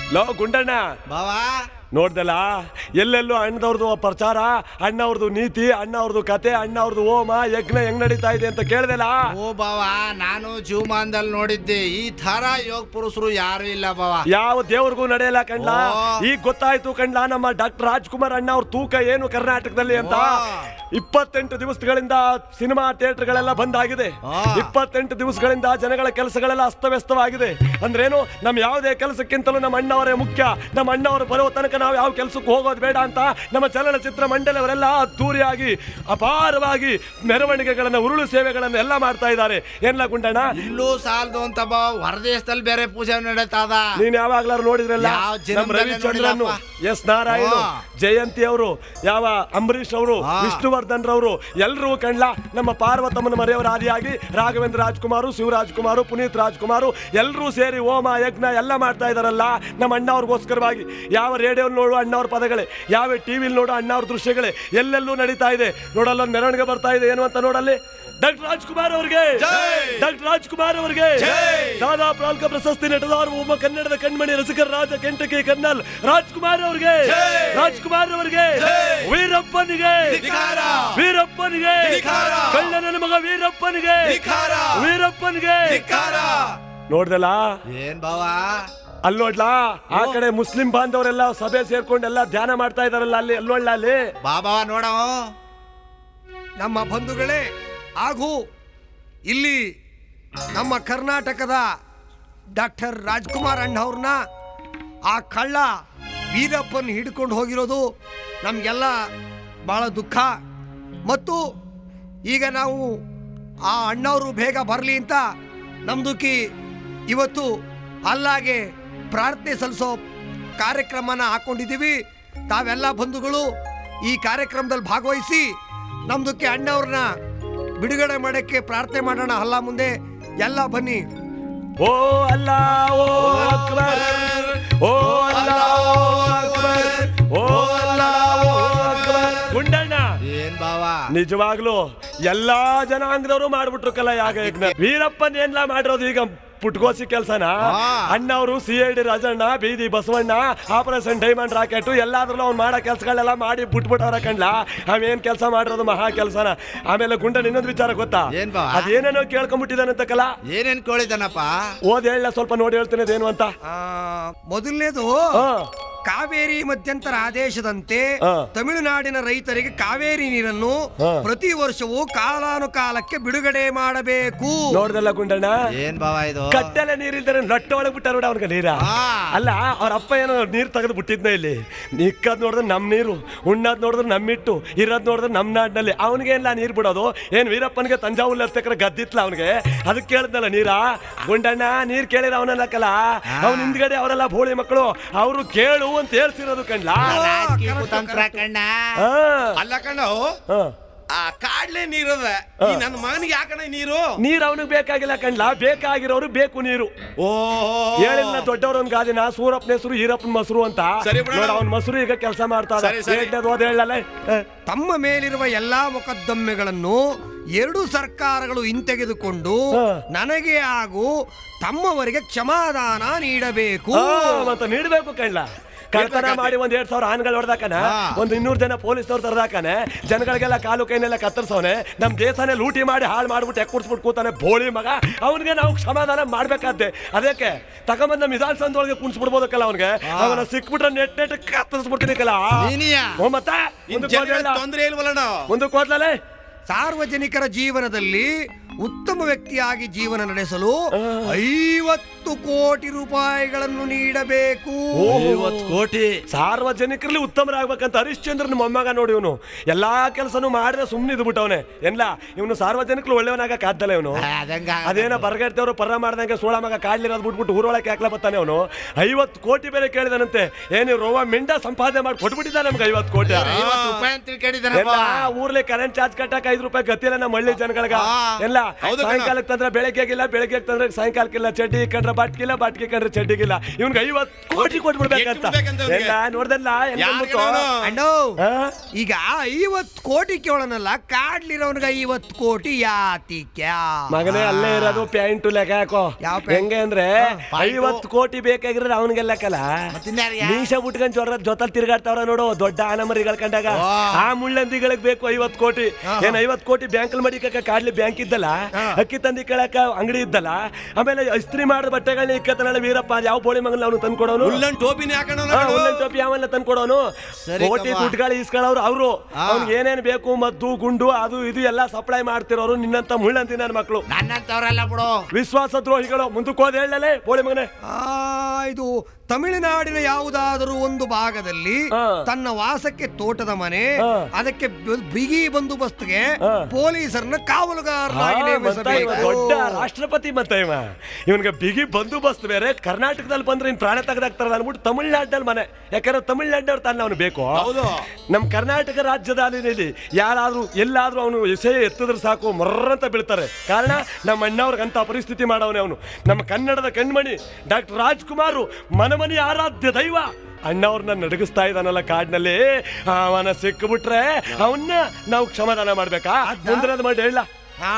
Low Gundanna ಬಾವಾ ನೋಡ್ದಲ್ಲ ಎಲ್ಲೆಲ್ಲೂ ಅಣ್ಣದವ್ರದ್ದು ಪ್ರಚಾರ ಅಣ್ಣ ಅವ್ರದ್ದು ನೀತಿ ಅಣ್ಣ ಅವ್ರದ್ದು ಕತೆ ಅಣ್ಣ ಅವ್ರದ್ದು ಹೋಮ ಯಜ್ಞ ಹೆಂಗ್ ನಡೀತಾ ಇದೆ ಅಂತ ಕೇಳ್ದಲ್ಲ ಓ ಬಾವಾ ನಾನು ಜೀವಮಾನದಲ್ಲಿ ನೋಡಿದ್ದೆ ಈ ತರ ಯೋಗ ಪುರುಷರು ಯಾರು ಇಲ್ಲ ಬಾವಾ ಯಾವ ದೇವ್ರಿಗೂ ನಡೆಯಲ್ಲ ಕಂಡ್ಲ ಓ. ಈಗ ಗೊತ್ತಾಯ್ತು ಕಂಡ್ಲ ನಮ್ಮ ಡಾಕ್ಟರ್ ರಾಜ್ಕುಮಾರ್ ಅಣ್ಣ ಅವ್ರ ತೂಕ ಏನು ಕರ್ನಾಟಕದಲ್ಲಿ ಅಂತ ಓ. ಇಪ್ಪತ್ತೆಂಟು ದಿವಸಗಳಿಂದ ಸಿನಿಮಾ ಥಿಯೇಟರ್ಗಳೆಲ್ಲ ಬಂದಾಗಿದೆ ಓ. ಇಪ್ಪತ್ತೆಂಟು ದಿವಸಗಳಿಂದ ಜನಗಳ ಕೆಲಸಗಳೆಲ್ಲ ಅಸ್ತವ್ಯಸ್ತವಾಗಿದೆ ಅಂದ್ರೇನು ನಮ್ಮ ಯಾವುದೇ ಕೆಲಸಕ್ಕಿಂತಲೂ ನಮ್ಮ ಅಣ್ಣವರೇ ಮುಖ್ಯ ನಮ್ಮ ಅಣ್ಣವರು ಬರುವ ತನಕ ನಾವು ಯಾವ ಕೆಲಸಕ್ಕೂ ಹೋಗೋದು ಬೇಡ ಅಂತ ನಮ್ಮ ಚಲನಚಿತ್ರ ಮಂಡಳಿಯವರೆಲ್ಲ ಅದ್ದೂರಿಯಾಗಿ ಅಪಾರವಾಗಿ ಮೆರವಣಿಗೆಗಳನ್ನ ಉರುಳು ಸೇವೆಗಳನ್ನ ಎಲ್ಲ ಮಾಡ್ತಾ ಇದ್ದಾರೆ ಏನ್ಲ ಗುಂಡಣ್ಣ ಇಲ್ಲೂ ಸಾಲದು ಅಂತ ಬಾ ಹೊರದೇಶದಲ್ಲಿ ಬೇರೆ ಪೂಜೆ ನಡೀತದ ನೀನ್ ಯಾವಾಗ್ಲಾರು ನೋಡಿದ್ರಲ್ಲ ಯಾವ ನಮ್ಮ ಜನ್ಮದಲ್ಲಿ ರವಿಚಂದ್ರನ್ ನೋಡಿಲ್ಲಪ್ಪ. ಎಸ್ ನಾರಾಯಣ ಹಾ. ಜಯಂತಿ ಅವರು ಯಾವ ಅಂಬರೀಷ್ ಅವರು ಹಾ. ವಿಷ್ಣುವರ್ಧನ್ ರವರು ಎಲ್ಲರೂ ಕಂಡ್ಲ ನಮ್ಮ ಪಾರ್ವತಮ್ಮನ ಮರೆಯವರ ಆದಿಯಾಗಿ ರಾಘವೇಂದ್ರ ರಾಜ್ಕುಮಾರು ಶಿವರಾಜ್ಕುಮಾರು ಪುನೀತ್ ರಾಜ್ಕುಮಾರು ಎಲ್ಲರೂ ಸೇರಿ ಹೋಮ ಯಜ್ಞ ಎಲ್ಲ ಮಾಡ್ತಾ ಇದಾರಲ್ಲ ನಮ್ಮ ಅಣ್ಣ ಅವ್ರಿಗೋಸ್ಕರವಾಗಿ ಯಾವ ರೇಡಿಯೋ ನೋಡು ಅಣ್ಣವ್ರ ಪದಗಳೇ ಯಾವ ಟಿವಿಲಿ ನೋಡು ಅಣ್ಣವ್ರ ದೃಶ್ಯಗಳೇ ಎಲ್ಲೆಲ್ಲೂ ನಡೀತಾ ಇದೆ ನೋಡಲ್ಲ ಒಂದು ಮೆರವಣಿಗೆ ಬರ್ತಾ ಇದೆ ಏನು ಅಂತ ನೋಡಲ್ಲಿ ಡಾಕ್ಟರ್ ರಾಜ್ಕುಮಾರ್ ಅವರಿಗೆ ಡಾಕ್ಟರ್ ರಾಜ್ಕುಮಾರ್ ಅವರಿಗೆ ದಾದಾ ಪ್ರಾಲ್ಕ ಪ್ರಶಸ್ತಿ ನಟದಾರ ಒಬ್ಬ ಕನ್ನಡದ ಕಣ್ಮಣಿ ರಸಿಕರ ರಾಜ ಕೆಂಟಕಿ ಕರ್ನಲ್ ರಾಜ್ಕುಮಾರ್ ಅವರಿಗೆ ರಾಜ್ಕುಮಾರ್ ಅವರಿಗೆ ವೀರಪ್ಪನಿಗೆ ಧಿಕ್ಕಾರ! ವೀರಪ್ಪನಿಗೆ ಧಿಕ್ಕಾರ! ಕಳ್ಳನ ಮಗ ವೀರಪ್ಪನಿಗೆ ಧಿಕ್ಕಾರ! ವೀರಪ್ಪನಿಗೆ ನೋಡ್ದಲ್ಲ ಏನ್ ಬಾವಾ ಅಲ್ಲಿ ನೋಡ್ಲಾ ಆ ಕಡೆ ಮುಸ್ಲಿಂ ಬಾಂಧವರೆಲ್ಲ ಸಭೆ ಸೇರ್ಕೊಂಡೆಲ್ಲ ಧ್ಯಾನ ಮಾಡ್ತಾ ಇದಾರಲ್ಲ ಅಲ್ಲಿ ಅಲ್ಲಿ ನೋಡ್ಲಾ ಅಲ್ಲಿ ಬಾ ಬಾವಾ ನೋಡವ ನಮ್ಮ ಬಂಧುಗಳೇ ಹಾಗೂ ಇಲ್ಲಿ ನಮ್ಮ ಕರ್ನಾಟಕದ ಡಾಕ್ಟರ್ ರಾಜ್ಕುಮಾರ್ ಅಣ್ಣವ್ರನ್ನ ಆ ಕಳ್ಳ ವೀರಪ್ಪನ್ ಹಿಡ್ಕೊಂಡು ಹೋಗಿರೋದು ನಮಗೆಲ್ಲ ಭಾಳ ದುಃಖ ಮತ್ತು ಈಗ ನಾವು ಆ ಅಣ್ಣವರು ಬೇಗ ಬರಲಿ ಅಂತ ನಮ್ದುಕಿ ಇವತ್ತು ಅಲ್ಲಾಗೆ ಪ್ರಾರ್ಥನೆ ಸಲ್ಲಿಸೋ ಕಾರ್ಯಕ್ರಮನ ಹಾಕೊಂಡಿದ್ದೀವಿ ತಾವೆಲ್ಲ ಬಂಧುಗಳು ಈ ಕಾರ್ಯಕ್ರಮದಲ್ಲಿ ಭಾಗವಹಿಸಿ ನಮ್ದಕ್ಕೆ ಅಣ್ಣವ್ರನ್ನ ಬಿಡುಗಡೆ ಮಾಡೋಕ್ಕೆ ಪ್ರಾರ್ಥನೆ ಮಾಡೋಣ ಅಲ್ಲ ಮುಂದೆ ಎಲ್ಲ ಬನ್ನಿ ಓ ಅಲ್ಲ ಓ ಅಕ್ಬರ್ ಓ ಅಲ್ಲ ಓ ಅಕ್ಬರ್ ಓ ಅಲ್ಲ ಓ ಅಕ್ಬರ್ ಗುಂಡಣ್ಣ ಏನ್ ಬಾವಾ ನಿಜವಾಗ್ಲು ಎಲ್ಲಾ ಜನಾಂಗದವರು ಮಾಡ್ಬಿಟ್ರು ಕಲ ಯಾಗ ಯಜ್ಞ ವೀರಪ್ಪನ್ ಏನ್ಲಾ ಮಾಡಿರೋದು ಈಗ ಪುಟ್ಕೋಸಿ ಕೆಲ್ಸನ ಆ. ಅಣ್ಣ ಅವರು C I D Rajanna Beedi Basavanna Operation Diamond Racket ಎಲ್ಲಾದ್ರಲ್ಲೂ ಅವ್ನು ಮಾಡೋ ಕೆಲ್ಸಗಳೆಲ್ಲ ಮಾಡಿ ಬಿಟ್ಬಿಟ್ಟವ್ರ ಕಣ್ಲ ಅವೇನ್ ಕೆಲಸ ಮಾಡಿರೋದು ಮಹಾ ಕೆಲ್ಸನ ಆಮೇಲೆ ಗುಂಡನ್ ಇನ್ನೊಂದು ವಿಚಾರ ಗೊತ್ತಾ ಏನ್ ಬಾ? ಅದೇನೇನೋ ಕೇಳ್ಕೊಂಡ್ಬಿಟ್ಟಿದಾನಂತ ಕಲ ಏನೇನ್ ಕೇಳಿದನಪ್ಪ ಓದ್ ಹೇಳ ಸ್ವಲ್ಪ ನೋಡಿ ಹೇಳ್ತೇನೆ ಅದೇನು ಅಂತ ಆ, ಮೊದಲನೇದು ಹಾ ಕಾವೇರಿ ಮಧ್ಯಂತರ ಆದೇಶದಂತೆ ಆ. ತಮಿಳುನಾಡಿನ ರೈತರಿಗೆ ಕಾವೇರಿ ನೀರನ್ನು ಆ. ಪ್ರತಿ ವರ್ಷವೂ ಕಾಲಾನುಕಾಲಕ್ಕೆ ಬಿಡುಗಡೆ ಮಾಡಬೇಕು ನೋಡ್ದಲ್ಲ ಗುಂಡಣ್ಣ ಏನ್ ಬಾವಾ ಇದು ಕಟ್ಟೆಲ್ಲ ನೀರಿಲ್ದರೆ ಲಟ್ಟ ಒಳಗೆ ಬಿಟ್ಟಾರ ನೋಡ ಅವ್ನಿಗೆ ನೀರ ಆ. ಅಲ್ಲ ಅವ್ರ ಅಪ್ಪ ಏನೋ ನೀರು ತೆಗೆದು ಬಿಟ್ಟಿದ್ನ ಇಲ್ಲಿ ನಿಕ್ಕದ್ ನೋಡಿದ್ರೆ ನಮ್ ನೀರು ಉಣ್ಣದ್ ನೋಡಿದ್ರೆ ನಮ್ಮಿಟ್ಟು ಇರೋದ್ ನೋಡಿದ್ರೆ ನಮ್ ನಾಡಿನಲ್ಲಿ ಅವನಿಗೆ ಎಲ್ಲ ನೀರು ಬಿಡೋದು ಏನ್ ವೀರಪ್ಪನಿಗೆ ತಂಜಾವೂರ್ ಹತ್ತಕ್ರೆ ಗದ್ದಿತ್ಲ ಅವನಿಗೆ ಅದಕ್ಕೆ ಕೇಳಿದ್ನಲ್ಲ ನೀರ ಗುಂಡಣ್ಣ ನೀರ್ ಕೇಳಿರ ಅವನಲ್ಲಕ್ಕಲ್ಲ ಅವ್ನ ಹಿಂದ್ಗಡೆ ಅವರೆಲ್ಲ ಬೋಳಿ ಮಕ್ಕಳು ಅವರು ಕೇಳು ಅಂತ ಹೇಳ್ತಿರೋದು ಕಣ್ಲಾ ರಾಜಕೀಯ ಕುತಂತ್ರ ಕಣ್ಣ ಹಾ ಅಲ್ಲ ಕಣ್ಣು ಹಾ. ಆ ಕಾಡ್ಲೆ ನೀರದ ಈ ನನ್ನ ಮಗನಿಗೆ ಯಾಕಣ್ಣ ಈ ನೀರು ನೀರ್ ಅವನಿಗೆ ಬೇಕಾಗಿಲ್ಲ ಕಣ್ಲಾ ಬೇಕಾಗಿರೋರು ಬೇಕು ನೀರು ಓ ಹೇಳಿಲ್ಲ ದೊಡ್ಡವ್ರೊಂದ್ ಗಾದಿನ ಸೂರಪ್ಪನ ಹೆಸರು ಈರಪ್ಪನ ಮೊಸರು ಅಂತ ಸರಿ ಬಿಡೋಣ. ನೋಡ ಅವ್ನ ಮೊಸರು ಈಗ ಕೆಲಸ ಮಾಡ್ತಾ ಸರಿ, ಸರಿ. ಓದ್ ಹೇಳಲ್ಲ ತಮ್ಮ ಮೇಲಿರುವ ಎಲ್ಲಾ ಮೊಕದ್ದಮೆಗಳನ್ನು ಎರಡು ಸರ್ಕಾರಗಳು ಹಿಂತೆಗೆದುಕೊಂಡು ಹಾ. ನನಗೆ ಹಾಗೂ ತಮ್ಮವರಿಗೆ ಕ್ಷಮಾದಾನ ನೀಡಬೇಕು ಮತ್ತೆ ನೀಡ್ಬೇಕು ಕಣ್ಲ ಕಳ್ತನ ಮಾಡಿ ಒಂದ್ ಎರಡ್ ಸಾವಿರ ಆನ್ಗಳು ಹೊಡೆದಾಕನ ಒಂದ್ ಇನ್ನೂರ್ ಜನ ಪೊಲೀಸ್ನವ್ರು ತರದಾಕನೆ ಜನಗಳಿಗೆಲ್ಲ ಕಾಲು ಕೈನೆಲ್ಲ ಕತ್ತರಿಸವನೆ ನಮ್ ದೇಶನೇ ಲೂಟಿ ಮಾಡಿ ಹಾಳು ಮಾಡ್ಬಿಟ್ಟು ಎಕ್ ಕುಡ್ಸ್ಬಿಟ್ಟು ಕೂತಾನೆ ಬೋಳಿ ಮಗ ಅವನಿಗೆ ನಾವು ಕ್ಷಮಾದಾನ ಮಾಡ್ಬೇಕಾದ್ದೆ ಅದಕ್ಕೆ ತಗೊಂಬಂದ್ ನಮ್ಮ ವಿಧಾನಸೌಧದೊಳಗೆ ಕುಣಿಸ್ಬಿಡ್ಬೋದಕ್ಕಲ್ಲ ಅವನಿಗೆ ಅವನ ಸಿಕ್ಬಿಟ್ರೆ ನೆಟ್ ನೆಟ್ ಕತ್ತರಿಸ್ಬಿಡ್ತೀನಿ ಕಲ ನೀನಿಯಾ? ಹ್ಞೂ ಮತ್ತೆ ಇನ್ ಮುಂದಕ್ಕೆ ಹೋಗ್ಲಲ್ಲ? ಜನಗಳಿಗೆ ತೊಂದ್ರೆ ಇಲ್ವಲ್ಲಣ್ಣ ಮುಂದಕ್ಕೆ ಹೋದ್ಲಲ್ಲೇ ಸಾರ್ವಜನಿಕರ ಜೀವನದಲ್ಲಿ ಉತ್ತಮ ವ್ಯಕ್ತಿಯಾಗಿ ಜೀವನ ನಡೆಸಲು ಐವತ್ತು ಕೋಟಿ ರೂಪಾಯಿಗಳನ್ನು ನೀಡಬೇಕು ಐವತ್ತು ಕೋಟಿ ಸಾರ್ವಜನಿಕರಲ್ಲಿ ಉತ್ತಮರಾಗ್ಬೇಕಂತ ಹರಿಶ್ಚಂದ್ರನ ಮೊಮ್ಮಗ ನೋಡಿ ಇವನು ಎಲ್ಲಾ ಕೆಲಸನೂ ಮಾಡಿದ್ರೆ ಸುಮ್ಮನೆ ಇದ್ಬಿಟ್ಟವನೆ ಎಲ್ಲ ಇವನು ಸಾರ್ವಜನಿಕರು ಒಳ್ಳೆಯವನಾಗ ಕಾದ್ದಲ್ಲ ಇವನು ಅದಂಗ ಅದೇನೋ ಬರ್ಗಡ್ತವ್ರು ಪರ ಮಾಡ್ದಂಗೆ ಸೋಳ ಮಗ ಕಾಡ್ಲಿರೋದು ಬಿಟ್ಬಿಟ್ಟು ಊರೊಳಗೆ ಹಾಕ್ಲ ಬರ್ತಾನೆ ಅವನು ಐವತ್ತು ಕೋಟಿ ಬೇರೆ ಕೇಳಿದಾನಂತೆ ಏನು ರೋವ ಮಿಂಡ ಸಂಪಾದನೆ ಮಾಡಿ ಕೊಟ್ಬಿಟ್ಟಿದ್ದಾನೆ ನಮ್ಗೆ ಐವತ್ತು ಕೋಟಿ ಐವತ್ತು ರೂಪಾಯಿ ಅಂತ ತಿಳ್ಕೊಂಡಿದ್ದಾನಪ್ಪ ಎಲ್ಲ ಊರ್ಲಿ ಕರೆಂಟ್ ಚಾರ್ಜ್ ಕಟ್ಟಕ್ ಐದು ರೂಪಾಯಿ ಗತಿಲ್ಲ ನಮ್ಮ ಹಳ್ಳಿ ಜನಗಳಿಗೆ ಆ. ಎಲ್ಲ ಹೌದು ಕಣ. ಸಾಯಂಕಾಲಕ್ಕೆ ತಂದ್ರೆ ಬೆಳಗ್ಗೆಗಿಲ್ಲ ಬೆಳಗ್ಗೆ ತಂದ್ರೆ ಸಾಯಂಕಾಲಕ್ಕಿಲ್ಲ ಚಡ್ಡಿ ಕಂಡ್ರೆ ಬಟ್ಕಿಲ್ಲ ಬಟ್ಕಿ ಕಂಡ್ರೆ ಚಡ್ಡಿಗಿಲ್ಲ ಇವ್ನಿಗೆ ಐವತ್ ಕೋಟಿ ಕೊಟ್ಬಿಡ್ಬೇಕಂತ ಎಷ್ಟು ಬೇಕಂತ ಇವ್ನಿಗೆ? ಎಲ್ಲ ನೋಡ್ದಲ್ಲ ಹೆಂಗ್ ಯಾರ್ ಬಂದ್ಬಿಟ್ಟು? ಕಣವ್ನು? ಅಣ್ಣೋ ಆ? ಈಗ ಐವತ್ ಕೋಟಿ ಕೇಳೋಣಲ್ಲ ಕಾಡ್ಲಿರೋನ್ಗ ಐವತ್ ಕೋಟಿ ಯಾತಿಕ್ಯಾ ಮಗನೇ ಅಲ್ಲೇ ಇರೋದು ಪ್ಯಾಂಟು ಲೆಕ್ಕ ಹಾಕೋ ಯಾವ ಪ್ಯಾಂಟ್? ಹೆಂಗೆ ಅಂದ್ರೆ ಐವತ್ ಕೋಟಿ ಬೇಕಾಗಿರೋದು ಅವನಿಗೆಲ್ಲಕ್ಕಲ್ಲ ಮತ್ತಿನ್ಯಾರಿಗೆ? ಮೀಸ ಉಟ್ಕೊಂಡ್ ಜೋರ ಜೊತಲ್ ತಿರ್ಗಾಡ್ತಾವ್ರ ನೋಡು ದೊಡ್ಡ ಆನಮರಿಗಳ ಕಂಡಾಗ ವಾ. ಆ ಮುಳ್ಳಂದಿಗಳಿಗೆ ಬೇಕು ಐವತ್ ಕೋಟಿ ಏನ್ ಐವತ್ ಕೋಟಿ ಬ್ಯಾಂಕ್ ಮಡಿಕಕ್ಕ ಕಾಡ್ಲಿ ಬ್ಯಾಂಕ್ ಇದ್ದಲ್ಲ ಅಕ್ಕಿ ತಂದಿ ಕೇಳಕ ಅಂಗಡಿ ಇದ್ದಲ್ಲ ಆಮೇಲೆ ಇಸ್ತ್ರಿ ಮಾಡಿದ ಬಟ್ಟೆಗಳನ್ನ ಇಕ್ಕತ್ತನಲ್ಲ ವೀರಪ್ಪ ಯಾವ ಬೋಳಿ ಮಗನ ಅವನು ತಂದ್ಕೊಡೋನು ಉಲ್ಲನ್ ಟೋಪಿನೇ ಹಾಕೋಣ ಹಾ, ಉಲ್ಲನ್ ಟೋಪಿ ಯಾವನ್ನ ತಂದ್ಕೊಡೋನು ಸರಿ ಕೋಟಿ ಕಮ್ಮ. ದುಡ್ಡುಗಳು ಇಸ್ಕೊಳ್ಳೋರು ಅವರು ಹಾ. ಅವ್ನಿಗೆ ಏನೇನ್ ಬೇಕು ಮದ್ದು ಗುಂಡು ಅದು ಇದು ಎಲ್ಲ ಸಪ್ಲೈ ಮಾಡ್ತಿರೋರು ನಿನ್ನಂತ ಮುಳ್ಳಂತಿ ನನ್ನ ಮಕ್ಕಳು ನನ್ನಂತವ್ರಲ್ಲ ಬಿಡು ವಿಶ್ವಾಸ ದ್ರೋಹಿಗಳು ಮುಂದಕ್ಕೆ ಹೋದ ಹೇಳಲೇ ಬೋಳಿ ಮಗನೇ ಆ, ಇದು ತಮಿಳುನಾಡಿನ ಯಾವುದಾದರೂ ಒಂದು ಭಾಗದಲ್ಲಿ ಹಾ. ತನ್ನ ವಾಸಕ್ಕೆ ತೋಟದ ಮನೆ ಹಾ. ಅದಕ್ಕೆ ಬಿ- ಬಿಗಿ ಬಂದೋಬಸ್ತ್ಗೆ ಹಾ. ಪೊಲೀಸರನ್ನ ಕಾವಲುಗಾರರಾಗಿ ಹಾ, ಮತ್ತ ಇವ ನೇಮಿಸಬೇಕು ದೊಡ್ಡ ರಾಷ್ಟ್ರಪತಿ ಮತ್ತ ಇವ ಇವನ್ಗೆ ಬಿಗಿ ಬಂದೋಬಸ್ತ್ ಬೇರೆ ಕರ್ನಾಟಕದಲ್ಲಿ ಬಂದ್ರೆ ಇನ್ ಪ್ರಾಣ ತೆಗೆದಾಕ್ತಾರಲ್ಲ ಅನ್ಬಿಟ್ಟು ತಮಿಳ್ನಾಡಲ್ಲಿ ಮನೆ ಯಾಕಂದ್ರೆ ತಮಿಳ್ನಾಡವ್ರು ತಾನೆ ಅವನು ಬೇಕು ಹೌದು ನಮ್ ಕರ್ನಾಟಕ ರಾಜ್ಯದಲ್ಲಿ ಯಾರಾದ್ರೂ ಎಲ್ಲಾದ್ರೂ ಅವನು ಎಸೆ ಎತ್ತಿದ್ರೆ ಸಾಕು ಮರ್ರಂತ ಬೀಳ್ತಾರೆ ಕಾರಣ ನಮ್ಮ ಅಣ್ಣವ್ರಿಗೆ ಅಂತ ಪರಿಸ್ಥಿತಿ ಮಾಡವನೇ ಅವನು ನಮ್ಮ ಕನ್ನಡದ ಕಣ್ಮಣಿ ಡಾಕ್ಟರ್ ರಾಜ್ಕುಮಾರ್ ಮನಮನಿ ಆರಾಧ್ಯ ದೈವ ಅಣ್ಣವ್ರನ್ನ ನಡಗಿಸ್ತಾ ಇದ್ದಾನಲ್ಲ ಕಾಡ್ನಲ್ಲಿ ಅವನ ಸಿಕ್ಕಿಬಿಟ್ರೆ ಅವನ್ನ ನಾವು ಕ್ಷಮಾದಾನ ಮಾಡ್ಬೇಕಾ ಮುಂದಿನದು ಮಾಡಿ ಹೇಳ ಆ,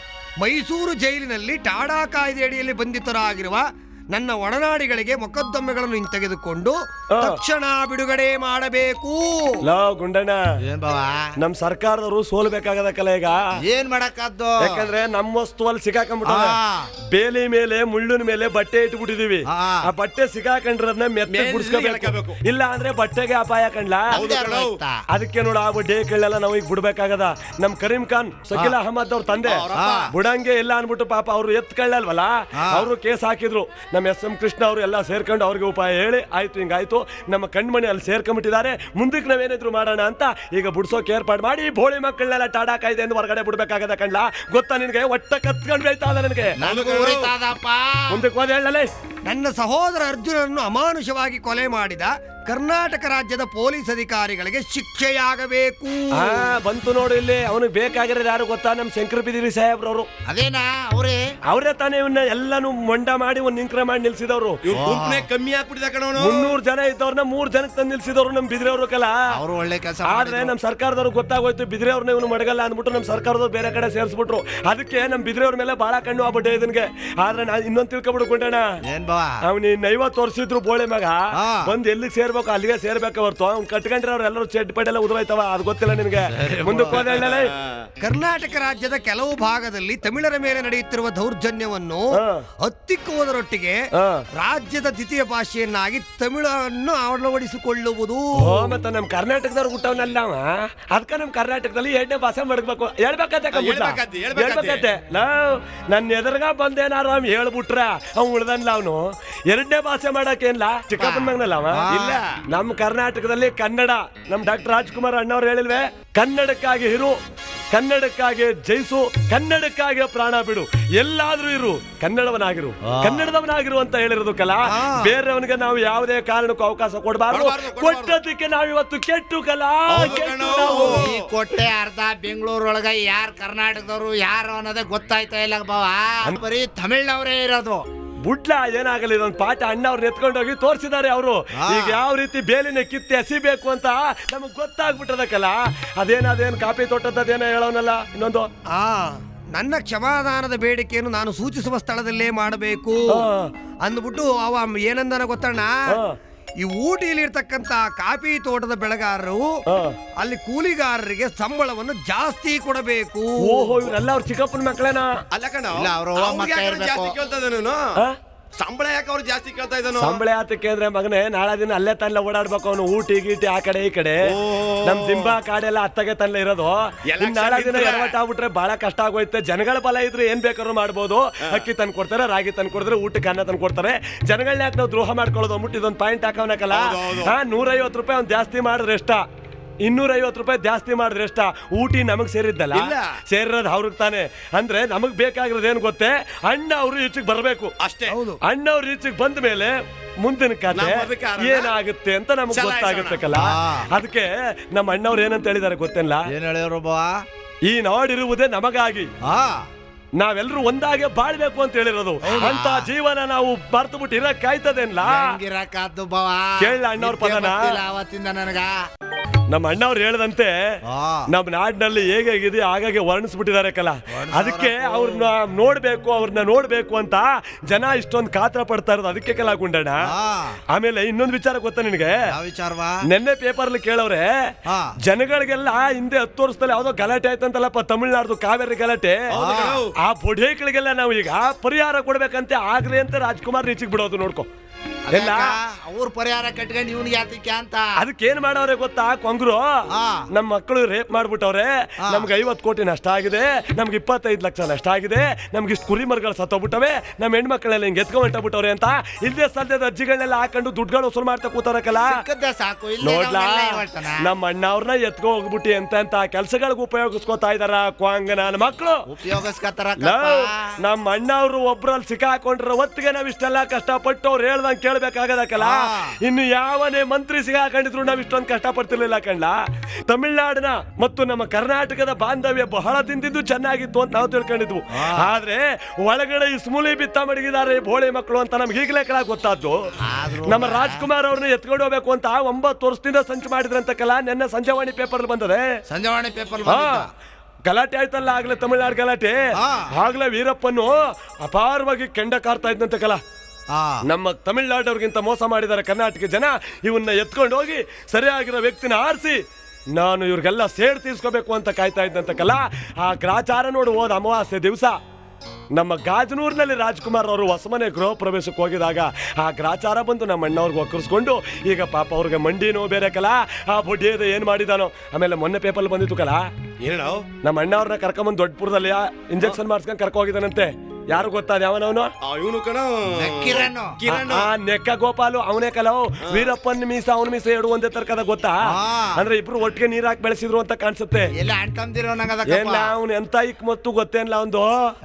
ಮೈಸೂರು ಜೈಲಿನಲ್ಲಿ ಟಾಡಾ ಕಾಯ್ದೆ ಅಡಿಯಲ್ಲಿ ಬಂಧಿತರಾಗಿರುವ ನನ್ನ ಒಡನಾಡಿಗಳಿಗೆ ಮೊಕದ್ದಮೆಗಳನ್ನು ಹಿಂತೆಗೆದುಕೊಂಡು ಹಾ. ತಕ್ಷಣ ಬಿಡುಗಡೆ ಮಾಡಬೇಕು ಲೋ ಗುಂಡಣ್ಣ ಏನ್ ಬಾವ ನಮ್ ಸರ್ಕಾರದವರು ಸೋಲ್ಬೇಕಾಗದಕ್ಕಲ್ಲ ಈಗ ಏನ್ ಮಾಡಕ್ಕಾದ್ದು ಯಾಕಂದ್ರೆ ನಮ್ಮ ವಸ್ತುವಲ್ಲಿ ಸಿಗಾಕೊಂಡ್ಬಿಟ್ಟ ಆ. ಬೇಲಿ ಮೇಲೆ ಮುಳ್ಳಿನ ಮೇಲೆ ಬಟ್ಟೆ ಇಟ್ಬಿಟ್ಟಿದೀವಿ ಆ. ಆ ಬಟ್ಟೆ ಸಿಗಾಕೊಂಡ್ರದ್ನ ಮೆತ್ತ ಮೇಲೆ ಬಿಡಿಸ್ಕೋಬೇಕು ಎಳ್ಕೋಬೇಕು. ಇಲ್ಲ ಅಂದ್ರೆ ಬಟ್ಟೆಗೆ ಅಪಾಯ ಕಂಡ್ಲಾ ಹೌದು ಕಣೋ. ಆಯ್ತಾ? ಅದಕ್ಕೆ ನೋಡ ಆ ಡೇ ಕೇಳಲ್ಲ ನಾವು ಈಗ ಬಿಡ್ಬೇಕಾಗದ ನಮ್ ಕರೀಂ ಖಾನ್ ಸಕೀಲ್ ಅಹಮದ್ ಅವ್ರ ತಂದೆ ಅವ್ರಪ್ಪ. ಬುಡಂಗೆ ಇಲ್ಲ ಅನ್ಬಿಟ್ಟು ಪಾಪ ಅವ್ರು ಎತ್ ಕಳ್ಳಲ್ವಲ್ಲ ಹಾ. ಅವರು ಕೇಸ್ ಹಾಕಿದ್ರು ನಮ್ಮ ಎಸ್ ಎಂ ಕೃಷ್ಣ ಅವರು ಎಲ್ಲ ಸೇರ್ಕೊಂಡು ಅವ್ರಿಗೆ ಉಪಾಯ ಹೇಳಿ ಆಯ್ತು ಹಿಂಗಾಯ್ತು ನಮ್ಮ ಕಣ್ಮಣಿ ಅಲ್ಲಿ ಸೇರ್ಕೊಂಡ್ಬಿಟ್ಟಿದ್ದಾರೆ ಮುಂದಕ್ಕೆ ನಾವೇನಿದ್ರು ಮಾಡೋಣ ಅಂತ ಈಗ ಬಿಡ್ಸೋಕೆ ಏರ್ಪಾಡು ಮಾಡಿ ಬೋಳಿ ಮಕ್ಕಳನ್ನೆಲ್ಲ ಟಾಡಾ ಕಾಯ್ದೆ ಎಂದು ಹೊರಗಡೆ ಬಿಡ್ಬೇಕಾಗದ ಕಣ್ಲಾ ಗೊತ್ತಾ ನಿನ್ಗೆ ಒಟ್ಟ ಕತ್ಕೊಂಡು ಬೀಳ್ತಾ ಅದ ನನಗೆ ನನಗೂ ಉರಿತಾದಪ್ಪ ಮುಂದಕ್ಕೆ ಹೋದ ಹೇಳಲೇ ನನ್ನ ಸಹೋದರ ಅರ್ಜುನನ್ನು ಅಮಾನುಷವಾಗಿ ಕೊಲೆ ಮಾಡಿದ ಕರ್ನಾಟಕ ರಾಜ್ಯದ ಪೊಲೀಸ್ ಅಧಿಕಾರಿಗಳಿಗೆ ಶಿಕ್ಷೆಯಾಗಬೇಕು ಹಾ ಬಂತು ನೋಡು ಇಲ್ಲಿ ಅವನಿಗೆ ಬೇಕಾಗಿರೋದು ಯಾರು ಗೊತ್ತಾ ನಮ್ಮ ಶಂಕರ ಬಿದಿರಿ ಸಾಹೇಬ್ರವರು ಅದೇನಾ ಅವ್ರೇ ಅವರೇ ತಾನೇ ಇವನ್ನ ಎಲ್ಲಾನು ಮೊಂಡ ಮಾಡಿ ಒಂದ್ ನಿಂಕ್ರ ಮಾಡಿ ನಿಲ್ಸಿದವ್ರು ಇವ್ ಗುಂಪನೆ ಕಮ್ಮಿ ಆಗ್ಬಿಟ್ಟಿದೆ ಕಣವನು ಮುನ್ನೂರು ಜನ ಇದ್ದವ್ರನ್ನ ಮೂರ್ ಜನಕ್ಕೆ ತಂದು ನಿಲ್ಸಿದವ್ರು ನಮ್ ಬಿದ್ರೆಯವ್ರು ಕಲ ಅವ್ರು ಒಳ್ಳೆ ಕೆಲಸ ಆದ್ರೆ ನಮ್ ಸರ್ಕಾರದವ್ರು ಗೊತ್ತಾಗೋಯ್ತು ಬಿದ್ರೆಯವ್ರನ್ನ ಇವನು ಮಡಗಲ್ಲ ಅಂದ್ಬಿಟ್ಟು ನಮ್ ಸರ್ಕಾರದವ್ರು ಬೇರೆ ಕಡೆ ಸೇರಿಸ್ಬಿಟ್ರು ಅದಕ್ಕೆ ನಮ್ ಬಿದ್ರೆಯವ್ರ ಮೇಲೆ ಬಹಳ ಕಣ್ಣು ಆಗ್ಬಿಟ್ಟೆ ಇದನ್ಗೆ ಆದ್ರೆ ನಾ ಇನ್ನೊಂದ್ ತಿಳ್ಕೊಬಿಡ್ಕೊಂಡಣ ಏನ್ ಬಾವ ಅವ್ನ ಇನ್ನ ಐವತ್ತು ವರ್ಷ ಇದ್ರು ಬೋಳೆ ಮಗ ಹಾ. ಬಂದ್ ಎಲ್ಲಿಗೆ ಸೇರ್ಬೇಕು ಅಲ್ಲಿಗೆ ಸೇರ್ಬೇಕು ಹೊರ್ತು ಅವ್ನ್ ಕಟ್ಕೊಂಡ್ರೆ ಅವ್ರು ಎಲ್ಲರೂ ಚೆಡ್ ಪಡೆಲ್ಲ ಉದುರೋಯ್ತವ ಅದು ಗೊತ್ತಿಲ್ಲ ನಿನ್ಗೆ ಮುಂದಕ್ಕೆ ಹೋದ ಹೇಳಲೇ ಕರ್ನಾಟಕ ರಾಜ್ಯದ ಕೆಲವು ಭಾಗದಲ್ಲಿ ತಮಿಳರ ಮೇಲೆ ನಡೆಯುತ್ತಿರುವ ದೌರ್ಜನ್ಯವನ್ನು ಹಾ. ಹತ್ತಿಕ್ಕುವುದರೊಟ್ಟಿಗೆ ಹಾ. ರಾಜ್ಯದ ದ್ವಿತೀಯ ಭಾಷೆಯನ್ನಾಗಿ ತಮಿಳನ್ನು ಅಳವಡಿಸಿಕೊಳ್ಳುವುದು ಓ ಮತ್ತೆ ನಮ್ ಕರ್ನಾಟಕದವ್ರು ಹುಟ್ಟವನಲ್ಲ ಅವ ಅದಕ್ಕ ನಮ್ ಕರ್ನಾಟಕದಲ್ಲಿ ಎರಡನೇ ಭಾಷೆ ಮಡಗ್ಬೇಕು ಹೇಳ್ಬೇಕತ್ತೆ ಕಂಬುಟ್ಟ. ಹೇಳ್ಬೇಕತ್ತೆ, ಹೇಳ್ಬೇಕತ್ತೆ. ಹೇಳ್ಬೇಕತ್ತೆ ನಾವ್ ನನ್ನ ಎದುರ್ಗ ಬಂದೇನಾರು ಅವ್ನು ಹೇಳ್ಬಿಟ್ರ ಅವ್ನು ಉಳ್ದನ್ಲ ಅವನು ಎರಡನೇ ಭಾಷೆ ಮಾಡಕ್ಕೇನ್ಲ ಚಿಕ್ಕಪ್ಪನ ಮಗನಲ್ಲ ಅವ ಇಲ್ಲ. ನಮ್ ಕರ್ನಾಟಕದಲ್ಲಿ ಕನ್ನಡ ನಮ್ ಡಾಕ್ಟರ್ ರಾಜ್ಕುಮಾರ್ ಅಣ್ಣವ್ರು ಹೇಳಿಲ್ವೇ ಕನ್ನಡಕ್ಕಾಗಿ ಇರು ಕನ್ನಡಕ್ಕಾಗಿ ಜಯಿಸು ಕನ್ನಡಕ್ಕಾಗಿ ಪ್ರಾಣ ಬಿಡು ಎಲ್ಲಾದ್ರೂ ಇರು ಕನ್ನಡವನಾಗಿರು ಕನ್ನಡದವನಾಗಿರು ಅಂತ ಹೇಳಿರೋದು ಕಲಾ ಆ. ಬೇರೆಯವನಿಗೆ ನಾವು ಯಾವುದೇ ಕಾರಣಕ್ಕೂ ಅವಕಾಶ ಕೊಡಬಾರ್ದು ಕೊಡ್ಬಾರ್ದು, ಕೊಡ್ಬಾರ್ದು. ಕೊಟ್ಟದಕ್ಕೆ ನಾವಿವತ್ತು ಕೆಟ್ಟು ಕಲಾ ಹೌದು ಕೆಟ್ಟು ಕಣೋ. ನಾವು. ಈ ಕೊಟ್ಟೆ ಅರ್ಧ ಬೆಂಗಳೂರೊಳಗ ಯಾರ್ ಕರ್ನಾಟಕದವ್ರು ಯಾರು ಅನ್ನೋದೇ ಗೊತ್ತಾಯ್ತಾ ಇಲ್ಲ ಬಾವ ಬರೀ ತಮಿಳ್ನವರೇ ಇರೋದು ಬುಡ್ಲ ಏನಾಗಲಿ ಇದೊಂದು ಪಾಠ ಅಣ್ಣ ಅವ್ರು ಎತ್ಕೊಂಡೋಗಿ ತೋರಿಸಿದ್ದಾರೆ ಅವರು ಆ. ಈಗ ಯಾವ ರೀತಿ ಬೇಲಿನ ಕಿತ್ತಿ ಎಸಿಬೇಕು ಅಂತ ನಮಗ್ ಗೊತ್ತಾಗ್ಬಿಟ್ಟದಕ್ಕಲ್ಲ ಅದೇನ ಅದೇನು ಕಾಫಿ ತೋಟದ್ದೇನೋ ಹೇಳೋನಲ್ಲ ಇನ್ನೊಂದು ಆ ನನ್ನ ಕ್ಷಮಾದಾನದ ಬೇಡಿಕೆಯನ್ನು ನಾನು ಸೂಚಿಸುವ ಸ್ಥಳದಲ್ಲೇ ಮಾಡಬೇಕು ಆ. ಅಂದ್ಬಿಟ್ಟು ಅವ ಏನಂದನ ಗೊತ್ತಣ್ಣ ಆ. ಈ ಊಟಿಯಲ್ಲಿ ಇರ್ತಕ್ಕಂತ ಕಾಫಿ ತೋಟದ ಬೆಳೆಗಾರರು ಆ. ಅಲ್ಲಿ ಕೂಲಿಗಾರರಿಗೆ ಸಂಬಳವನ್ನು ಜಾಸ್ತಿ ಕೊಡಬೇಕು ಓಹೋ ಇವರೆಲ್ಲ ಅವ್ರ ಚಿಕ್ಕಪ್ಪನ ಮಕ್ಕಳೇನ ಅಲ್ಲ ಕಣ ಇಲ್ಲ, ಅವ್ರು ಮತ್ತೆ ಇರ್ಬೇಕು. ಜಾಸ್ತಿ ಕೇಳ್ತಾ ಇದ್ದಾನು ಆ? ಸಂಬಳ ಯಾಕೆ ಅವ್ರು ಜಾಸ್ತಿ ಕೇಳ್ತಾ ಇದ್ದಾನು ಸಂಬಳ ಆತಕ್ಕೆ ಅಂದ್ರೆ ಮಗನೇ ನಾಳೆ ದಿನ ಅಲ್ಲೇ ತನ್ನ ಓಡಾಡ್ಬೇಕು ಅವನು ಊಟಿ ಗೀಟಿ ಆ ಕಡೆ ಈ ಕಡೆ ಓ. ನಮ್ ದಿಂಬ ಕಾಡೆಲ್ಲ ಅತ್ತಗೆ ತನ್ನ ಇರೋದು Election ಇನ್ ನಾಳೆ ದಿನ ಇದ್ರೆ- ಎಡವಟ್ ಆಗ್ಬಿಟ್ರೆ ಬಹಳ ಕಷ್ಟ ಆಗೋಯ್ತೆ ಜನಗಳ ಬಲ ಇದ್ರೆ ಏನ್ ಬೇಕಾದ್ರೂ ಮಾಡ್ಬೋದು ಅಕ್ಕಿ ತಂದು ಕೊಡ್ತಾರೆ ರಾಗಿ ತಂದು ಕೊಡ್ತಾರೆ ಊಟಕ್ಕೆ ಅನ್ನ ತಂದು ಕೊಡ್ತಾರೆ ಜನಗಳನ್ನ ಯಾಕೆ ನಾವು ದ್ರೋಹ ಮಾಡ್ಕೊಳ್ಳೋದು ಅಂದ್ಬಿಟ್ಟು ಇದೊಂದು ಪಾಯಿಂಟ್ ಹಾಕೋನಕಲ್ಲ ಹೌದು, ಹೌದು. ಹಾ ನೂರೈವತ್ತು ರೂಪಾಯಿ ಅವ್ನು ಜಾಸ್ತಿ ಮಾಡಿದ್ರೆ ಎಷ್ಟ ಇನ್ನೂರೈವತ್ತು ರೂಪಾಯಿ ಜಾಸ್ತಿ ಮಾಡಿದ್ರೆ ಎಷ್ಟ ಊಟಿ ನಮಗ್ ಸೇರಿದ್ದಲ್ಲ ಇಲ್ಲ. ಸೇರಿರೋದು ಅವ್ರಿಗೆ ತಾನೆ ಅಂದ್ರೆ ನಮಗ್ ಬೇಕಾಗಿರೋದು ಏನ್ ಗೊತ್ತೇ ಅಣ್ಣ ಅವರು ಈಚೆಗೆ ಬರಬೇಕು ಅಷ್ಟೇ ಹೌದು ಅಣ್ಣವ್ರ ಈಚೆಗೆ ಬಂದ ಮೇಲೆ ಮುಂದಿನ ಕತೆ ನಮ್ಮ ಅಧಿಕಾರನ ಏನಾಗುತ್ತೆ ಅಂತ ನಮ್ಗೆ ಚಲಾಯಿಸೋಣ. ಗೊತ್ತಾಗುತ್ತೆ ಕಲ ಆ. ಅದಕ್ಕೆ ನಮ್ಮ ಅಣ್ಣವ್ರು ಏನಂತ ಹೇಳಿದಾರೆ ಗೊತ್ತಿಲ್ಲ ಏನ್ ಹೇಳಿದ್ರು ಬಾವ ಈ ನಾಡಿರುವುದೇ ನಮಗಾಗಿ ಆ ನಾವೆಲ್ಲರೂ ಒಂದಾಗೆ ಬಾಳ್ಬೇಕು ಅಂತ ಹೇಳಿರೋದು ಅಂತ ಜೀವನ ನಾವು ಮರ್ತು ಬಿಟ್ಟು ಇರಕ್ ಆಯ್ತದೇನ್ಲ ಹೆಂಗಿರಕ್ಕಾದ್ದು ಬವ ಕೇಳ್ಲ ಅಣ್ಣವ್ರ ನಿದ್ದೆ ಪದನ? ಬರ್ತಿಲ್ಲ ಅವತ್ತಿಂದ ನನಗ ನಮ್ಮ ಅಣ್ಣವ್ರು ಹೇಳ್ದಂತೆ ಆ. ನಮ್ಮ ನಾಡಿನಲ್ಲಿ ಹೇಗೆ ಹೇಗಿದೆ ಹಾಗಾಗಿ ವರ್ಣಿಸ್ಬಿಟ್ಟಿದ್ದಾರೆ ಕಲ ಅದಕ್ಕೆ ಅವ್ರನ್ನ ನೋಡ್ಬೇಕು ಅವ್ರನ್ನ ನೋಡ್ಬೇಕು ಅಂತ ಜನ ಇಷ್ಟೊಂದು ಕಾತರ ಪಡ್ತಾ ಇರೋದು ಅದಕ್ಕೆ ಕಲ ಗುಂಡಣ್ಣ ಆ. ಆಮೇಲೆ ಇನ್ನೊಂದು ವಿಚಾರ ಗೊತ್ತಾ ನಿನಗೆ ಯಾವ ವಿಚಾರವಾ ನೆನ್ನೆ ಪೇಪರ್ಲಿ ಕೇಳವ್ರೆ ಹಾ. ಜನಗಳಿಗೆಲ್ಲ ಹಿಂದೆ ಹತ್ತು ವರ್ಷದಲ್ಲಿ ಯಾವ್ದೋ ಗಲಾಟೆ ಆಯ್ತಂತಲ್ಲಪ್ಪ ತಮಿಳ್ನಾಡ್ದು ಕಾವೇರಿ ಗಲಾಟೆ ಆ ಬೊಡೇಕ್ಳಿಗೆಲ್ಲ ನಾವು ಈಗ ಪರಿಹಾರ ಕೊಡ್ಬೇಕಂತೆ ಆಗ್ಲಿ ಅಂತ ರಾಜ್ಕುಮಾರ್ ರೀಚಿಗೆ ಬಿಡೋದು ನೋಡ್ಕೊ ಎಲ್ಲ ಅವ್ರ ಪರಿಹಾರ ಕಟ್ಕೊಂಡು ಇವ್ನಿಗೆ ಯಾತಕ್ಕೆ ಅಂತ ಅದಕ್ಕೆ ಏನ್ ಮಾಡವ್ರೆ ಗೊತ್ತಾ ಕೊಂಗ್ರು ಹಾ. ನಮ್ಮ ಮಕ್ಕಳು ರೇಪ್ ಮಾಡ್ಬಿಟ್ಟವ್ರೆ ನಮ್ಗೆ ಐವತ್ ಕೋಟಿ ನಷ್ಟ ಆಗಿದೆ ನಮ್ಗೆ ಇಪ್ಪತ್ತೈದು ಲಕ್ಷ ನಷ್ಟ ಆಗಿದೆ ನಮ್ಗೆ ಇಷ್ಟು ಕುರಿ ಮರಗಳು ಸತ್ತೋಗ್ಬಿಟ್ಟವೆ ನಮ್ಮ ಹೆಣ್ಮಕ್ಳೆಲ್ಲ ಹಿಂಗೆ ಎತ್ಕೊಂಡ್ಬಿಟ್ಟವ್ರೆ ಅಂತ ಇಲ್ಲದೆ ಸದ್ಯದ ಅಜ್ಜಿಗಳನ್ನೆಲ್ಲ ಹಾಕೊಂಡು ದುಡ್ಡುಗಳು ವಸೂಲ್ ಮಾಡ್ತಾ ಕೂತಾರಕ್ಕಲ್ಲ ಸಿಕ್ಕದ್ದೆ ಸಾಕು ಇಲ್ಲ ನೋಡ್ಲಾ ಹೇಳ್ತಾನ ನಮ್ಮ ಅಣ್ಣ ಅವ್ರನ್ನ ಎತ್ಕೊ ಹೋಗ್ಬಿಟ್ಟಿ ಅಂತ ಅಂತ ಕೆಲ್ಸಗಳಿಗೆ ಉಪಯೋಗಿಸ್ಕೋತಾ ಇದಾರ ಕ್ವಾಂಗ ನನ್ನ ಮಕ್ಕಳು ಉಪಯೋಗಿಸ್ಕತ್ತಾರ ನಮ್ಮ ಅಣ್ಣ ಅವರು ಒಬ್ರಲ್ಲಿ ಸಿಕ್ಕಾಕೊಂಡ್ರ ಹೊತ್ತಿಗೆ ನಾವ್ ಇಷ್ಟೆಲ್ಲ ಕಷ್ಟಪಟ್ಟು ಅವ್ರು ಹೇಳ್ದಂಗ್ ಕೇಳ್ಬೇಕಾಗದಕ್ಕಲ್ಲ ಹಾ. ಇನ್ನು ಯಾವನೇ ಮಂತ್ರಿ ಸಿಗಾಕೊಂಡಿದ್ರು ನಾವ್ ಇಷ್ಟೊಂದು ಕಷ್ಟ ಪಡ್ತಿರ್ಲಿಲ್ಲ ಕಂಡ ತಮಿಳ್ನಾಡಿನ ಮತ್ತು ನಮ್ಮ ಕರ್ನಾಟಕದ ಬಾಂಧವ್ಯ ಬಹಳ ದಿನದಿಂದ ಚೆನ್ನಾಗಿತ್ತು ಅಂತ ನಾವು ತಿಳ್ಕೊಂಡಿದ್ವು ಆದ್ರೆ ಒಳಗಡೆ ಇಸ್ಮುಲಿ ಬಿತ್ತ ಮಡಗಿದ್ದಾರೆ ಬೋಳಿ ಮಕ್ಕಳು ಅಂತ ನಮ್ಗೆ ಈಗಲೇ ಕೆಳ ಗೊತ್ತಾದ್ದು ಆದ್ರೂ ನಮ್ಮ ರಾಜ್ಕುಮಾರ್ ಅವ್ರನ್ನ ಎತ್ಕೊಂಡು ಹೋಗ್ಬೇಕು ಅಂತ ಒಂಬತ್ತು ವರ್ಷದಿಂದ ಸಂಚು ಮಾಡಿದ್ರಂತಕ್ಕಲ್ಲ ನೆನ್ನೆ ಸಂಜೆವಾಣಿ ಪೇಪರ್ ಬಂದದೆ ಸಂಜೆವಾಣಿ ಪೇಪರ್ ಹಾ ಗಲಾಟೆ ಆಯ್ತಲ್ಲ ಆಗ್ಲೇ ತಮಿಳ್ನಾಡು ಗಲಾಟೆ ಹಾ. ಆಗ್ಲೇ ವೀರಪ್ಪನು ಅಪಾರವಾಗಿ ಕೆಂಡ ಕಾರ್ತಾ ಇದ್ದಂತೆ ಕಲ ನಮ್ಮ ತಮಿಳ್ನಾಡವ್ರಿಗಿಂತ ಮೋಸ ಮಾಡಿದ್ದಾರೆ ಕರ್ನಾಟಕ ಜನ ಇವನ್ನ ಎತ್ಕೊಂಡು ಹೋಗಿ ಸರಿಯಾಗಿರೋ ವ್ಯಕ್ತಿನ ಆರಿಸಿ ನಾನು ಇವ್ರಿಗೆಲ್ಲ ಸೇಡ್ ತೀರ್ಸ್ಕೋಬೇಕು ಅಂತ ಕಾಯ್ತಾ ಇದ್ದಂತಕ್ಕಲ್ಲ ಆ ಗ್ರಾಚಾರ ನೋಡು ಹೋದ ಅಮಾವಾಸ್ಯೆ ದಿವಸ ನಮ್ಮ ಗಾಜನೂರಿನಲ್ಲಿ ರಾಜ್ಕುಮಾರ್ ಅವರು ಹೊಸಮನೆ ಗೃಹ ಪ್ರವೇಶಕ್ಕೆ ಹೋಗಿದಾಗ ಆ ಗ್ರಾಚಾರ ಬಂದು ನಮ್ಮ ಅಣ್ಣವ್ರಿಗೆ ಒಕ್ಕರ್ಸ್ಕೊಂಡು ಈಗ ಪಾಪ ಅವ್ರಿಗೆ ಮಂಡಿ ನೋವು ಬೇರೆ ಕಲ ಆ ಬೊಡ್ಡಿಯದ ಏನ್ ಮಾಡಿದಾನೋ ಆಮೇಲೆ ಮೊನ್ನೆ ಪೇಪರ್ ಬಂದಿತ್ತು ಕಲ ಏನೋ ನಮ್ಮ ಅಣ್ಣವ್ರನ್ನ ಕರ್ಕೊಂಬಂದು ದೊಡ್ಡಪುರದಲ್ಲಿ ಇಂಜೆಕ್ಷನ್ ಮಾಡಿಸ್ಕೊಂಡು ಕರ್ಕೊ ಹೋಗಿದ್ದಾನಂತೆ ಯಾರು ಗೊತ್ತಾದ ಯಾವನವನು ಇವನು ಕಣ ಕಿರಣ್ ಕಿರಣ್ ಆ ನೆಕ್ಕ ಗೋಪಾಲು ಅವನೇ ಕಲವು ವೀರಪ್ಪನ್ ಮೀಸ ಅವನ ಮೀಸ ಎರಡು ಒಂದೇ ತರ್ಕದ ಗೊತ್ತಾ ಆ. ಅಂದ್ರೆ ಇಬ್ರು ಒಟ್ಟಿಗೆ ನೀರ್ ಹಾಕಿ ಬೆಳೆಸಿದ್ರು ಅಂತ ಕಾಣಿಸುತ್ತೆ ಎಲ್ಲ ಅಣ್ತಂದಿರೋ ಏನ್ಲ ಅವನು ಎಂತ ಇಕ್ ಮತ್ತು ಗೊತ್ತೇನ್ಲ ಒಂದು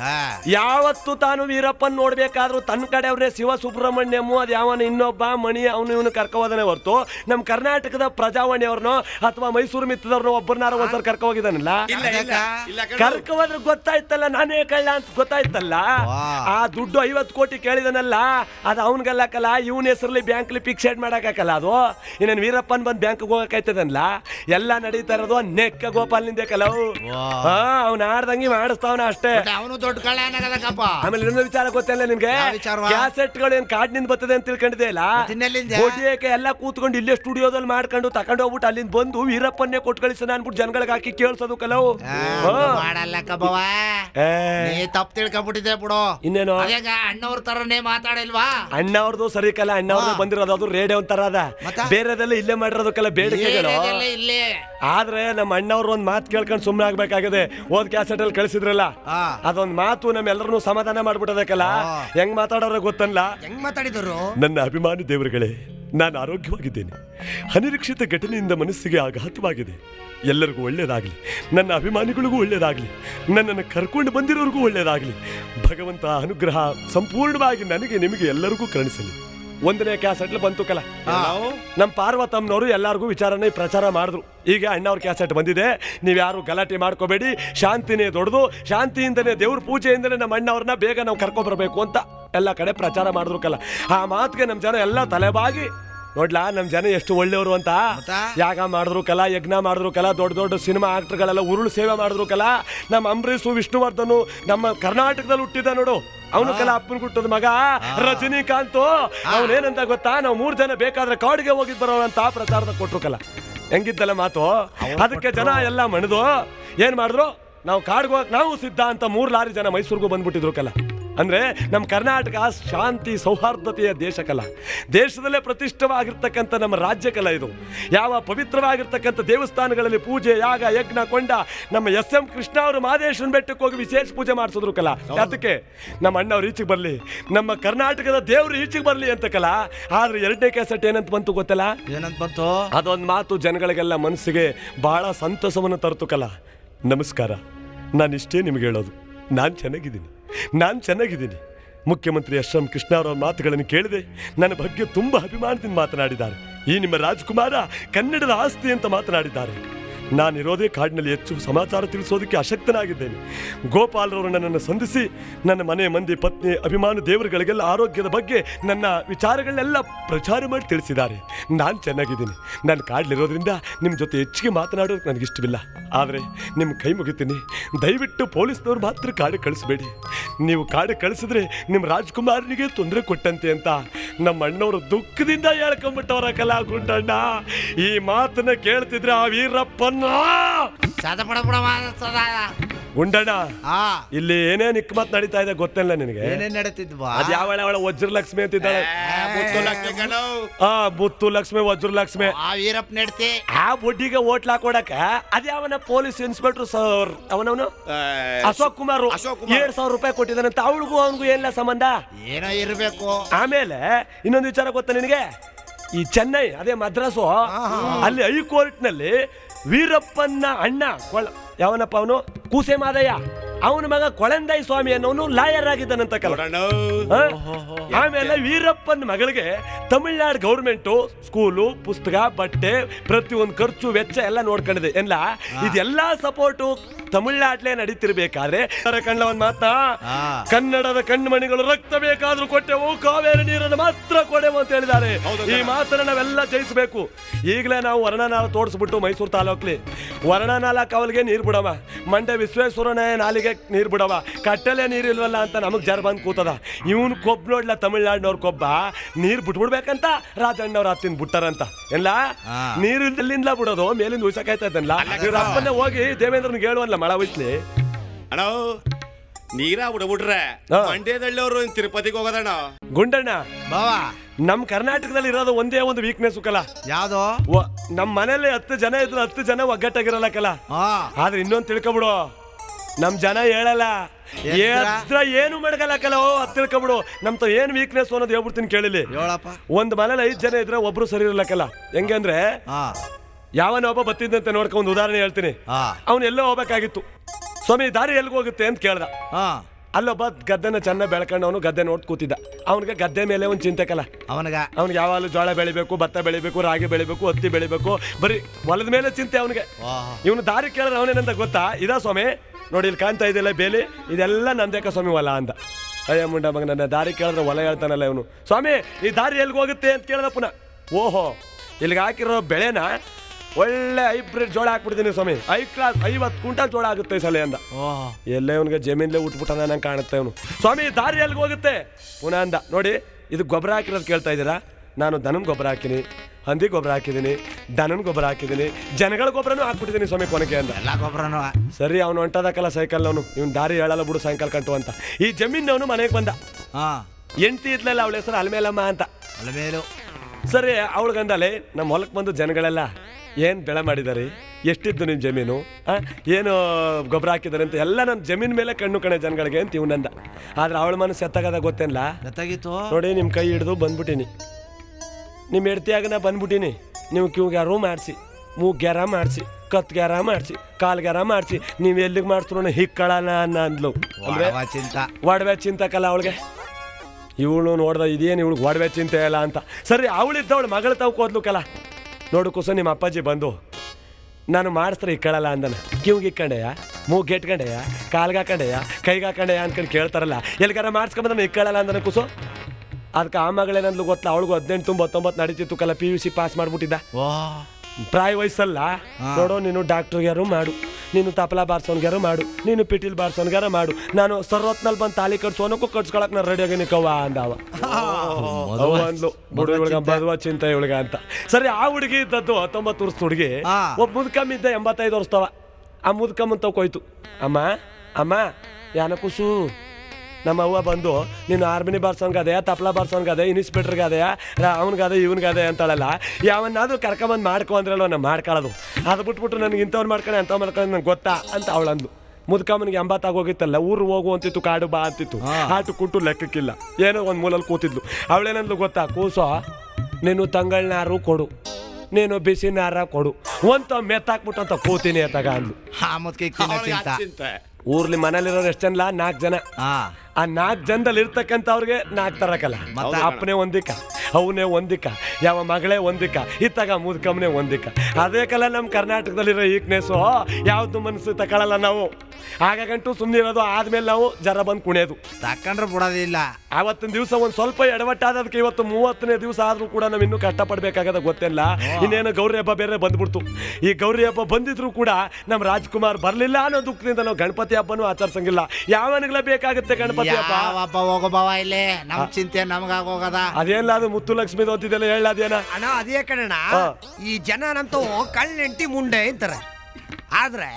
ಯಾವತ್ತು ತಾನು ವೀರಪ್ಪನ್ ನೋಡ್ಬೇಕಾದ್ರೂ ತನ್ನ ಕಡೆ ಅವ್ರೆ ಶಿವ ಸುಬ್ರಹ್ಮಣ್ಯಮು ಅದ್ ಯಾವನ ಇನ್ನೊಬ್ಬ ಮಣಿ ಅವನು ಇವನು ಕರ್ಕೋದನೆ ಹೊರ್ತು ನಮ್ ಕರ್ನಾಟಕದ ಪ್ರಜಾವಾಣಿ ಅವ್ರನ್ನೋ ಅಥವಾ ಮೈಸೂರು ಮಿತ್ತದವ್ರನ್ನೋ ಒಬ್ಬರನ್ನಾರ ಒಂದ್ಸಲ ಕರ್ಕೊ ಹೋಗಿದಾನಲ್ಲ ಇಲ್ಲ ಇಲ್ಲ ಇಲ್ಲ ಕಣ ಕರ್ಕೊ ಹೋದ್ರೆ ಗೊತ್ತಾಯ್ತಲ್ಲ ನಾನೇ ಕಳ್ಳ ಅಂತ ಗೊತ್ತಾಯ್ತಲ್ಲ ವಾ. ಆ ದುಡ್ಡು ಐವತ್ತು ಕೋಟಿ ಕೇಳಿದನಲ್ಲ ಅದು ಅವನ್ಗಲ್ಲಕ್ಕಲ್ಲ ಇವನ ಹೆಸರಲ್ಲಿ ಬ್ಯಾಂಕ್ಲಿ ಫಿಕ್ಸೆಡ್ ಮಾಡಕ್ಕಾಗಲ್ಲ ಅದು ಇನ್ನೇನು ವೀರಪ್ಪನ್ ಬಂದ್ ಬ್ಯಾಂಕ್ ಹೋಗಕ್ಕಾಯ್ತದಲ್ಲ ಎಲ್ಲ ನಡೀತಾ ಇರೋದು ನೆಕ್ಕ ಗೋಪಾಲ್ನಿಂದ ಕಲವು ಹಾ ಅವ್ನ ಆಡ್ದಂಗೆ ಮಾಡಿಸ್ತಾವನ ಅಷ್ಟೇ ಅವನು ದೊಡ್ಡ ಕಳ್ಳ ಏನಾಗದಕ್ಕಪ್ಪ ಆಮೇಲೆ ಇನ್ನೊಂದು ವಿಚಾರ ಗೊತ್ತಿಲ್ಲ ನಿನ್ಗೆ ಯಾವ ವಿಚಾರವಾ? ಕ್ಯಾಸೆಟ್ಗಳು ಏನ್ ಕಾಡ್ನಿಂದ ಬರ್ತದೆ ಅಂತ ತಿಳ್ಕೊಂಡಿದೆ ಇಲ್ಲ ಮತ್ತಿನ್ನೆಲ್ಲಿಂದ? ಗೋಟಿಯಕ್ಕೆ ಎಲ್ಲ ಕೂತ್ಕೊಂಡು ಇಲ್ಲೇ ಸ್ಟುಡಿಯೋದಲ್ಲಿ ಮಾಡ್ಕೊಂಡು ತಕೊಂಡು ಹೋಗ್ಬಿಟ್ಟು ಅಲ್ಲಿಂದ ಬಂದು ವೀರಪ್ಪನ್ನೇ ಕೊಟ್ಟು ಕಳಿಸೋಣ ಅನ್ಬಿಟ್ಟು ಜನಗಳಿಗೆ ಹಾಕಿ ಕೇಳ್ಸೋದು ಕಲವು ಹಾ. ಮಾಡಲ್ಲಕ್ಕ ಬವ ಏ, ನೀ ತಪ್ಪು ತಿಳ್ಕೊಂಬಿಟ್ಟಿದೆ ಬಿಡು ಇನ್ನೇನು ಅದೇಗ ಅಣ್ಣವ್ರ ತರನೇ ಮಾತಾಡಿಲ್ವಾ ಅಣ್ಣ ಅವ್ರದ್ದು ಸರಿ ಕಲ ಅಣ್ಣ ಅವ್ರದ್ದು ಹಾ. ಬಂದಿರೋದು ಅದು ರೇಡಿಯೋ ಒಂಥರ ಅದ ಮತ್ತ? ಬೇರೆದೆಲ್ಲ ಇಲ್ಲೇ ಮಾಡಿರೋದಕ್ಕೆಲ್ಲ ಬೇಡಿಕೆಗಳು ಏನಿದೆಲ್ಲ ಇಲ್ಲೇ ಆದ್ರೆ ನಮ್ಮ ಅಣ್ಣವ್ರು ಒಂದ್ ಮಾತು ಕೇಳ್ಕೊಂಡು ಸುಮ್ಮನೆ ಆಗ್ಬೇಕಾಗಿದೆ ಓದ್ ಕ್ಯಾಸೆಟ್ ಅಲ್ಲಿ ಕಳಿಸಿದ್ರಲ್ಲ ಹಾ. ಅದೊಂದ್ ಮಾತು ನಮ್ಮೆಲ್ಲರನ್ನು ಸಮಾಧಾನ ಮಾಡ್ಬಿಟ್ಟದಕ್ಕಲ್ಲ ಹಾ. ಹೆಂಗ್ ಮಾತಾಡೋರ ಗೊತ್ತಲ್ಲ ಹೆಂಗ್ ಮಾತಾಡಿದರು ನನ್ನ ಅಭಿಮಾನಿ ದೇವರುಗಳೇ ನಾನು ಆರೋಗ್ಯವಾಗಿದ್ದೇನೆ ಅನಿರೀಕ್ಷಿತ ಘಟನೆಯಿಂದ ಮನಸ್ಸಿಗೆ ಆಘಾತವಾಗಿದೆ ಎಲ್ಲರಿಗೂ ಒಳ್ಳೇದಾಗಲಿ ನನ್ನ ಅಭಿಮಾನಿಗಳಿಗೂ ಒಳ್ಳೇದಾಗಲಿ ನನ್ನನ್ನು ಕರ್ಕೊಂಡು ಬಂದಿರೋರಿಗೂ ಒಳ್ಳೇದಾಗಲಿ ಭಗವಂತ ಅನುಗ್ರಹ ಸಂಪೂರ್ಣವಾಗಿ ನನಗೆ ನಿಮಗೆ ಎಲ್ಲರಿಗೂ ಕರುಣಿಸಲಿ ಒಂದನೇ ಕ್ಯಾಸೆಟ್ಲ್ ಬಂತು ಕಲ ನಮ್ಮ ಪಾರ್ವತಮ್ಮನವರು ಎಲ್ಲರಿಗೂ ವಿಚಾರನ ಪ್ರಚಾರ ಮಾಡಿದ್ರು ಈಗ ಅಣ್ಣವ್ರ ಕ್ಯಾಸೆಟ್ ಬಂದಿದೆ ನೀವು ಯಾರು ಗಲಾಟೆ ಮಾಡ್ಕೋಬೇಡಿ ಶಾಂತಿನೇ ದೊಡ್ಡದು ಶಾಂತಿಯಿಂದನೇ ದೇವ್ರ ಪೂಜೆಯಿಂದನೇ ನಮ್ಮ ಅಣ್ಣವ್ರನ್ನ ಬೇಗ ನಾವು ಕರ್ಕೊಬರ್ಬೇಕು ಅಂತ ಎಲ್ಲ ಕಡೆ ಪ್ರಚಾರ ಮಾಡಿದ್ರು ಕಲ ಆ ಮಾತಿಗೆ ನಮ್ಮ ಜನ ಎಲ್ಲ ತಲೆಬಾಗಿ ನೋಡ್ಲಾ ನಮ್ಮ ಜನ ಎಷ್ಟು ಒಳ್ಳೆಯವರು ಅಂತ ಮತ್ತ? ಯಾಗ ಮಾಡಿದ್ರು ಕಲಾ ಯಜ್ಞ ಮಾಡಿದ್ರು ಕಲಾ ದೊಡ್ಡ ದೊಡ್ಡ ಸಿನಿಮಾ ಆಕ್ಟರ್ಗಳೆಲ್ಲ ಉರುಳು ಸೇವೆ ಮಾಡಿದ್ರು ಕಲಾ ನಮ್ಮ ಅಂಬರೀಷು ವಿಷ್ಣುವರ್ಧನು ನಮ್ಮ ಕರ್ನಾಟಕದಲ್ಲಿ ಹುಟ್ಟಿದ ನೋಡು ಅವನು ಕಲಾ ಅಪ್ಪನ ಹುಟ್ಟದ ಮಗ ರಜನಿಕಾಂತ್ ಅವನೇನಂತ ಗೊತ್ತಾ ನಾವು ಮೂರ್ ಜನ ಬೇಕಾದ್ರೆ ಕಾಡಿಗೆ ಹೋಗಿದ್ ಬರೋಣ ಅಂತ ಪ್ರಚಾರದ ಕೊಟ್ರು ಕಲ ಹೆಂಗಿದ್ದಲ್ಲ ಮಾತು ಅದಕ್ಕೆ ಜನ ಎಲ್ಲ ಮಣಿದು ಏನ್ ಮಾಡಿದ್ರು ನಾವು ಕಾಡ್ಗೆ ಹೋಗಕ್ ನಾವು ಸಿದ್ಧ ಅಂತ ಮೂರ್ ಲಾರಿ ಜನ ಮೈಸೂರಿಗೂ ಬಂದ್ಬಿಟ್ಟಿದ್ರು ಕಲ ಅಂದ್ರೆ ನಮ್ಮ ಕರ್ನಾಟಕ ಶಾಂತಿ ಸೌಹಾರ್ದತೆಯ ದೇಶ ಕಲ ದೇಶದಲ್ಲೇ ಪ್ರತಿಷ್ಠವಾಗಿರ್ತಕ್ಕಂಥ ನಮ್ಮ ರಾಜ್ಯ ಕಲ ಇದು ಯಾವ ಪವಿತ್ರವಾಗಿರ್ತಕ್ಕಂಥ ದೇವಸ್ಥಾನಗಳಲ್ಲಿ ಪೂಜೆ ಯಾಗ ಯಜ್ಞ ಕೊಂಡ ನಮ್ಮ ಎಸ್ ಎಂ ಕೃಷ್ಣ ಅವರು ಮಹದೇಶ್ವರನ ಬೆಟ್ಟಕ್ಕೆ ಹೋಗಿ ವಿಶೇಷ ಪೂಜೆ ಮಾಡಿಸಿದ್ರು ಕಲ ಅದಕ್ಕೆ ನಮ್ಮ ಅಣ್ಣವ್ರು ಈಚೆಗೆ ಬರಲಿ ನಮ್ಮ ಕರ್ನಾಟಕದ ದೇವರು ಈಚೆಗೆ ಬರಲಿ ಅಂತ ಕಲ ಆದ್ರೆ ಎರಡನೇ ಕ್ಯಾಸೆಟ್ ಏನಂತ ಬಂತು ಗೊತ್ತಲ್ಲ ಏನಂತ ಬಂತು ಅದೊಂದು ಮಾತು ಜನಗಳಿಗೆಲ್ಲ ಮನಸ್ಸಿಗೆ ಬಹಳ ಸಂತಸವನ್ನು ತರ್ತು ಕಲ ನಮಸ್ಕಾರ ನಾನಿಷ್ಟೇ ನಿಮಗೆ ಹೇಳೋದು ನಾನು ಚೆನ್ನಾಗಿದ್ದೀನಿ ನಾನು ಚೆನ್ನಾಗಿದ್ದೀನಿ ಮುಖ್ಯಮಂತ್ರಿ ಎಸ್ ಎಂ ಕೃಷ್ಣ ಅವರ ಮಾತುಗಳನ್ನು ಕೇಳಿದೆ ನನ್ನ ಬಗ್ಗೆ ತುಂಬ ಅಭಿಮಾನದಿಂದ ಮಾತನಾಡಿದ್ದಾರೆ ಈ ನಿಮ್ಮ ರಾಜ್ಕುಮಾರ ಕನ್ನಡದ ಆಸ್ತಿ ಅಂತ ಮಾತನಾಡಿದ್ದಾರೆ ನಾನಿರೋದೇ ಕಾಡಿನಲ್ಲಿ ಹೆಚ್ಚು ಸಮಾಚಾರ ತಿಳಿಸೋದಕ್ಕೆ ಅಶಕ್ತನಾಗಿದ್ದೇನೆ ಗೋಪಾಲರವರು ನನ್ನನ್ನು ಸಂಧಿಸಿ ನನ್ನ ಮನೆ ಮಂದಿ ಪತ್ನಿ ಅಭಿಮಾನ ದೇವರುಗಳಿಗೆಲ್ಲ ಆರೋಗ್ಯದ ಬಗ್ಗೆ ನನ್ನ ವಿಚಾರಗಳನ್ನೆಲ್ಲ ಪ್ರಚಾರ ಮಾಡಿ ತಿಳಿಸಿದ್ದಾರೆ ನಾನು ಚೆನ್ನಾಗಿದ್ದೀನಿ ನಾನು ಕಾಡಲಿರೋದ್ರಿಂದ ನಿಮ್ಮ ಜೊತೆ ಹೆಚ್ಚಿಗೆ ಮಾತನಾಡೋದಕ್ಕೆ ನನಗಿಷ್ಟವಿಲ್ಲ ಆದರೆ ನಿಮ್ಮ ಕೈ ಮುಗಿತೀನಿ ದಯವಿಟ್ಟು ಪೊಲೀಸ್ನವ್ರು ಮಾತ್ರ ಕಾಡು ಕಳಿಸ್ಬೇಡಿ ನೀವು ಕಾಡು ಕಳಿಸಿದ್ರೆ ನಿಮ್ಮ ರಾಜ್ಕುಮಾರನಿಗೆ ತೊಂದರೆ ಕೊಟ್ಟಂತೆ ಅಂತ ನಮ್ಮ ಅಣ್ಣವರು ದುಃಖದಿಂದ ಹೇಳ್ಕೊಂಬಿಟ್ಟವರ ಕಲಾ ಗುಂಡಣ್ಣ ಈ ಮಾತನ್ನ ಕೇಳ್ತಿದ್ರೆ ಆ ವೀರಪ್ಪನ್ನ ಸದ ಪಡ ಪಡ ಮಾನಸದ ಗುಂಡಣ್ಣ ಆ ಇಲ್ಲಿ ಏನೇನ್ ಇಕ್ಮತ್ ನಡೀತಾ ಇದೆ ಗೊತ್ತಿಲ್ಲ ನಿನಗೆ ಏನೇನ್ ನಡೀತಿದ್ವಾ ಅದ್ ಯಾವ ಅವಳ ವಜ್ರಲಕ್ಷ್ಮಿ ಅಂತಿದ್ದಾಳೆ ಕಣೋ ಆ ಬುತ್ತು ಲಕ್ಷ್ಮಿ ವಜ್ರಲಕ್ಷ್ಮಿ ಆ ವೀರಪ್ಪ ನಡ್ತಿ ಆ ಬುಡ್ಡಿಗೆ ಓಟ್ಲಾ ಕೊಡಕ ಅದ್ಯಾವನ ಪೊಲೀಸ್ ಇನ್ಸ್ಪೆಕ್ಟರ್ ಸರ್ ಅವನವನು ಅಶೋಕ್ ಕುಮಾರ್ ಅಶೋಕ್ ಕುಮಾರ್. ಏಳ್ ಸಾವಿರ ರೂಪಾಯಿ ಕೊಟ್ಟಿದ್ದಾನಂತ ಅವಳಿಗೂ ಅವನಿಗೂ ಏನಿಲ್ಲ ಸಂಬಂಧ ಏನೋ ಇರ್ಬೇಕು ಆಮೇಲೆ ಇನ್ನೊಂದು ವಿಚಾರ ಗೊತ್ತಾ ನಿನಗೆ ಈ ಚೆನ್ನೈ ಅದೇ ಮದ್ರಾಸು ಅಲ್ಲಿ ಹೈಕೋರ್ಟ್ ನಲ್ಲಿ ವೀರಪ್ಪನ ಅಣ್ಣ ಕೊಳ ಯಾವನಪ್ಪ ಅವನು ಕೂಸೆ ಮಾದಯ್ಯ ಅವನ ಮಗ ಕೊಳಂದೈ ಸ್ವಾಮಿ ಅನ್ನೋನು ಲಾಯರ್ ಆಗಿದ್ದಾನಂತ ಕಲ ನೋಡಣ್ಣ ಆಮೇಲೆ ವೀರಪ್ಪನ ಮಗಳಿಗೆ ತಮಿಳ್ನಾಡು ಗೌರ್ಮೆಂಟು ಸ್ಕೂಲು ಪುಸ್ತಕ ಬಟ್ಟೆ ಪ್ರತಿಯೊಂದು ಖರ್ಚು ವೆಚ್ಚ ಎಲ್ಲ ನೋಡ್ಕೊಂಡಿದೆ ಎಲ್ಲ ಇದೆಲ್ಲ ಸಪೋರ್ಟು ತಮಿಳ್ನಾಡ್ಲೇ ನಡೀತಿರ್ಬೇಕಾದ್ರೆ ಅದರ ಕಣ್ಣ ಒಂದ್ ಮಾತಾ ಆ. ಕನ್ನಡದ ಕಣ್ಮಣಿಗಳು ರಕ್ತ ಬೇಕಾದ್ರೂ ಕೊಟ್ಟೆವು ಕಾವೇರಿ ನೀರನ್ನು ಮಾತ್ರ ಕೊಡೆವು ಅಂತ ಹೇಳಿದ್ದಾರೆ ಈ ಮಾತನ್ನ ನಾವೆಲ್ಲ ಜಯಿಸಬೇಕು ಈಗಲೇ ನಾವು ವರ್ಣನಾಲ ತೋರಿಸ್ಬಿಟ್ಟು ಮೈಸೂರು ತಾಲೂಕ್ಲಿ ವರ್ಣನಾಲ ಕಾವಲಿಗೆ ನೀರು ಬಿಡವ ಮಂಡ್ಯ ವಿಶ್ವೇಶ್ವರನ ನಾಲಿಗೆ ನೀರು ಬಿಡವ ಕಟ್ಟಲೆ ನೀರು ಇಲ್ವಲ್ಲ ಅಂತ ನಮಗ್ ಜರ ಬಂದು ಕೂತದ ಇವನು ಕೊಬ್ಬ ನೋಡ್ಲ ತಮಿಳ್ನಾಡಿನವ್ರ ಕೊಬ್ಬ ನೀರು ಬಿಟ್ಬಿಡ್ಬೇಕಂತ ರಾಜಣ್ಣವ್ರ ಹತ್ತಿನ ಬಿಟ್ಟಾರಂತ ಎಲ್ಲ ಆ. ನೀರು ಎಲ್ಲಿಂದ ಬಿಡೋದು ಮೇಲಿಂದ ಉಯ್ಸಕಾಯ್ತಾ ಇದ್ದಲ್ಲ ಇವ್ರ ಅಪ್ಪನೇ ಹೋಗಿ ದೇವೇಂದ್ರನಿಗೆ ಹೇಳುವಲ್ಲ ಮಳ ಉಯ್ಸ್ಲಿ ಅಣ್ಣ ನೀರ ಬಿಡ್ಬಿಟ್ರೆ ಹಾ. ಮಂಡ್ಯದಳ್ಳವರು ತಿರುಪತಿಗೆ ಹೋಗೋದಣ್ಣ ಗುಂಡಣ್ಣ ಬಾವಾ ನಮ್ ಕರ್ನಾಟಕದಲ್ಲಿ ಇರೋದು ಒಂದೇ ಒಂದು ವೀಕ್ನೆಸ್ ಕಲ ಯಾವ್ದು ವ- ನಮ್ ಮನೇಲಿ ಹತ್ತು ಜನ ಇದ್ರು ಹತ್ತು ಜನ ಒಗ್ಗಟ್ಟಾಗಿರಲ್ಲ ಕಲ ಹಾ ಆದ್ರೆ ಇನ್ನೊಂದು ತಿಳ್ಕೊಬಿಡು ನಮ್ ಜನ ಹೇಳಲ್ಲ ಎದ್ರ? ಎದ್ರ ಏನು ಮಾಡಗಲ್ಲ ಕಲ ಹತ್ತು ತಿಳ್ಕೊಬಿಡು ನಮ್ ತ ಏನ್ ವೀಕ್ನೆಸ್ ಅನ್ನೋದು ಹೇಳ್ಬಿಡ್ತೀನಿ ಕೇಳಿಲಿ ಹೇಳಪ್ಪ ಒಂದ್ ಮನೇಲಿ ಐದ್ ಜನ ಇದ್ರೆ ಒಬ್ರು ಸರಿ ಇರಲ್ಲ ಕಲ ಹೆಂಗೆ ಅಂದ್ರೆ ಹಾ ಯಾವನ ಒಬ್ಬ ಬತ್ತಿದ್ದಂತೆ ನೋಡ್ಕೊ ಒಂದು ಉದಾಹರಣೆ ಹೇಳ್ತೀನಿ ಹಾ ಅವ್ನು ಎಲ್ಲೋ ಹೋಗ್ಬೇಕಾಗಿತ್ತು ಸ್ವಾಮಿ ದಾರಿ ಎಲ್ಲಿಗೆ ಹೋಗುತ್ತೆ ಅಂತ ಕೇಳ್ದ ಹಾ ಅಲ್ಲೊಬ್ಬ ಗದ್ದೆನ ಚೆನ್ನಾಗಿ ಬೆಳ್ಕೊಂಡು ಅವನು ಗದ್ದೆ ನೋಡ್ ಕೂತಿದ್ದ ಅವನಿಗೆ ಗದ್ದೆ ಮೇಲೆ ಒಂದು ಚಿಂತೆ ಕಲ ಅವನಿಗ ಅವ್ನಿಗೆ ಯಾವಾಗಲೂ ಜೋಳ ಬೆಳಿಬೇಕು ಭತ್ತ ಬೆಳಿಬೇಕು ರಾಗಿ ಬೆಳಿಬೇಕು ಹತ್ತಿ ಬೆಳಿಬೇಕು ಬರೀ ಹೊಲದ ಮೇಲೆ ಚಿಂತೆ ಅವನಿಗೆ ವಾಹ್. ಇವನು ದಾರಿ ಕೇಳಿದ್ರೆ ಅವನೇನಂತ ಗೊತ್ತಾ ಇದಾ ಸ್ವಾಮಿ ನೋಡಿ ಇಲ್ಲಿ ಕಾಣ್ತಾ ಇದೆಯಲ್ಲ ಬೇಲಿ ಇದೆಲ್ಲ ನಂದೇಕ ಸ್ವಾಮಿ ಹೊಲ ಅಂದ ಅಯ್ಯ ಮುಂಡ ಮಗ ನನ್ನ ದಾರಿ ಕೇಳಿದ್ರೆ ಹೊಲ ಹೇಳ್ತಾನಲ್ಲ ಇವನು ಸ್ವಾಮಿ ಈ ದಾರಿ ಎಲ್ಲಿಗೆ ಹೋಗುತ್ತೆ ಅಂತ ಕೇಳ್ದ ಪುನಃ ಓಹೋ ಇಲ್ಲಿಗೆ ಹಾಕಿರೋ ಬೆಳೆನ ಒಳ್ಳೆ ಹೈಬ್ರಿಡ್ ಜೋಳ ಹಾಕ್ಬಿಡ್ತೀನಿ ಸ್ವಾಮಿ ಐ ಕ್ಲಾಸ್ ಐವತ್ತು ಕ್ವಿಂಟಲ್ ಜೋಳ ಆಗುತ್ತೆ ಈ ಸಲ ಅಂದ ಓಹ್ ಎಲ್ಲೇ ಅವನಿಗೆ ಜಮೀನ್ಲೇ ಉಟ್ಬಿಟ್ಟ ನಂಗೆ ಕಾಣುತ್ತೆ ಅವನು ಸ್ವಾಮಿ ದಾರಿ ಎಲ್ಲಿಗೆ ಹೋಗುತ್ತೆ ಪುನಃ ಅಂದ ನೋಡಿ ಇದು ಗೊಬ್ಬರ ಹಾಕಿರೋದು ಕೇಳ್ತಾ ಇದ್ದೀರಾ ನಾನು ದನನ ಗೊಬ್ಬರ ಹಾಕಿನಿ ಹಂದಿ ಗೊಬ್ಬರ ಹಾಕಿದ್ದೀನಿ ದನನ ಗೊಬ್ಬರ ಹಾಕಿದ್ದೀನಿ ಜನಗಳ ಗೊಬ್ಬರನೂ ಹಾಕ್ಬಿಟ್ಟಿದ್ದೀನಿ ಸ್ವಾಮಿ ಕೊನೆಗೆ ಅಂದ ಎಲ್ಲ ಗೊಬ್ಬರನು ಸರಿ ಅವನು ಹೊಂಟದಕ್ಕಲ್ಲ ಸೈಕಲ್ ಅವನು ಇವ್ನು ದಾರಿ ಹೇಳಲ್ಲ ಬಿಡು ಸಾಯಂಕಾಲ ಕಂಟು ಅಂತ ಈ ಜಮೀನವನು ಮನೆಗೆ ಬಂದ ಹಾ ಎಂಟಿ ಇದ್ಲಲ್ಲ ಅವಳ ಹೆಸರು ಅಲ್ಮೇಲಮ್ಮ ಅಂತ ಅಲ್ಲ ಮೇಲು ಸರಿ ಅವಳಿಗಂದಲೆ ನಮ್ಮ ಹೊಲಕ್ಕೆ ಬಂದು ಜನಗಳೆಲ್ಲ ಏನು ಬೆಳೆ ಮಾಡಿದ್ದಾರೆ ಎಷ್ಟಿದ್ದು ನಿಮ್ಮ ಜಮೀನು ಆ, ಏನು ಗೊಬ್ಬರ ಹಾಕಿದ್ದಾರೆ ಅಂತ ಎಲ್ಲ ನನ್ನ ಜಮೀನ್ ಮೇಲೆ ಕಣ್ಣು ಕಣೆ ಜನಗಳಿಗೆ ಅಂತ ಇವನಂದ ಆದ್ರೆ ಅವಳ ಮನಸ್ಸು ಎತ್ತಾಗದ ಗೊತ್ತೇನಲ್ಲ ಗೊತ್ತಾಗಿತ್ತು ನೋಡಿ ನಿಮ್ಮ ಕೈ ಹಿಡಿದು ಬಂದ್ಬಿಟ್ಟಿನಿ ನಿಮ್ಮ ಹೆಡ್ತಿಯಾಗ ನಾ ಬಂದ್ಬಿಟ್ಟಿನಿ ನೀವು ಕ್ಯೂ ಗ್ಯಾರು ಮಾಡಿಸಿ ಮೂಗ್ ಗ್ಯಾರ ಮಾಡಿಸಿ ಕತ್ ಗ್ಯಾರ ಮಾಡಿಸಿ ಕಾಲ್ ಗ್ಯಾರ ಮಾಡಿಸಿ ನೀವು ಎಲ್ಲಿಗೆ ಮಾಡಿಸ್ರು ಹಿಕ್ಕಳನ ಅನ್ನ ಅಂದ್ಲು ಅಂದ್ರೆ ವಾಡವ ಚಿಂತ ಒಡವೆ ಚಿಂತಕಲ್ಲ ಅವಳಿಗೆ ಇವಳು ನೋಡ್ದ ಇದೇನು ಇವಳಿಗೆ ಒಡವೆ ಚಿಂತೆ ಇಲ್ಲ ಅಂತ ಸರಿ ಅವಳಿದ್ದವಳು ಮಗಳ ತಾವು ಕೋದ್ಲುಕಲ್ಲ ನೋಡು ಕುಸ ನಿಮ್ಮ ಅಪ್ಪಾಜಿ ಬಂದು ನಾನು ಮಾಡಿಸ್ತಾರೆ ಇಕ್ಕಳಲ್ಲ ಅಂದನ ಕಿವ್ಗೆ ಇಕ್ಕಂಡೆಯ ಮೂಗ್ ಇಟ್ಕೊಂಡೆಯ ಕಾಲ್ಗೆ ಹಾಕೊಂಡೆಯ ಕೈಗೆ ಹಾಕೊಂಡೆಯ ಅನ್ಕೊಂಡು ಕೇಳ್ತಾರಲ್ಲ ಎಲ್ಗಾರ ಮಾಡಿಸ್ಕೊಂಬಂದ್ರೆ ಇಕ್ಕಳಲ್ಲ ಅಂದನ ಕುಸು ಅದಕ್ಕೆ ಆ ಮಗಳೇನಂದ್ಲು ಗೊತ್ತಾ ಅವಳಿಗೂ ಹದಿನೆಂಟು ತುಂಬ ಹತ್ತೊಂಬತ್ತು ನಡೀತಿತ್ತು ಕಲ್ಲ ಪಿ ಯು ಸಿ ಪಾಸ್ ಮಾಡ್ಬಿಟ್ಟಿದ್ದ ಓಹ್ ಪ್ರಾಯ ವಯಸ್ಸಲ್ಲ ನೋಡು ನೀನು ಡಾಕ್ಟರ್ಗ್ಯಾರು ಮಾಡು ನೀನು ತಪಲ ಬಾರ್ಸೋನ್ಗ್ಯಾರು ಮಾಡು ನೀನು ಪಿಟಿಲ್ ಬಾರ್ಸೋನ್ಗ್ಯಾರ ಮಾಡು ನಾನು ಸರ್ವತ್ನಲ್ಲಿ ಬಂದು ತಾಲಿ ಕಟ್ಸೋನಕ್ಕೂ ಕಟ್ಸ್ಕೊಳಕ್ ನಾನು ರೆಡಿ ಆಗಿ ಕವ್ವ ಅಂದವ ಅವ ಅಂದ್ಲು ಬುಡು ಇವಳಿಗೆ ಬದುವ ಚಿಂತೆ ಇವಳಿಗೆ ಅಂತ ಸರಿ ಆ ಹುಡುಗಿ ಇದ್ದದ್ದು ಹತ್ತೊಂಬತ್ತು ವರ್ಷದ ಹುಡುಗಿ ಆ. ಒಬ್ಬ ಮುದ್ಕಮ್ಮ ಇದ್ದ ಎಂಬತ್ತೈದು ವರ್ಷದವ ಆ ಮುದ್ಕಮ್ಮನ್ ತಗೋಯ್ತು ಅಮ್ಮ ಅಮ್ಮ ಯಾನ ಕುಸು ನಮ್ಮ ಅವ್ವ ಬಂದು ನೀನು ಆರ್ಮಿನಿ ಬಾರ್ಸೋನ್ಗದೆ ತಪ್ಲ ಬಾರ್ಸೋನ್ಗದೆ ಇನ್ಸ್ಪೆಕ್ಟರ್ಗದೆ ಅವನಿಗದೆ ಇವನ್ಗದೆ ಅಂತಾಳಲ್ಲ ಯಾವನ್ನಾದ್ರೂ ಕರ್ಕೊಂಬಂದು ಮಾಡ್ಕೊ ಅಂದ್ರಲ್ವ ನಾ ಮಾಡ್ಕೊಳ್ಳೋದು ಅದು ಬಿಟ್ಬಿಟ್ಟು ನನಗೆ ಇಂಥವ್ನು ಮಾಡ್ಕೊಂಡು ಅಂಥವ್ ಮಾಡ್ಕೊಂಡು ನಂಗೆ ಗೊತ್ತಾ ಅಂತ ಅವಳಂದು ಮುದ್ಕಮ್ಮನಿಗೆ ಎಂಬತ್ತಾಗೋಗಿತ್ತಲ್ಲ ಊರು ಹೋಗು ಅಂತಿತ್ತು ಕಾಡು ಬಾ ಅಂತಿತ್ತು ಆಟು ಕುಂಟು ಲೆಕ್ಕಕ್ಕಿಲ್ಲ ಏನೋ ಒಂದು ಮೂಲಲ್ಲಿ ಕೂತಿದ್ಲು ಅವಳೇನಂದ್ಲು ಗೊತ್ತಾ ಕೂಸೋ ನೀನು ತಂಗಳನಾರು ಕೊಡು ನೀನು ಬಿಸಿ ನಾರ ಕೊಡು ಒಂತ ಮೆತ್ತಾಕ್ಬಿಟ್ಟು ಅಂತ ಕೂತೀನಿ ಅತ್ತಾಗ ಅಂದ್ಲು ಹಾ ಮುದ್ಕೆ ತಿನ್ನ ಅವ್ನಿಗೆ ಚಿಂತ ಆ ಚಿಂತೆ ಊರ್ಲಿ ಮನೇಲಿರೋರು ಎಷ್ಟು ಜನ ನಾಲ್ಕು ಜನ ಹಾ ಆ ನಾಲ್ಕು ಜನದಲ್ಲಿ ಇರ್ತಕ್ಕಂಥವ್ರಿಗೆ ನಾಲ್ಕು ತರಕಲ್ಲ ಅಪ್ಪನೇ ಒಂದಿಕ್ಕ ಅವನೇ ಒಂದಿಕ್ಕ ಯಾವ ಮಗಳೇ ಒಂದಿಕ್ಕ ಇತ್ತಾಗ ಮುದ್ಕಮ್ಮನೆ ಒಂದಿಕ್ಕ ಅದೇ ಕಲ ನಮ್ಮ ಕರ್ನಾಟಕದಲ್ಲಿರೋ ಈಕ್ನೆಸ್ಸು ಯಾವ್ದು ಮನಸ್ಸು ತಗೊಳಲ್ಲ ನಾವು ಆಗಂಟು ಸುಮ್ಮನೆ ಇರೋದು ಆದ್ಮೇಲೆ ನಾವು ಜರ ಬಂದು ಕುಣಿಯೋದು ತಕೊಂಡ್ರೆ ಬಿಡೋದಿಲ್ಲ ಆವತ್ತಿನ ದಿವಸ ಒಂದು ಸ್ವಲ್ಪ ಎಡವಟ್ಟಾದದಕ್ಕೆ ಇವತ್ತು ಮೂವತ್ತನೇ ದಿವಸ ಆದ್ರೂ ಕೂಡ ನಾವು ಇನ್ನೂ ಕಷ್ಟಪಡ್ಬೇಕಾಗದ ಗೊತ್ತಿಲ್ಲ ಇನ್ನೇನು ಗೌರಿ ಹಬ್ಬ ಬೇರೆ ಬಂದ್ಬಿಡ್ತು ಈ ಗೌರಿ ಹಬ್ಬ ಬಂದಿದ್ರು ಕೂಡ ನಮ್ಮ ರಾಜ್ಕುಮಾರ್ ಬರ್ಲಿಲ್ಲ ಅನ್ನೋ ದುಃಖದಿಂದ ನಾವು ಗಣಪತಿ ಹಬ್ಬನೂ ಆಚರಿಸಂಗಿಲ್ಲ ಯಾವನಿಗ್ಲ ಬೇಕಾಗುತ್ತೆ ಗಣಪತಿ ಹಬ್ಬ ಯಾವಪ್ಪ ಹೋಗೋ ಬಾವ ಇಲ್ಲಿ ನಮ್ ಚಿಂತೆ ನಮ್ಗಾಗೋಗದ ಅದೇನಿಲ್ಲ ಅದು ಮುತ್ತು ಲಕ್ಷ್ಮಿ ಓದಿದೆಲ್ಲ ಹೇಳದೇನ ಅಣ್ಣ ಅದೇ ಕಣಣ್ಣ ಹಾ. ಈ ಜನ ನಮ್ತವು ಕಳ್ಳೆಂಟಿ ಮುಂಡೆ ಅಂತಾರೆ ಆದ್ರೆ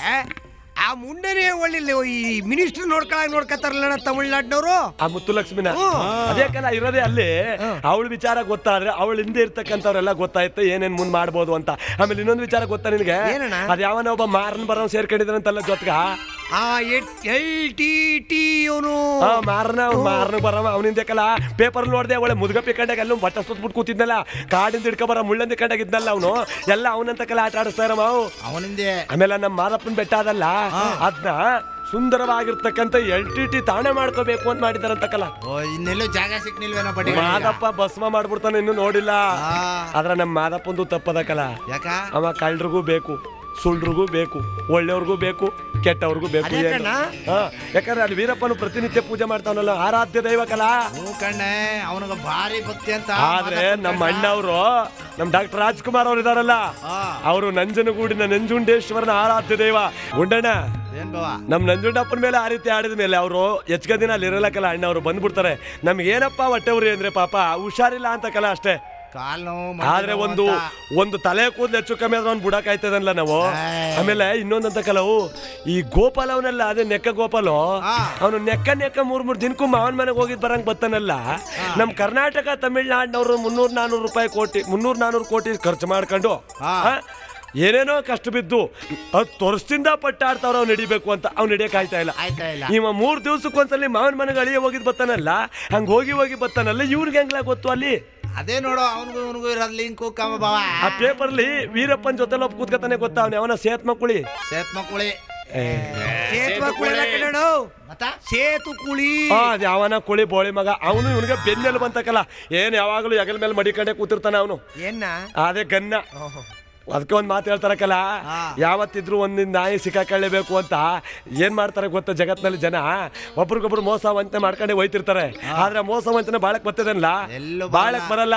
ಆ ಮುಂಡೆನೇ ಒಳ್ಳಿಲ್ಲ ಈ ಮಿನಿಸ್ಟರ್ ನೋಡ್ಕೊಳಕ್ ನೋಡ್ಕತ್ತಾರಲ್ಲ ತಮಿಳ್ನಾಡಿನವರು ಆ ಮುತ್ತು ಲಕ್ಷ್ಮಿನ ಹ್ಮ್. ಅದೇ ಕಲ ಇರೋದೇ ಅಲ್ಲಿ ಅವಳ ವಿಚಾರ ಗೊತ್ತಾದ್ರೆ ಅವಳ ಹಿಂದೆ ಇರ್ತಕ್ಕಂಥವ್ರೆಲ್ಲ ಗೊತ್ತಾಯ್ತು ಏನೇನ್ ಮುಂದ್ ಮಾಡ್ಬೋದು ಅಂತ ಆಮೇಲೆ ಇನ್ನೊಂದು ವಿಚಾರ ಗೊತ್ತಾ ನಿನಗೆ ಏನಣ್ಣ? ಅದ್ ಯಾವನ ಒಬ್ಬ ಮಾರನ್ ಬರೋ ಸೇರ್ಕೊಂಡಿದ್ದಾನಂತಲ್ಲ ಜೊತ್ಗ ಆ ಎಲ್ ಟಿ ಟಿ ಅವನು ಆ ಮಾರನ ಮಾರನ ಬರವ ಅವನಿಂದ ಕಲ ಪೇಪರ್ ನೋಡ್ದೆ ಒಳ್ಳೆ ಮುದ್ಗಪ್ಪಿ ಕಂಡಾಗ ಎಲ್ಲ ಬಟ್ಟ ಸುತ್ಬಿಟ್ಟು ಕೂತಿದ್ನಲ್ಲ ಕಾಡಿಂದ ಹಿಡ್ಕೊ ಬರ ಮುಳ್ಳಂದಿ ಕಂಡಾಗ ಇದ್ನಲ್ಲ ಅವನು ಎಲ್ಲ ಅವನಂತ ಕಲ ಆಟ ಆಡಿಸ್ತಾ ಇರವ ಅವು ಅವನಿಂದೆ ಆಮೇಲೆ ನಮ್ಮ ಮಾರಪ್ಪನ ಬೆಟ್ಟ ಅದಲ್ಲ ಅದನ್ನ ಸುಂದರವಾಗಿರ್ತಕ್ಕಂಥ ಎಲ್ ಟಿ ಟಿ ತಾಣೆ ಮಾಡ್ಕೋಬೇಕು ಅಂತ ಮಾಡಿದಾರಂತಕಲ್ಲ ಓ ಇನ್ನೆಲ್ಲೂ ಜಾಗ ಸಿಕ್ನಿಲ್ವೇನೋ ಬಡ್ಡಿ ಮಾದಪ್ಪ ಭಸ್ಮ ಮಾಡ್ಬಿಡ್ತಾನೆ ಇನ್ನು ನೋಡಿಲ್ಲ ಆ. ಆದ್ರ ನಮ್ಮ ಮಾದಪ್ಪಂದು ತಪ್ಪದಕಲ್ಲ ಯಾಕ ಅವ ಕಳ್ಳರಿಗೂ ಬೇಕು ಸುಳ್ರಿಗೂ ಬೇಕು ಒಳ್ಳೆಯವ್ರಿಗೂ ಬೇಕು ಕೆಟ್ಟವ್ರಿಗೂ ಬೇಕು ಅದೇ ಏನು. ಕಣ. ಹಾ, ಯಾಕಂದ್ರೆ ಅಲ್ಲಿ ವೀರಪ್ಪನು ಪ್ರತಿನಿತ್ಯ ಪೂಜೆ ಮಾಡ್ತಾವನಲ್ಲ ಆರಾಧ್ಯ ದೈವಕಲ್ಲ ಹ್ಞೂ ಕಣ್ಣೆ ಅವನಿಗೆ ಭಾರಿ ಭಕ್ತಿ ಅಂತ ಆದ್ರೆ ಮಾತಾಡ್ಕೊಂಡ್ ನಮ್ಮ ಕಣ್ಣ. ಅಣ್ಣವರು ನಮ್ಮ ಡಾಕ್ಟರ್ ರಾಜ್ಕುಮಾರ್ ಅವ್ರು ಇದಾರಲ್ಲ ಆ, ಅವರು ನಂಜನಗೂಡಿನ ನಂಜುಂಡೇಶ್ವರನ ಆರಾಧ್ಯ ದೈವ ಗುಂಡಣ್ಣ ಏನ್ ಬಾವ ನಮ್ ನಂಜುಂಡಪ್ಪನ ಮೇಲೆ ಆ ರೀತಿ ಆಡಿದ ಮೇಲೆ ಅವರು ಹೆಚ್ಚಿಗೆ ದಿನ ಅಲ್ಲಿ ಇರಲಕ್ಕಲ್ಲ ಅಣ್ಣ ಅವ್ರು ಬಂದ್ಬಿಡ್ತಾರೆ ನಮ್ಗೆ ಏನಪ್ಪ ಹೊಟ್ಟೆ ಉರಿ ಅಂದ್ರೆ ಪಾಪ ಹುಷಾರಿಲ್ಲ ಅಂತ ಕಲ ಅಷ್ಟೇ ಕಾಲ್ ನೋವು ಆದ್ರೆ ಒಂದು ಒಂದು ತಲೆ ಕೂದಲು ಹೆಚ್ಚು ಕಮ್ಮಿ ಆದ್ರೆ ಅವ್ನು ಬುಡಕಾಯ್ತದಲ್ಲ ನಾವು ಏಯ್. ಆಮೇಲೆ ಇನ್ನೊಂದಂತ ಕಲವು ಈ ಗೋಪಾಲ್ ಅವನಲ್ಲ ಅದೇ ನೆಕ್ಕ ಗೋಪಾಲು ಹಾ. ಅವನು ನೆಕ್ಕ ನೆಕ್ಕ ಮೂರ್ ಮೂರ್ ದಿನಕ್ಕೂ ಮಾವನ ಮನೆಗೆ ಹೋಗಿದ್ ಬರಂಗ್ ಬರ್ತಾನಲ್ಲ ನಮ್ ಕರ್ನಾಟಕ ತಮಿಳ್ನಾಡಿನವ್ರು ಮುನ್ನೂರ್ ನಾನೂರು ರೂಪಾಯಿ ಕೋಟಿ ಮುನ್ನೂರ್ ನಾನೂರು ಕೋಟಿ ಖರ್ಚು ಮಾಡ್ಕೊಂಡು ಹಾ. ಆ, ಏನೇನೋ ಕಷ್ಟ ಬಿದ್ದು ಹತ್ತು ವರ್ಷದಿಂದ ಪಟ್ಟಾಡ್ತಾವ್ರ ಅವ್ನು ಹಿಡಿಬೇಕು ಅಂತ ಅವ್ನು ಹಿಡಿಯಕ್ ಆಯ್ತಾ ಇಲ್ಲ ಆಯ್ತಾ ಇಲ್ಲ ಇವ ಮೂರ್ ದಿವ್ಸಕ್ಕೆ ಒಂದ್ಸಲಿ ಮಾವನ ಮನೆಗೆ ಅಳಿಯ ಹೋಗಿದ್ ಬರ್ತಾನಲ್ಲ ಹಂಗ ಹೋಗಿ ಹೋಗಿ ಬರ್ತಾನಲ್ಲ ಇವ್ರಿಗೆ ಹೆಂಗ್ಲ ಗೊತ್ತು ಅಲ್ಲಿ ಅದೇ ನೋಡು ಅವನಿಗೂ ಇವನಿಗೂ ಇರೋದ್ ಲಿಂಕು ಕಮ್ಮ ಬಾವ ಆ ಪೇಪರ್ಲಿ ವೀರಪ್ಪನ್ ಜೊತೆ ಒಬ್ಬ ಕೂತ್ಕತಾನೆ ಗೊತ್ತಾ ಅವ್ನ ಅವನ ಸೇತ್ ಮಕ್ಕಳಿ ಸೇತ್ ಮಕ್ಕಳಿ ಸೇತುವೆ ಕುಳಿ ಕಣಣ್ಣ ಮತ್ತ ಸೇತು ಕುಳಿ ಆ ಅದ್ ಯಾವನ ಕುಳಿ ಬೋಳಿ ಮಗ ಅವನು ಇವನಿಗೆ ಬೆನ್ನೆಲು ಬಂತಕಲ್ಲ ಏನ್ ಯಾವಾಗಲೂ ಹೆಗಲ ಮೇಲೆ ಮಡಿಕಂಡೆ ಕೂತಿರ್ತಾನ ಅವನು ಏನ್ನ ಅದೇ ಗನ್ನ ಅದಕ್ಕೆ ಒಂದ್ ಮಾತು ಹೇಳ್ತಾರಕ್ಕಲ್ಲ ಹಾ. ಯಾವತ್ತಿದ್ರು ಒಂದಿನ ನಾಯಿ ಸಿಕ್ಕಾಕೊಳ್ಳೇಬೇಕು ಅಂತ ಏನ್ ಮಾಡ್ತಾರೆ ಗೊತ್ತಾ ಜಗತ್ನಲ್ಲಿ ಜನ ಒಬ್ರಿಗೊಬ್ರು ಮೋಸ ವಂಚನೆ ಮಾಡ್ಕೊಂಡೆ ಹೋಯ್ತಿರ್ತಾರೆ ಆದ್ರೆ ಮೋಸ ವಂಚನೆ ಬಾಳಕ್ ಬರ್ತದಲ್ಲ ಎಲ್ಲೂ ಬಾಳಕ್ ಬರಲ್ಲ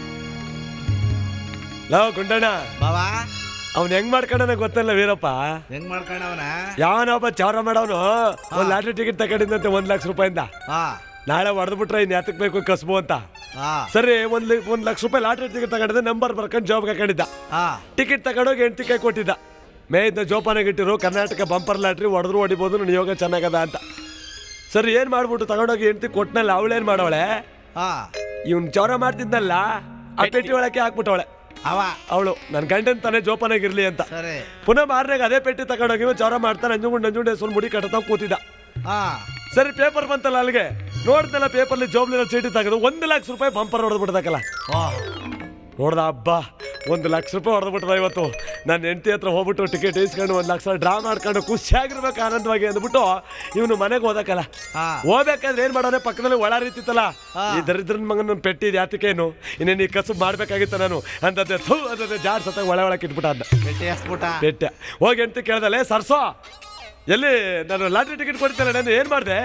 ಲವ್ ಗುಂಡಣ್ಣ ಬಾವ ಅವ್ನ್ ಹೆಂಗ್ ಮಾಡ್ಕೊಂಡನ ಗೊತ್ತಲ್ಲ ವೀರಪ್ಪ ಹೆಂಗ್ ಮಾಡ್ಕೊಂಡವನ ಯಾವನೊಬ್ಬ ಚೌರ ಮಾಡೋನು ಒಂದ್ ಲಾಟ್ರಿ ಟಿಕೆಟ್ ತಗೊಂಡಿದ್ದಂತೆ ಒಂದ್ ಲಕ್ಷ ರೂಪಾಯಿಂದ ಹಾ ನಾಳೆ ಹೊಡೆದ್ಬಿಟ್ರೆ ಇನ್ ಯಾತಕ್ ಬೇಕು ಕಸ್ಬು ಅಂತ ಹಾ ಸರಿ ಒಂದ್ ಲಿ- ಒಂದ್ ಲಕ್ಷ ರೂಪಾಯಿ ಲಾಟ್ರಿ ಟಿಕೆಟ್ ತಗೊಂಡಿದ್ದೆ ನಂಬರ್ ಬರ್ಕೊಂಡು ಜಾಬ್ಗೆ ಹಾಕೊಂಡಿದ್ದ ಹಾ ಟಿಕೆಟ್ ತಗೊಂಡೋಗಿ ಹೆಂಡತಿ ಕೈ ಕೊಟ್ಟಿದ್ದ ಮೇಯ್ದ ಜೋಪಾನಾಗ ಇಟ್ಟಿರು ಕರ್ನಾಟಕ ಬಂಪರ್ ಲಾಟ್ರಿ ಹೊಡೆದ್ರು ಹೊಡಿಬೋದು ನನ್ನ ಯೋಗ ಚೆನ್ನಾಗದ ಅಂತ ಸರಿ ಏನ್ ಮಾಡ್ಬಿಟ್ಟು ತಗೊಂಡೋಗಿ ಹೆಂಡತಿ ಕೊಟ್ನಲ್ಲ ಅವಳೇನ್ ಮಾಡವಳೆ ಹಾ ಇವ್ನ್ ಚೌರ ಮಾಡ್ತಿದ್ನಲ್ಲ ಆ ಪೆಟ್ಟಿ ಒಳಕ್ಕೆ ಹಾಕ್ಬಿಟ್ಟವಳೆ ಅವ ಅವಳು ನನ್ನ ಗಂಡನ್ ತಾನೇ ಜೋಪಾನಾಗಿರ್ಲಿ ಅಂತ ಸರಿ ಪುನಃ ಮಾರನಾಗ ಅದೇ ಪೆಟ್ಟಿ ತಗೊಂಡೋಗಿ ಇವ ಚೌರ ಮಾಡ್ತಾನೆ ನಂಜುಗುಂಡ್ ನಂಜುಂಡೆ ಸುಲ್ ಮುಡಿ ಕಟ್ಟತಾವ್ ಕೂತಿದ್ದ ಹಾ ಸರಿ ಪೇಪರ್ ಬಂತಲ್ಲ ಅಲ್ಲಿಗೆ ನೋಡ್ದಲ್ಲ ಪೇಪರ್ಲಿ ಜೋಬ್ಲಿರೋ ಚೀಟಿ ತೆಗೆದು ಒಂದು ಲಕ್ಷ ರೂಪಾಯಿ ಬಂಪರ್ ಹೊಡೆದ್ಬಿಡ್ದಕ್ಕಲ್ಲ ಓ ನೋಡ್ದ ಹಬ್ಬ ಒಂದು ಲಕ್ಷ ರೂಪಾಯಿ ಹೊಡೆದ್ಬಿಟ್ರ ಇವತ್ತು ನನ್ನ ಹೆಂಡತಿ ಹತ್ರ ಹೋಗ್ಬಿಟ್ಟು ಟಿಕೆಟ್ ಇಸ್ಕೊಂಡು ಒಂದು ಲಕ್ಷ ಡ್ರಾ ಮಾಡ್ಕೊಂಡು ಖುಷಿಯಾಗಿರ್ಬೇಕು ಆನಂದವಾಗಿ ಅಂದ್ಬಿಟ್ಟು ಇವನು ಮನೆಗೆ ಹೋದಕ್ಕಲ್ಲ ಹಾ ಹೋಗ್ಬೇಕಾದ್ರೆ ಏನ್ ಮಾಡೋನೆ ಪಕ್ಕದಲ್ಲಿ ಒಳ ರೀತಿತ್ತಲ್ಲ ಈ ದರಿದ್ರನ್ ಮಗನ ಪೆಟ್ಟಿದ್ ಯಾತಕೇನು ಇನ್ನೇನು ಈ ಕಸಬ್ ಮಾಡ್ಬೇಕಾಗಿತ್ತ ನಾನು ಅಂತದ್ದೆ ಥೂ ಅಂತದ್ದೆ ಜಾರ್ ಸತ್ತ ಒಳ ಒಳಕ್ಕೆ ಇಟ್ಬಿಟ್ಟ ಅಂದ ಬೆಟ್ಟಿ ಹಸ್ಬಿಟ್ಟ ಪೆಟ್ಟೆ ಹೋಗಿ ಅಂತ ಕೇಳ್ದಲೆ ಸರ್ಸೋ ಎಲ್ಲಿ ನಾನು ಲಾಟ್ರಿ ಟಿಕೆಟ್ ಕೊಡ್ತೇನೆ ನಾನು ಏನ್ ಮಾಡಿದೆ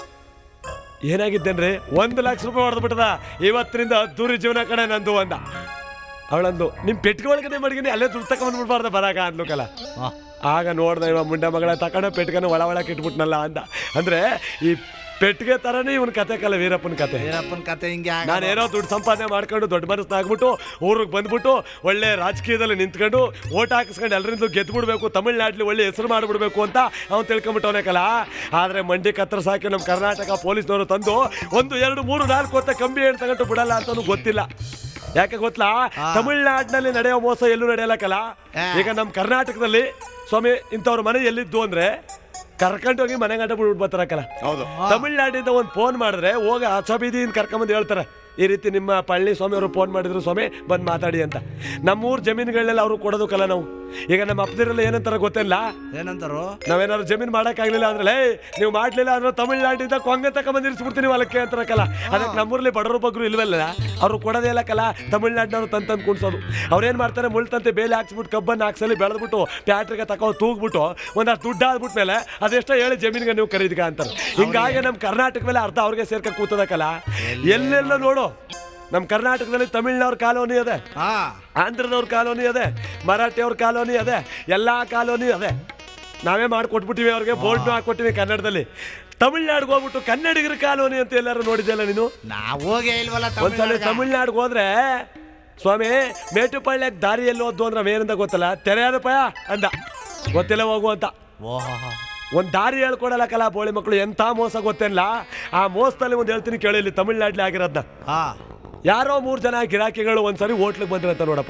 ಏನಾಗಿದ್ದೇನ್ರಿ ಒಂದು ಲಕ್ಷ ರೂಪಾಯಿ ಹೊಡೆದ್ಬಿಟ್ಟದ ಇವತ್ತಿನಿಂದ ಅದ್ದೂರಿ ಜೀವನ ಕಡೆ ನಂದು ಅಂದ ಅವಳಂದು ನಿಮ್ ಪೆಟ್ಟಿಗೆ ಒಳಗಡೆ ಮಡಗಿನಿ ಅಲ್ಲೇ ದುಡ್ಡು ತಗೊಂಡ್ಬಿಡ್ಬಾರ್ದ ಬರಾಕ ಅಂದ್ಲುಕಲ್ಲ ಹಾ. ಆಗ ನೋಡ್ದೆ ಇವ ಮುಂಡ ಮಗಳ ತಗೊಂಡ ಪೆಟ್ಟಿಗೆನ ಒಳ ಒಳಕ್ಕೆ ಇಟ್ಬಿಟ್ನಲ್ಲ ಅಂದ ಅಂದ್ರೆ ಈ ಪೆಟ್ಟಿಗೆ ತರನೇ ಇವನ್ ಕತೆ ಕಲ್ಲ ವೀರಪ್ಪನ ಕತೆ ವೀರಪ್ಪನ ಕತೆ ಹಿಂಗೆ ಆಗ ನಾನೇನೋ ದುಡ್ಡು ಸಂಪಾದನೆ ಮಾಡ್ಕೊಂಡು ದೊಡ್ಡ ಮನಸ್ಸಾಗ್ಬಿಟ್ಟು ಊರಿಗೆ ಬಂದ್ಬಿಟ್ಟು ಒಳ್ಳೆ ರಾಜಕೀಯದಲ್ಲಿ ನಿಂತ್ಕೊಂಡು ಓಟ್ ಹಾಕಿಸ್ಕೊಂಡು ಎಲ್ಲರಿಂದ ಗೆದ್ಬಿಡ್ಬೇಕು ತಮಿಳ್ನಾಡ್ಲಿ ಒಳ್ಳೆ ಹೆಸರು ಮಾಡಿಬಿಡ್ಬೇಕು ಅಂತ ಅವ್ನು ತಿಳ್ಕೊಂಬಿಟ್ಟವನೇ ಕಲ ಆದ್ರೆ ಮಂಡಿ ಕತ್ರ ಸಾಕಿ ನಮ್ಮ ಕರ್ನಾಟಕ ಪೊಲೀಸ್ನವರು ತಂದು ಒಂದು ಎರಡು ಮೂರು ನಾಲ್ಕು ಹೊತ್ತ ಕಂಬಿ ಏನು ತಗೊಂಡು ಬಿಡಲ್ಲ ಅಂತನೂ ಗೊತ್ತಿಲ್ಲ ಯಾಕೆ ಗೊತ್ತಲ್ಲ ತಮಿಳ್ನಾಡಿನಲ್ಲಿ ನಡೆಯೋ ಮೋಸ ಎಲ್ಲೂ ನಡೆಯಲ್ಲಕ್ಕಲ್ಲ ಆ. ಈಗ ನಮ್ಮ ಕರ್ನಾಟಕದಲ್ಲಿ ಸ್ವಾಮಿ ಇಂಥವ್ರ ಮನೆ ಎಲ್ಲಿದ್ದು ಅಂದ್ರೆ ಕರ್ಕೊಂಡೋಗಿ ಮನೆ ಗಂಟ ಬಿಡ್ಬಿಟ್ಟು ಬರ್ತಾರಕ್ಕಲ್ಲ ಹೌದು ತಮಿಳ್ನಾಡಿಂದ ಒಂದು ಫೋನ್ ಮಾಡಿದ್ರೆ ಹೋಗ ಹಸಬೀದಿಯಿಂದ ಕರ್ಕೊಂಬಂದು ಹೇಳ್ತಾರೆ ಈ ರೀತಿ ನಿಮ್ಮ ಪಳ್ಳಿ ಸ್ವಾಮಿ ಅವರು ಫೋನ್ ಮಾಡಿದ್ರು ಸ್ವಾಮಿ ಬಂದು ಮಾತಾಡಿ ಅಂತ ನಮ್ಮೂರ್ ಜಮೀನುಗಳನ್ನೆಲ್ಲ ಅವರು ಕೊಡೋದಕ್ಕಲ್ಲ ನಾವು ಈಗ ನಮ್ಮ ಅಪ್ಪದಿರಲ್ಲ ಏನಂತಾರ ಗೊತ್ತಿಲ್ಲ ಏನಂತಾರು ನಾವೇನಾದ್ರು ಜಮೀನ್ ಮಾಡಕ್ಕಾಗ್ಲಿಲ್ಲ ಅಂದ್ರೆ ಲೇ ನೀವು ಮಾಡ್ಲಿಲ್ಲ ಅಂದ್ರೆ ತಮಿಳ್ನಾಡಿಂದ ಕೊಂಗೆ ತಕ ಬಂದಿರಿಸ್ಬಿಡ್ತೀನಿ ಹೊಲಕ್ಕೆ ಅಂತಾರಕ್ಕಲ್ಲ ಅದಕ್ಕೆ ನಮ್ಮೂರ್ಲಿ ಬಡವರು ಬಗ್ರು ಇಲ್ವಲ್ಲ ಅವ್ರು ಕೊಡೋದೇ ಇಲ್ಲಕ್ಕಲ್ಲ ತಮಿಳ್ನಾಡಿನವ್ರು ತಂದು ತಂದು ಕುಣ್ಸೋದು ಅವ್ರೇನ್ ಮಾಡ್ತಾರೆ ಮುಳ್ತಂತೆ ಬೇಲಿ ಹಾಕ್ಸ್ಬಿಟ್ಟು ಕಬ್ಬನ್ನ ಹಾಕ್ಸಲಿ ಬೆಳೆದ್ಬಿಟ್ಟು ಪ್ಯಾಟ್ರಿಗೆ ತಕೋ ತೂಗ್ಬಿಟ್ಟು ಒಂದಷ್ಟು ದುಡ್ಡು ಆದ್ಬಿಟ್ಮೇಲೆ ಅದೆಷ್ಟೋ ಹೇಳಿ ಜಮೀನಿಗೆ ನೀವು ಖರೀದಿಗ ಅಂತಾರೆ ಹಿಂಗಾಗಿ ನಮ್ಮ ಕರ್ನಾಟಕ ಮೇಲೆ ಅರ್ಧ ಅವ್ರಿಗೆ ಸೇರ್ಕೊಂಡು ಕೂತದಕ್ಕಲ್ಲ ಎಲ್ಲೆಲ್ಲ ನೋಡು ನಮ್ಮ ಕರ್ನಾಟಕದಲ್ಲಿ ತಮಿಳ್ನವ್ರ ಕಾಲೋನಿ ಅದೇ ಹಾ ಆಂಧ್ರದವ್ರ ಕಾಲೋನಿ ಅದೇ ಮರಾಠಿಯವ್ರ ಕಾಲೋನಿ ಅದೇ ಎಲ್ಲ ಕಾಲೋನಿ ಅದೇ ನಾವೇ ಮಾಡಿಕೊಟ್ಬಿಟ್ಟಿವಿ ಅವ್ರಿಗೆ ಬೋರ್ಡ್ನು ಹಾಕೊಟ್ಟಿವಿ ಕನ್ನಡದಲ್ಲಿ ತಮಿಳ್ನಾಡಿಗೆ ಹೋಗ್ಬಿಟ್ಟು ಕನ್ನಡಿಗರ ಕಾಲೋನಿ ಅಂತ ಎಲ್ಲಾರು ನೋಡಿದ್ಯಲ್ಲ ನೀನು ನಾವ್ ಹೋಗೇ ಇಲ್ವಲ್ಲ ಒಂದ್ಸಲ ತಮಿಳ್ನಾಡ್ಗ. ತಮಿಳ್ನಾಡಿಗೆ ಹೋದ್ರೆ ಸ್ವಾಮಿ ಮೇಟುಪಳ್ಳಿಯಾಗ ದಾರಿ ಎಲ್ಲಿ ಹೋದ್ವು ಅಂದ್ರೆ ಅವೇನಂದ ಗೊತ್ತಲ್ಲ ತೆರೆಯಾದ ಪಯ ಅಂದ ಗೊತ್ತಿಲ್ಲ ಹೋಗು ಅಂತ ಓಹೋ ಒಂದ್ ದಾರಿ ಹೇಳ್ಕೊಡಲ್ಲ ಕಲಾ ಬೋಳಿ ಮಕ್ಕಳು ಎಂಥ ಮೋಸ ಗೊತ್ತೇನಿಲ್ಲ ಆ ಮೋಸದಲ್ಲಿ ಒಂದು ಹೇಳ್ತೀನಿ ಕೇಳಿ ಇಲ್ಲಿ ತಮಿಳ್ನಾಡ್ಲಿ ಆಗಿರೋದ್ನ ಹಾ ಯಾರೋ ಮೂರು ಜನ ಗಿರಾಕಿಗಳು ಒಂದ್ಸರಿ ಹೋಟ್ಲಿಗೆ ಬಂದ್ರಂತ ನೋಡಪ್ಪ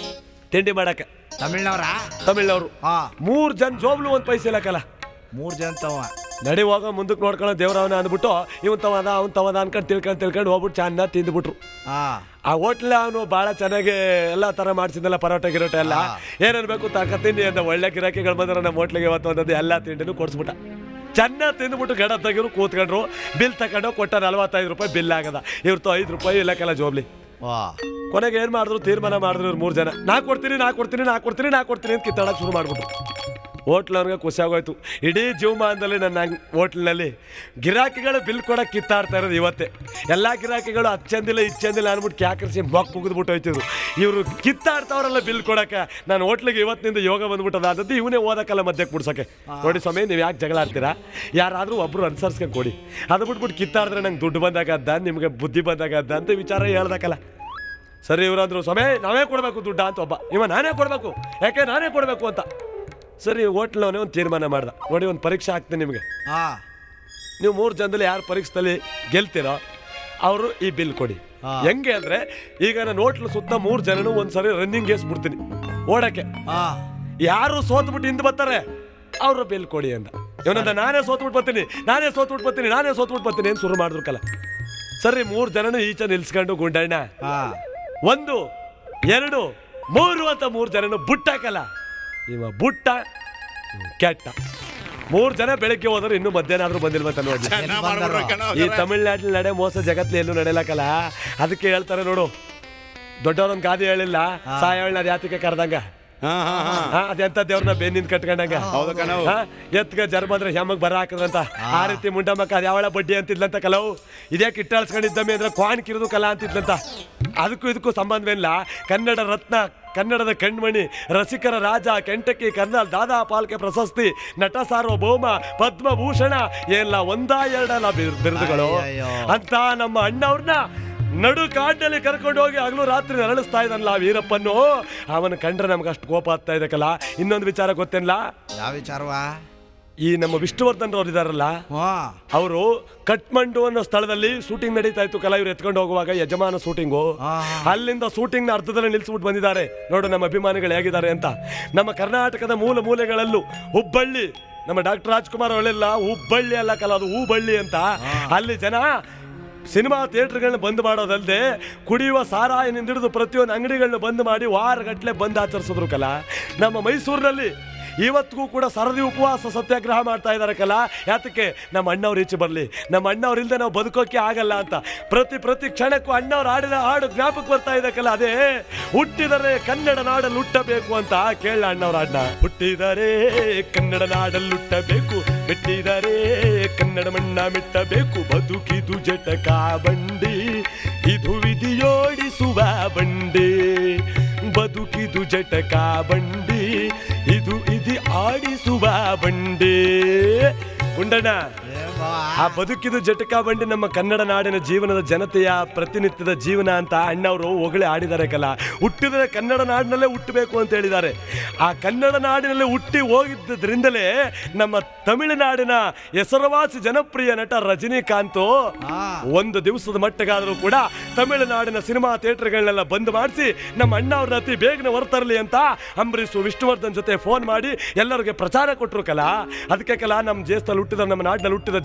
ತಿಂಡಿ ಮಾಡಕ್ಕೆ ತಮಿಳ್ನವ್ರ ತಮಿಳ್ನವರು ಹಾ ಮೂರು ಜನ ಜೋಬ್ಲು ಒಂದು ಪೈಸೆ ಇಲ್ಲಕ್ಕಲ್ಲ ಮೂರ್ ಜನ ತವ ನಡಿ ಹೋಗೋ ಮುಂದಕ್ಕೆ ನೋಡ್ಕೊಳ್ಳೋ ದೇವ್ರವನ ಅಂದ್ಬಿಟ್ಟು ಇವನ್ ತವದ ಅವ್ನ್ ತವದ ಅನ್ಕೊಂಡು ತಿಳ್ಕೊಂಡು ತಿಳ್ಕೊಂಡು ಹೋಗ್ಬಿಟ್ಟು ಚೆನ್ನಾಗಿ ತಿಂದ್ಬಿಟ್ರು ಹಾ ಆ ಹೋಟ್ಲ ಅವನು ಭಾಳ ಚೆನ್ನಾಗಿ ಎಲ್ಲ ಥರ ಮಾಡ್ಸಿದ್ನಲ್ಲ ಪರೋಟ ಗಿರೋಟ ಎಲ್ಲ ಏನೇನು ಬೇಕು ತಕ ತಿಂಡಿ ಅಂತ ಒಳ್ಳೆ ಗಿರಾಕಿಗಳು ಬಂದ್ರೆ ನಮ್ಮ ಹೋಟ್ಲಿಗೆ ಇವತ್ತು ಒಂದೊಂದು ಎಲ್ಲ ತಿಂಡಿನೂ ಕೊಡಿಸ್ಬಿಟ್ಟ ಚೆನ್ನಾಗಿ ತಿಂದ್ಬಿಟ್ಟು ಗಡ ತೆಗಿರು ಕೂತ್ಕೊಂಡ್ರು ಬಿಲ್ ತಗೊಂಡು ಕೊಟ್ಟ ನಲ್ವತ್ತೈದು ರೂಪಾಯಿ ಬಿಲ್ ಆಗದ ಇವ್ರದ್ದು ಐದು ರೂಪಾಯಿ ಇಲ್ಲಕ್ಕೆಲ್ಲ ಜೋಬ್ಲಿ ವಾ ಕೊನೆಗೆ ಏನು ಮಾಡಿದ್ರು ತೀರ್ಮಾನ ಮಾಡಿದ್ರು ಇವ್ರು ಮೂರು ಜನ ನಾ ಕೊಡ್ತೀನಿ ನಾ ಕೊಡ್ತೀನಿ ನಾ ಕೊಡ್ತೀನಿ ನಾ ಕೊಡ್ತೀನಿ ಅಂತ ಕಿತ್ತಾಡಕ್ಕೆ ಶುರು ಮಾಡ್ಬಿಟ್ರು ಹೋಟ್ಲ್ ಅವ್ನಿಗೆ ಖುಷಿ ಆಗೋಯ್ತು ಇಡೀ ಜೀವಮಾನದಲ್ಲಿ ನನ್ನ ಹೋಟ್ಲಿನಲ್ಲಿ ಗಿರಾಕಿಗಳು ಬಿಲ್ ಕೊಡಕ್ಕೆ ಕಿತ್ತಾಡ್ತಾ ಇರೋದು ಇವತ್ತೇ ಎಲ್ಲ ಗಿರಾಕಿಗಳು ಹಚ್ಚಂದಿಲ್ಲ ಇಚ್ಚಂದಿಲ್ಲ ಅಂದ್ಬಿಟ್ಟು ಕ್ಯಾಕರಿಸಿ ಮೊಕ್ ಮುಗಿದ್ಬಿಟ್ಟು ಹೋಯ್ತಿದ್ರು ಇವರು ಕಿತ್ತಾಡ್ತಾವ್ರಲ್ಲ ಬಿಲ್ ಕೊಡಕ್ಕೆ ನಾನು ಹೋಟ್ಲಿಗೆ ಇವತ್ತಿನಿಂದ ಯೋಗ ಬಂದ್ಬಿಟ್ಟದ ಅದಂತೆ ಇವನೇ ಓದಕ್ಕಲ್ಲ ಮಧ್ಯಕ್ಕೆ ಬಿಡ್ಸೋಕೆ ನೋಡಿ ಸ್ವಾಮಿ ನೀವು ಯಾಕೆ ಜಗಳ ಆಡ್ತೀರಾ ಯಾರಾದರೂ ಒಬ್ರು ಅನುಸರಿಸ್ಕೊಂಡು ಕೊಡಿ ಅದು ಬಿಟ್ಬಿಟ್ಟು ಕಿತ್ತಾಡಿದ್ರೆ ನಂಗೆ ದುಡ್ಡು ಬಂದಾಗದ್ದ ನಿಮಗೆ ಬುದ್ಧಿ ಬಂದಾಗದ್ದ ಅಂತ ವಿಚಾರ ಹೇಳ್ದಕ್ಕಲ್ಲ ಸರಿ ಇವರಂದ್ರು ಸ್ವಾಮಿ ನಾವೇ ಕೊಡಬೇಕು ದುಡ್ಡ ಅಂತ ಒಬ್ಬ ಇವ ನಾನೇ ಕೊಡಬೇಕು ಯಾಕೆ ನಾನೇ ಕೊಡಬೇಕು ಅಂತ ಸರಿ ಹೋಟ್ಲವನೇ ಒಂದು ತೀರ್ಮಾನ ಮಾಡ್ದ ನೋಡಿ ಒಂದು ಪರೀಕ್ಷೆ ಹಾಕ್ತೀನಿ ನಿಮಗೆ ಹಾ ನೀವು ಮೂರು ಜನದಲ್ಲಿ ಯಾರು ಪರೀಕ್ಷೆದಲ್ಲಿ ಗೆಲ್ತೀರೋ ಅವರು ಈ ಬಿಲ್ ಕೊಡಿ ಹಾ. ಹೆಂಗೆ ಅಂದ್ರೆ ಈಗ ನಾನು ಹೋಟ್ಲ್ ಸುತ್ತ ಮೂರು ಜನನು ಒಂದ್ಸರಿ ರನ್ನಿಂಗ್ ಗೇಸ್ ಬಿಡ್ತೀನಿ ಓಡಕ್ಕೆ ಹಾ ಯಾರು ಸೋತ್ಬಿಟ್ಟು ಹಿಂದೆ ಬರ್ತಾರೆ ಅವ್ರ ಬಿಲ್ ಕೊಡಿ ಅಂತ ಇವನಂದ ನಾನೇ ಸೋತ್ಬಿಟ್ಟು ಬರ್ತೀನಿ ನಾನೇ ಸೋತ್ಬಿಟ್ಟು ಬರ್ತೀನಿ ನಾನೇ ಸೋತ್ಬಿಟ್ಟು ಬರ್ತೀನಿ ಅಂತ ಶುರು ಮಾಡಿದ್ರು ಕಲ ಸರಿ ಮೂರು ಜನನು ಈಚೆ ನಿಲ್ಸ್ಕೊಂಡು ಗುಂಡಣ್ಣ ಹಾ ಒಂದು ಎರಡು ಮೂರು ಅಂತ ಮೂರು ಜನನು ಬುಟ್ಟಾಕಲ್ಲ ಇವ ಬುಟ್ಟ ಇವ ಕೆಟ್ಟ ಮೂರು ಜನ ಬೆಳಗ್ಗೆ ಹೋದ್ರೆ ಇನ್ನೂ ಮಧ್ಯಾಹ್ನ ಆದ್ರೂ ಬಂದಿಲ್ವಂತ ನೋಡಿ ಎಲ್ಲಿ ಬಂದಾರೋ? ಈ ತಮಿಳ್ನಾಡಿನ ನಡೆ ಮೋಸ ಜಗತ್ಲಿ ಎಲ್ಲೂ ನಡೆಯಲಕ್ಕಲ್ಲ ಅದಕ್ಕೆ ಹೇಳ್ತಾರೆ ನೋಡು ದೊಡ್ಡವ್ರೊಂದು ಗಾದಿ ಹೇಳಿಲ್ಲ ಸಾಯವಳ್ಳ ಯಾತಿಗೆ ಕರೆದಂಗ ಹಾ ಹಾ ಹಾ ಹಾ ಅದೆಂತ ದೇವ್ರನ್ನ ಬೆನ್ನಿಂದ ಕಟ್ಕೊಂಡಂಗ ಹೌದು ಕಣವು. ಹಾ, ಎತ್ಗ ಜರ್ ಬಂದ್ರೆ ಹೆಮ್ಮಗ್ ಬರ ಹಾಕದಂತ ಆ ರೀತಿ ಮುಂಡಮ್ಮಕ್ಕ ಅದು ಯಾವಳ ಬಡ್ಡಿ ಅಂತಿದ್ಲಂತ ಕಲವು ಇದೇ ಕಿಟ್ಟಾಳ್ಸ್ಕೊಂಡಿದ್ದಮ್ಮಿ ಅಂದ್ರೆ ಕ್ವಾನ್ ಕಿರಿದು ಕಲಾ ಅಂತಿದ್ಲಂತ ಅದಕ್ಕೂ ಇದಕ್ಕೂ ಸಂಬಂಧವಿಲ್ಲ ಕನ್ನಡ ರತ್ನ ಕನ್ನಡದ ಕಣ್ಮಣಿ ರಸಿಕರ ರಾಜ ಕೆಂಟಕಿ ಕರ್ನಲ್ ದಾದಾ ಪಾಲ್ಕೆ ಪ್ರಶಸ್ತಿ ನಟ ಸಾರ್ವಭೌಮ ಪದ್ಮಭೂಷಣ ಎಲ್ಲ ಒಂದಾ ಎರಡಲ್ಲ ಬಿರ್- ಬಿರುದುಗಳು ಅಯ್ಯಯ್ಯೋ. ಅಂತ ನಮ್ಮ ಅಣ್ಣವ್ರನ್ನ ನಡು ಕಾಡಿನಲ್ಲಿ ಕರ್ಕೊಂಡು ಹೋಗಿ ಹಗಲು ರಾತ್ರಿ ನರಳಿಸ್ತಾ ಇದ್ದಾನಲ್ಲ ಆ ವೀರಪ್ಪನ್ನು ಅವನ ಕಂಡ್ರೆ ನಮ್ಗೆ ಅಷ್ಟು ಕೋಪ ಆಗ್ತಾ ಇದಕ್ಕಲ್ಲ ಇನ್ನೊಂದು ವಿಚಾರ ಗೊತ್ತೇನಲ್ಲ ಯಾವ ವಿಚಾರವಾ ಈ ನಮ್ಮ ವಿಷ್ಣುವರ್ಧನ್ ಅವ್ರು ಇದಾರಲ್ಲ ಹಾ ಅವರು ಕಟ್ಮಂಡು ಅನ್ನೋ ಸ್ಥಳದಲ್ಲಿ ಶೂಟಿಂಗ್ ನಡೀತಾ ಇತ್ತು ಕಲಾ ಇವ್ರು ಎತ್ಕೊಂಡು ಹೋಗುವಾಗ ಯಜಮಾನ ಶೂಟಿಂಗು ಆ. ಅಲ್ಲಿಂದ ಶೂಟಿಂಗ್ ನ ಅರ್ಧದಲ್ಲಿ ನಿಲ್ಸ್ಬಿಟ್ಟು ಬಂದಿದ್ದಾರೆ ನೋಡು ನಮ್ಮ ಅಭಿಮಾನಿಗಳು ಹೇಗಿದ್ದಾರೆ ಅಂತ ನಮ್ಮ ಕರ್ನಾಟಕದ ಮೂಲ ಮೂಲೆಗಳಲ್ಲೂ ಹುಬ್ಬಳ್ಳಿ ನಮ್ಮ ಡಾಕ್ಟರ್ ರಾಜ್ಕುಮಾರ್ ಅವಳೆಲ್ಲ ಹುಬ್ಬಳ್ಳಿ ಅಲ್ಲ ಕಲ ಅದು ಹೂಬಳ್ಳಿ ಅಂತ ಅಲ್ಲಿ ಜನ ಸಿನಿಮಾ ಥಿಯೇಟರ್ಗಳನ್ನ ಬಂದ್ ಮಾಡೋದಲ್ಲದೆ ಕುಡಿಯುವ ಸಾರಾಯಿನಿಂದ ಹಿಡಿದು ಪ್ರತಿಯೊಂದು ಅಂಗಡಿಗಳನ್ನ ಬಂದ್ ಮಾಡಿ ವಾರಗಟ್ಲೆ ಬಂದ್ ಆಚರಿಸಿದ್ರು ಕಲ ನಮ್ಮ ಮೈಸೂರಿನಲ್ಲಿ ಇವತ್ತಿಗೂ ಕೂಡ ಸರದಿ ಉಪವಾಸ ಸತ್ಯಾಗ್ರಹ ಮಾಡ್ತಾ ಇದ್ದಾರೆ ಕಲ ಯಾತಕ್ಕೆ ನಮ್ಮ ಅಣ್ಣವ್ರು ಈಚೆ ಬರಲಿ ನಮ್ಮ ಅಣ್ಣವ್ರು ಇಲ್ಲದೆ ನಾವು ಬದುಕೋಕೆ ಆಗಲ್ಲ ಅಂತ ಪ್ರತಿ ಪ್ರತಿ ಕ್ಷಣಕ್ಕೂ ಅಣ್ಣವ್ರು ಆಡಿದ ಹಾಡು ಜ್ಞಾಪಕ ಬರ್ತಾ ಇದೆ ಕಲ ಅದೇ ಹುಟ್ಟಿದರೆ ಕನ್ನಡ ನಾಡಲ್ಲಿ ಹುಟ್ಟಬೇಕು ಅಂತ ಕೇಳ ಅಣ್ಣವ್ರ ಹಾಡನ್ನ ಹುಟ್ಟಿದರೆ ಕನ್ನಡ ನಾಡಲ್ಲಿ ಹುಟ್ಟಬೇಕು ಮೆಟ್ಟಿದರೆ ಕನ್ನಡ ಮಣ್ಣ ಮೆಟ್ಟಬೇಕು ಬದುಕಿದು ಜಟಕ ಬಂಡಿ ಇದು ವಿಧಿಯೋಡಿಸುವ ಬಂಡಿ ಬದುಕಿದು ಜಟಕ ಬಂಡಿ ಇದು ಇದು ಆಡಿಸುವ ಬಂಡಿ ಗುಂಡಣ್ಣ ಏ ಬಾ. ಆ ಬದುಕಿದು ಜಟಕ ಬಂಡಿ ನಮ್ಮ ಕನ್ನಡ ನಾಡಿನ ಜೀವನದ ಜನತೆಯ ಪ್ರತಿನಿತ್ಯದ ಜೀವನ ಅಂತ ಅಣ್ಣವರು ಹೊಗಳಿ ಆಡಿದ್ದಾರೆ ಕಲ ಹುಟ್ಟಿದರೆ ಕನ್ನಡ ನಾಡಿನಲ್ಲೇ ಹುಟ್ಟಬೇಕು ಅಂತ ಹೇಳಿದ್ದಾರೆ ಆ ಕನ್ನಡ ನಾಡಿನಲ್ಲೇ ಹುಟ್ಟಿ ಹೋಗಿದ್ದರಿಂದಲೇ ನಮ್ಮ ತಮಿಳುನಾಡಿನ ಹೆಸರುವಾಸಿ ಜನಪ್ರಿಯ ನಟ ರಜನಿಕಾಂತ್ ಹಾ ಒಂದು ದಿವಸದ ಮಟ್ಟಿಗಾದರೂ ಕೂಡ ತಮಿಳುನಾಡಿನ ಸಿನಿಮಾ ಥಿಯೇಟರ್ಗಳನ್ನೆಲ್ಲ ಬಂದ್ ಮಾಡಿಸಿ ನಮ್ಮ ಅಣ್ಣ ಅವ್ರನ್ನ ಅತಿ ಬೇಗನೆ ಹೊರತರಲಿ ಅಂತ ಅಂಬರೀಷ್ ವಿಷ್ಣುವರ್ಧನ್ ಜೊತೆ ಫೋನ್ ಮಾಡಿ ಎಲ್ಲರಿಗೆ ಪ್ರಚಾರ ಕೊಟ್ಟರು ಕಲ ಅದಕ್ಕೆ ಕಲ ನಮ್ಮ ದೇಶದಲ್ಲಿ ಹುಟ್ಟಿದ ನಮ್ಮ ನಾಡಿನಲ್ಲಿ ಹುಟ್ಟಿದ ಜನ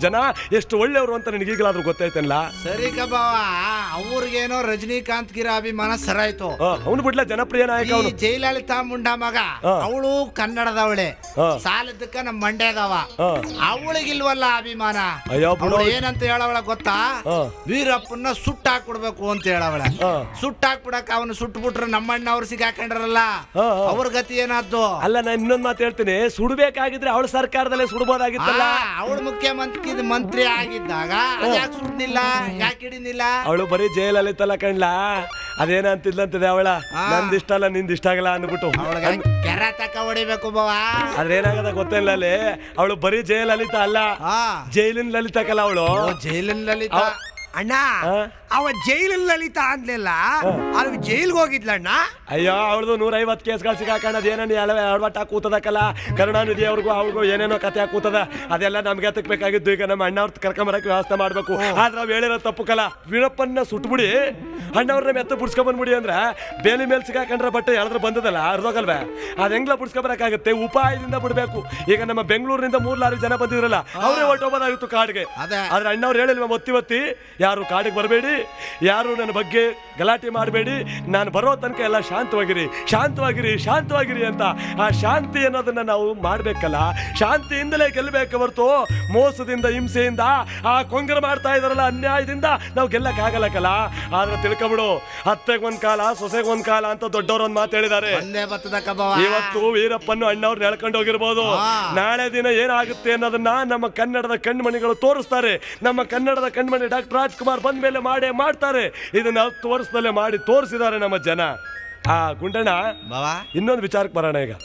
ಎಷ್ಟು ಒಳ್ಳೆಯವರು ಅಂತ ನಿನಗೆ ಈಗಲಾದ್ರೂ ಗೊತ್ತಾಯ್ತಲ್ಲ ಸರಿ ಕಬಾವ ಅವ್ರಿಗೇನೋ ರಜನಿಕಾಂತ್ ಗಿರ ಅಭಿಮಾನ ಸರಾಯ್ತು ಅವನು ಬಿಡ್ಲ ಜನಪ್ರಿಯ ನಾಯಕ ಈ ಅವನು ಜಯಲಲಿತಾ ಮುಂಡ ಮಗ ಹಾ. ಅವಳು ಕನ್ನಡದವಳೆ ಹಾ. ಸಾಲದಕ್ಕ ನಮ್ ಮಂಡ್ಯದವ ಹಾ. ಅವಳಿಗಿಲ್ವಲ್ಲ ಅಭಿಮಾನ ಅಯ್ಯೋ ಬಿಡು. ಅವಳು ಏನಂತ ಹೇಳವಳ ಗೊತ್ತಾ ಹಾ. ವೀರಪ್ಪನ್ನ ಸುಟ್ಟ ಹಾಕ್ಬಿಡ್ಬೇಕು ಅಂತ ಹೇಳವಳ ಹಾ. ಸುಟ್ಟ ಹಾಕ್ಬಿಡಕ್ ಅವನು ಸುಟ್ಬಿಟ್ರೆ ನಮ್ಮಣ್ಣ ಅವ್ರು ಸಿಗಾಕೊಂಡ್ರಲ್ಲ ಹಾ, ಹಾ. ಅವ್ರ ಗತಿ ಏನಾದ್ದು ಅಲ್ಲ ನಾನು ಇನ್ನೊಂದು ಮಾತು ಹೇಳ್ತೀನಿ ಸುಡ್ಬೇಕಾಗಿದ್ರೆ ಅವಳ ಸರ್ಕಾರದಲ್ಲೇ ಸುಡ್ಬೋದಾಗಿತ್ತಲ್ಲ ಅವಳು ಮುಖ್ಯಮಂತ್ರಿ ಮಂತ್ರಿ ಆಗಿದ್ದಾಗ ಯಾಕೆ ಸುಡ್ನಿಲ್ಲ ಯಾಕೆ ಹಿಡಿನಿಲ್ಲ ಅವಳು ಬರೀ ಜೈಲಲ್ಲಿತ್ತಲ್ಲ ಕಣ್ಲಾ ಅದೇನಂತಿದ್ಲಂತದೆ ಅವಳ ಹಾ. ನಂದಿಷ್ಟ ಅಲ್ಲ ನಿಂದ ಇಷ್ಟ ಆಗಲ್ಲ ಅಂದ್ಬಿಟ್ಟು ಅವಳಿಗೆ ಕೆರ ತಕ ಹೊಡಿಬೇಕು ಬವ ಆದ್ರೆ ಏನಾಗದ ಗೊತ್ತಿಲ್ಲ ಅಲ್ಲಿ ಅವಳು ಬರೀ ಜೈಲ್ ಲಲಿತಾ ಅಲ್ಲ ಹಾ ಜೈಲಿನ ಲಲಿತಾಕಲ್ಲ ಅವಳು ಓ, ಜೈಲಿನ ಲಲಿತಾ ಅಣ್ಣ ಹಾ? ಅವ ಜೈಲಲ್ಲಿ ಲಲಿತಾ ಅಂದ್ಲಿಲ್ಲ ಅವ್ರಿಗೆ ಜೈಲ್ಗೆ ಹೋಗಿದ್ಲಣ್ಣ ಅಯ್ಯೋ ಅವಳದು ನೂರ ಐವತ್ತು ಕೇಸ್ಗಳು ಸಿಗಾಕಣದ್ ಏನೇನು ಎಲ್ಲ ಎಡವಟ್ಟ ಕೂತದಕ್ಕಲ್ಲ ಕರುಣಾನಿಧಿ ಅವ್ರಿಗೂ ಅವ್ರಿಗೂ ಏನೇನೋ ಕತೆ ಕೂತದ ಅದೆಲ್ಲ ನಮ್ಗೆ ಬೇಕಾಗಿದ್ದು ಈಗ ನಮ್ಮ ಅಣ್ಣವ್ರ ಕರ್ಕೊಂಬರಕ್ಕೆ ವ್ಯವಸ್ಥೆ ಮಾಡ್ಬೇಕು ಆದ್ರೆ ಅವ್ ಹೇಳಿರೋ ತಪ್ಪು ಕಲ ವೀರಪ್ಪನ್ನ ಸುಟ್ಬಿಡಿ ಅಣ್ಣವ್ರನ್ನ ಮೆತ್ತ ಬಿಡ್ಸ್ಕೊಂಬಂದ್ಬಿಡಿ ಅಂದ್ರೆ ಬೇಲಿ ಮೇಲೆ ಸಿಗಾಕೊಂಡ್ರೆ ಬಟ್ಟೆ ಎಳೆದ್ರೆ ಬಂದದಲ್ಲ ಅರ್ಧೋಗಲ್ವೇ ಅದ್ ಹೆಂಗ್ಲ ಬಿಡ್ಸ್ಕೊಂಬರಕ್ಕಾಗತ್ತೆ ಉಪಾಯದಿಂದ ಬಿಡ್ಬೇಕು ಈಗ ನಮ್ಮ ಬೆಂಗಳೂರಿನಿಂದ ಮೂರ್ ಲಾರಿ ಜನ ಬಂದಿದ್ರಲ್ಲ ಅವರೇ ಹೊಟ್ಟೋಗೋದಾಗಿತ್ತು ಕಾಡ್ಗೆ ಅದೇ. ಆದ್ರೆ ಅಣ್ಣವ್ರು ಹೇಳಿಲ್ವ ಒತ್ತಿ ಒತ್ತಿ ಯಾರು ಕಾಡಿಗೆ ಬರಬೇಡಿ ಯಾರು ನನ್ನ ಬಗ್ಗೆ ಗಲಾಟೆ ಮಾಡಬೇಡಿ ನಾನು ಬರೋ ತನಕ ಎಲ್ಲ ಶಾಂತವಾಗಿರಿ ಶಾಂತವಾಗಿರಿ ಶಾಂತವಾಗಿರಿ ಅಂತ ಆ ಶಾಂತಿ ಅನ್ನೋದನ್ನ ನಾವು ಮಾಡ್ಬೇಕಲ್ಲ ಶಾಂತಿಯಿಂದಲೇ ಗೆಲ್ಲಬೇಕು ಹೊರತು ಮೋಸದಿಂದ ಹಿಂಸೆಯಿಂದ ಆ ಕೊಂಗರ ಮಾಡ್ತಾ ಇದಾರಲ್ಲ ಅನ್ಯಾಯದಿಂದ ನಾವು ಗೆಲ್ಲಕ್ಕಾಗಲ್ಲ ಕಲ ಆದ್ರೆ ತಿಳ್ಕೊಬಿಡು ಅತ್ತೆಗೆ ಒಂದ್ ಕಾಲ ಸೊಸೆಗೆ ಒಂದ್ ಕಾಲ ಅಂತ ದೊಡ್ಡವ್ರು ಒಂದ್ ಮಾತು ಹೇಳಿದ್ದಾರೆ ಒಂದೇ ಬತ್ತದ ಕಬವ ಇವತ್ತು ವೀರಪ್ಪನ್ನು ಅಣ್ಣವ್ರು ನೆಳ್ಕೊಂಡು ಹೋಗಿರ್ಬೋದು ಹಾ. ನಾಳೆ ದಿನ ಏನಾಗುತ್ತೆ ಅನ್ನೋದನ್ನ ನಮ್ಮ ಕನ್ನಡದ ಕಣ್ಮಣಿಗಳು ತೋರಿಸ್ತಾರೆ ನಮ್ಮ ಕನ್ನಡದ ಕಣ್ಮಣಿ ಡಾಕ್ಟರ್ ರಾಜ್ಕುಮಾರ್ ಬಂದ ಮೇಲೆ ಮಾಡೇ ಮಾಡ್ತಾರೆ ಇದನ್ನ ಹತ್ತು ವರ್ಷದಲ್ಲೇ ಮಾಡಿ ತೋರಿಸಿದ್ದಾರೆ ನಮ್ಮ ಜನ ಆ ಗುಂಡಣ್ಣ ಬಾವ ಇನ್ನೊಂದು ವಿಚಾರಕ್ಕೆ ಬರೋಣ ಈಗ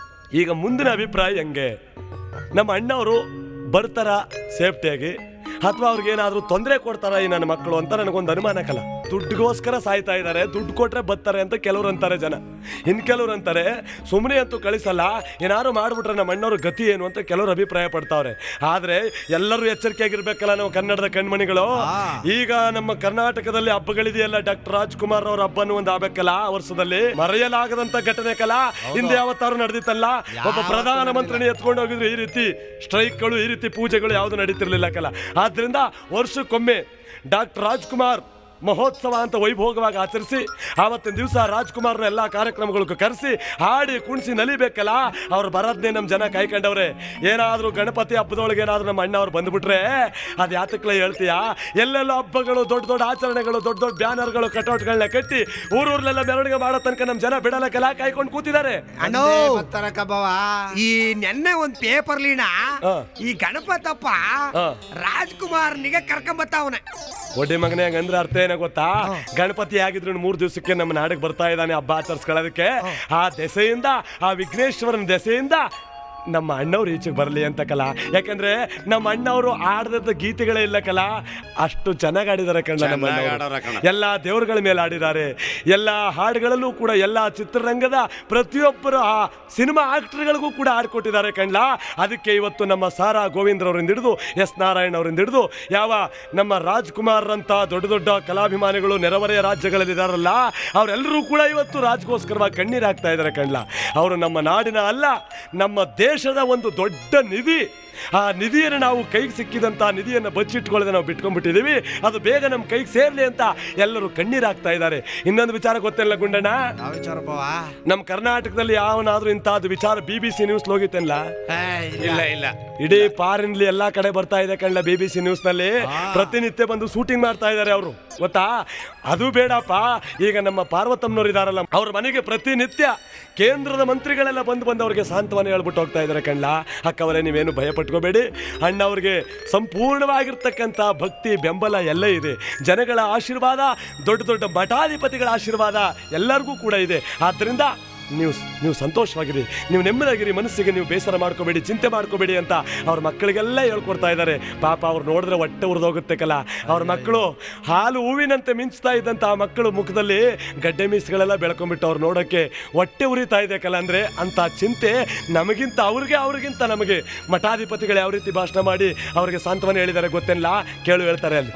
ಈಗ ಮುಂದಿನ ಅಭಿಪ್ರಾಯ ಹೆಂಗೆ ನಮ್ಮ ಅಣ್ಣವರು ಬರ್ತಾರ ಸೇಫ್ಟಿಯಾಗಿ ಅಥವಾ ಅವ್ರಿಗೆ ಏನಾದರೂ ತೊಂದರೆ ಕೊಡ್ತಾರ ಈ ನನ್ನ ಮಕ್ಕಳು ಅಂತ ನನಗೊಂದು ಅನುಮಾನ ಕಲ ದುಡ್ಡುಗೋಸ್ಕರ ಸಾಯ್ತಾ ಇದ್ದಾರೆ ದುಡ್ಡು ಕೊಟ್ರೆ ಬರ್ತಾರೆ ಅಂತ ಕೆಲವ್ರು ಅಂತಾರೆ ಜನ ಇನ್ ಕೆಲವ್ರು ಅಂತಾರೆ ಸುಮ್ಮನೆ ಅಂತೂ ಕಳಿಸಲ್ಲ ಏನಾದ್ರು ಮಾಡ್ಬಿಟ್ರೆ ನಮ್ಮ ಅಣ್ಣವ್ರ ಗತಿ ಏನು ಅಂತ ಕೆಲವರು ಅಭಿಪ್ರಾಯ ಪಡ್ತಾವ್ರೆ ಆದ್ರೆ ಎಲ್ಲರೂ ಎಚ್ಚರಿಕೆಯಾಗಿರ್ಬೇಕಲ್ಲ ನಾವು ಕನ್ನಡದ ಕಣ್ಮಣಿಗಳು ಈಗ ನಮ್ಮ ಕರ್ನಾಟಕದಲ್ಲಿ ಹಬ್ಬಗಳಿದೆಯಲ್ಲ ಡಾಕ್ಟರ್ ರಾಜ್ಕುಮಾರ್ ಅವ್ರ ಹಬ್ಬನು ಒಂದು ಆಗ್ಬೇಕಲ್ಲ ಆ ವರ್ಷದಲ್ಲಿ ಮರೆಯಲಾಗದಂತ ಘಟನೆ ಕಲ ಹಿಂದೆ ಯಾವತ್ತಾರು ನಡೆದಿತ್ತಲ್ಲ ಒಬ್ಬ ಪ್ರಧಾನ ಮಂತ್ರಿನ ಎತ್ಕೊಂಡು ಹೋಗಿದ್ರು ಈ ರೀತಿ ಸ್ಟ್ರೈಕ್ಗಳು ಈ ರೀತಿ ಪೂಜೆಗಳು ಯಾವುದು ನಡೀತಿರ್ಲಿಲ್ಲ ಕಲ ಆದ್ರಿಂದ ವರ್ಷಕ್ಕೊಮ್ಮೆ ಡಾಕ್ಟರ್ ರಾಜ್ಕುಮಾರ್ ಮಹೋತ್ಸವ ಅಂತ ವೈಭೋಗವಾಗಿ ಆಚರಿಸಿ ಆವತ್ತಿನ ದಿವಸ ರಾಜ್ಕುಮಾರ್ನ ಎಲ್ಲ ಕಾರ್ಯಕ್ರಮಗಳಿಗೂ ಕರೆಸಿ ಹಾಡಿ ಕುಣಿಸಿ ನಲಿಬೇಕಲ್ಲ ಅವ್ರು ಬರೋದ್ನೇ ನಮ್ಮ ಜನ ಕಾಯ್ಕೊಂಡವ್ರೆ ಏನಾದರೂ ಗಣಪತಿ ಹಬ್ಬದೊಳಗೆ ಏನಾದರೂ ನಮ್ಮ ಅಣ್ಣ ಅವ್ರು ಬಂದ್ಬಿಟ್ರೆ ಅದು ಯಾತಕ್ಲ ಹೇಳ್ತೀಯಾ ಎಲ್ಲೆಲ್ಲ ಹಬ್ಬಗಳು ದೊಡ್ಡ ದೊಡ್ಡ ಆಚರಣೆಗಳು ದೊಡ್ಡ ದೊಡ್ಡ ಬ್ಯಾನರ್ಗಳು ಕಟೌಟ್ಗಳನ್ನ ಕಟ್ಟಿ ಊರೂರ್ಲೆಲ್ಲ ಮೆರವಣಿಗೆ ಮಾಡೋ ತನಕ ನಮ್ಮ ಜನ ಬಿಡಲಕ್ಕೆಲ್ಲ ಕಾಯ್ಕೊಂಡು ಕೂತಿದ್ದಾರೆ ಅಣ್ಣೋ ಒಂದೇ ಬತ್ತರ ಕಬವ ಈ ನೆನ್ನೆ ಒಂದ್ ಪೇಪರ್ಲಿನ ಹಾ. ಈ ಗಣಪತಪ್ಪ ಹಾ. ರಾಜ್ಕುಮಾರ್ನಿಗೆ ಕರ್ಕೊಂಬತ್ತವನೆ ಒಡ್ಡಿ ಮಗನೇ ಹಂಗಂದ್ರೆ ಅರ್ಥ ಏನೋ ಗೊತ್ತಾ ಗಣಪತಿ ಆಗಿದ್ರು ಮೂರ್ ದಿವಸಕ್ಕೆ ನಮ್ಮ ನಾಡಿಗೆ ಬರ್ತಾ ಇದ್ದಾನೆ ಹಬ್ಬ ಆಚರಿಸ್ಕೊಳ್ಳೋದಕ್ಕೆ ಆ ದೆಸೆಯಿಂದ ಆ ವಿಘ್ನೇಶ್ವರನ ದೆಸೆಯಿಂದ ನಮ್ಮ ಅಣ್ಣವ್ರು ಈಚೆಗೆ ಬರಲಿ ಅಂತ ಕಲ ಯಾಕಂದ್ರೆ ನಮ್ಮ ಅಣ್ಣವರು ಆಡದ ಗೀತೆಗಳೇ ಇಲ್ಲ ಕಲ ಅಷ್ಟು ಚೆನ್ನಾಗಿ ಆಡಿದ್ದಾರೆ ಕಣ್ಣ ನಮ್ಮ ಚೆನ್ನಾಗ್ ಅಣ್ಣವ್ರು. ಆಡೋರ ಕಣ. ಎಲ್ಲ ದೇವರುಗಳ ಮೇಲೆ ಆಡಿದ್ದಾರೆ ಎಲ್ಲ ಹಾಡುಗಳಲ್ಲೂ ಕೂಡ ಎಲ್ಲ ಚಿತ್ರರಂಗದ ಪ್ರತಿಯೊಬ್ಬರು ಆ ಸಿನಿಮಾ ಆಕ್ಟರ್ಗಳಿಗೂ ಕೂಡ ಆಡ್ಕೊಟ್ಟಿದ್ದಾರೆ ಕಣ್ಲ ಅದಕ್ಕೆ ಇವತ್ತು ನಮ್ಮ ಸಾರಾ ಗೋವಿಂದ್ರವರಿಂದ ಹಿಡಿದು ಎಸ್ ನಾರಾಯಣ್ ಅವರಿಂದ ಹಿಡಿದು ಯಾವ ನಮ್ಮ ರಾಜ್ಕುಮಾರ್ ಅಂತ ದೊಡ್ಡ ದೊಡ್ಡ ಕಲಾಭಿಮಾನಿಗಳು ನೆರೆಹೊರೆಯ ರಾಜ್ಯಗಳಲ್ಲಿದ್ದಾರಲ್ಲ ಅವರೆಲ್ಲರೂ ಕೂಡ ಇವತ್ತು ರಾಜ್ಗೋಸ್ಕರವಾಗಿ ಕಣ್ಣೀರು ಹಾಕ್ತಾ ಇದ್ದಾರೆ ಕಣ್ಲ ಅವರು ನಮ್ಮ ನಾಡಿನ ಅಲ್ಲ ನಮ್ಮ ದೇಶದ ಒಂದು ದೊಡ್ಡ ನಿಧಿ ಆ ನಿಧಿಯನ್ನು ನಾವು ಕೈಗೆ ಸಿಕ್ಕಿದಂತ ನಿಧಿಯನ್ನು ಬಚ್ಚಿಟ್ಕೊಳ್ಳದೆ ನಾವು ಬಿಟ್ಕೊಂಡ್ಬಿಟ್ಟಿದೀವಿ ಅದು ಬೇಗ ನಮ್ಮ ಕೈಗೆ ಸೇರ್ಲಿ ಅಂತ ಎಲ್ಲರೂ ಕಣ್ಣೀರು ಹಾಕ್ತಾ ಇದ್ದಾರೆ ಇನ್ನೊಂದು ವಿಚಾರ ಗೊತ್ತಿಲ್ಲ ಗುಂಡಣ್ಣ ಯಾವ ವಿಚಾರ ಬಾವ ನಮ್ಮ ಕರ್ನಾಟಕದಲ್ಲಿ ಯಾವನಾದ್ರೂ ಇಂಥದ್ದು ವಿಚಾರ ಬಿ ಬಿ ಸಿ ನ್ಯೂಸ್ ಹೋಗಿತ್ತೇನಲ್ಲ ಏ, ಇಲ್ಲ. ಇಲ್ಲ ಇಲ್ಲ ಇಡೀ ಪಾರಿನ್ಲಿ ಎಲ್ಲಾ ಕಡೆ ಬರ್ತಾ ಇದೆ ಕಣ್ಣ ಬಿ ಬಿ ಸಿ ನ್ಯೂಸ್ ನಲ್ಲಿ ಪ್ರತಿನಿತ್ಯ ಬಂದು ಶೂಟಿಂಗ್ ಮಾಡ್ತಾ ಇದ್ದಾರೆ ಅವರು ಗೊತ್ತಾ ಅದು ಬೇಡಪ್ಪ ಈಗ ನಮ್ಮ ಪಾರ್ವತಮ್ಮನವ್ರು ಇದಾರಲ್ಲ ಅವ್ರ ಮನೆಗೆ ಪ್ರತಿನಿತ್ಯ ಕೇಂದ್ರದ ಮಂತ್ರಿಗಳೆಲ್ಲ ಬಂದು ಬಂದು ಅವ್ರಿಗೆ ಸಾಂತ್ವನ ಹೇಳ್ಬಿಟ್ಟು ಹೋಗ್ತಾ ಇದ್ದಾರೆ ಕಣ್ಣ ಅಕ್ಕವರೇ ನೀವೇನು ಭಯ ಪಟ್ಕೋಬೇಡಿ ಅಣ್ಣ ಅವ್ರಿಗೆ ಸಂಪೂರ್ಣವಾಗಿರ್ತಕ್ಕಂಥ ಭಕ್ತಿ ಬೆಂಬಲ ಎಲ್ಲ ಇದೆ ಜನಗಳ ಆಶೀರ್ವಾದ ದೊಡ್ಡ ದೊಡ್ಡ ಮಠಾಧಿಪತಿಗಳ ಆಶೀರ್ವಾದ ಎಲ್ಲರಿಗೂ ಕೂಡ ಇದೆ ಆದ್ದರಿಂದ ನೀವು ನೀವು ಸಂತೋಷವಾಗಿರಿ ನೀವು ನೆಮ್ಮದಿಯಾಗಿರಿ ಮನಸ್ಸಿಗೆ ನೀವು ಬೇಸರ ಮಾಡ್ಕೋಬೇಡಿ ಚಿಂತೆ ಮಾಡ್ಕೋಬೇಡಿ ಅಂತ ಅವ್ರ ಮಕ್ಕಳಿಗೆಲ್ಲ ಹೇಳ್ಕೊಡ್ತಾ ಇದ್ದಾರೆ ಪಾಪ ಅವ್ರು ನೋಡಿದ್ರೆ ಹೊಟ್ಟೆ ಉರಿದೋಗುತ್ತೆ ಕಲ ಅವ್ರ ಮಕ್ಕಳು ಹಾಲು ಹೂವಿನಂತೆ ಮಿಂಚ್ತಾ ಇದ್ದಂಥ ಆ ಮಕ್ಕಳು ಮುಖದಲ್ಲಿ ಗಡ್ಡೆ ಮೀಸ್ಗಳೆಲ್ಲ ಬೆಳ್ಕೊಂಡ್ಬಿಟ್ಟು ಅವ್ರು ನೋಡೋಕ್ಕೆ ಹೊಟ್ಟೆ ಉರಿತಾ ಇದೆ ಕಲ ಅಂದರೆ ಅಂಥ ಚಿಂತೆ ನಮಗಿಂತ ಅವ್ರಿಗೆ ಅವ್ರಿಗಿಂತ ನಮಗೆ ಮಠಾಧಿಪತಿಗಳು ಯಾವ ರೀತಿ ಭಾಷಣ ಮಾಡಿ ಅವರಿಗೆ ಸಾಂತ್ವನ ಹೇಳಿದ್ದಾರೆ ಗೊತ್ತೇನಿಲ್ಲ ಕೇಳು ಹೇಳ್ತಾರೆ ಅಲ್ಲಿ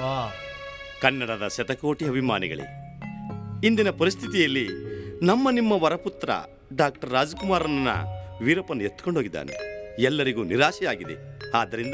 ಕನ್ನಡದ ಶತಕೋಟಿ ಅಭಿಮಾನಿಗಳೇ ಇಂದಿನ ಪರಿಸ್ಥಿತಿಯಲ್ಲಿ ನಮ್ಮ ನಿಮ್ಮ ವರಪುತ್ರ ಡಾಕ್ಟರ್ ರಾಜ್ಕುಮಾರನ್ನ ವೀರಪ್ಪನ್ ಎತ್ಕೊಂಡೋಗಿದ್ದಾನೆ ಎಲ್ಲರಿಗೂ ನಿರಾಶೆಯಾಗಿದೆ ಆದ್ದರಿಂದ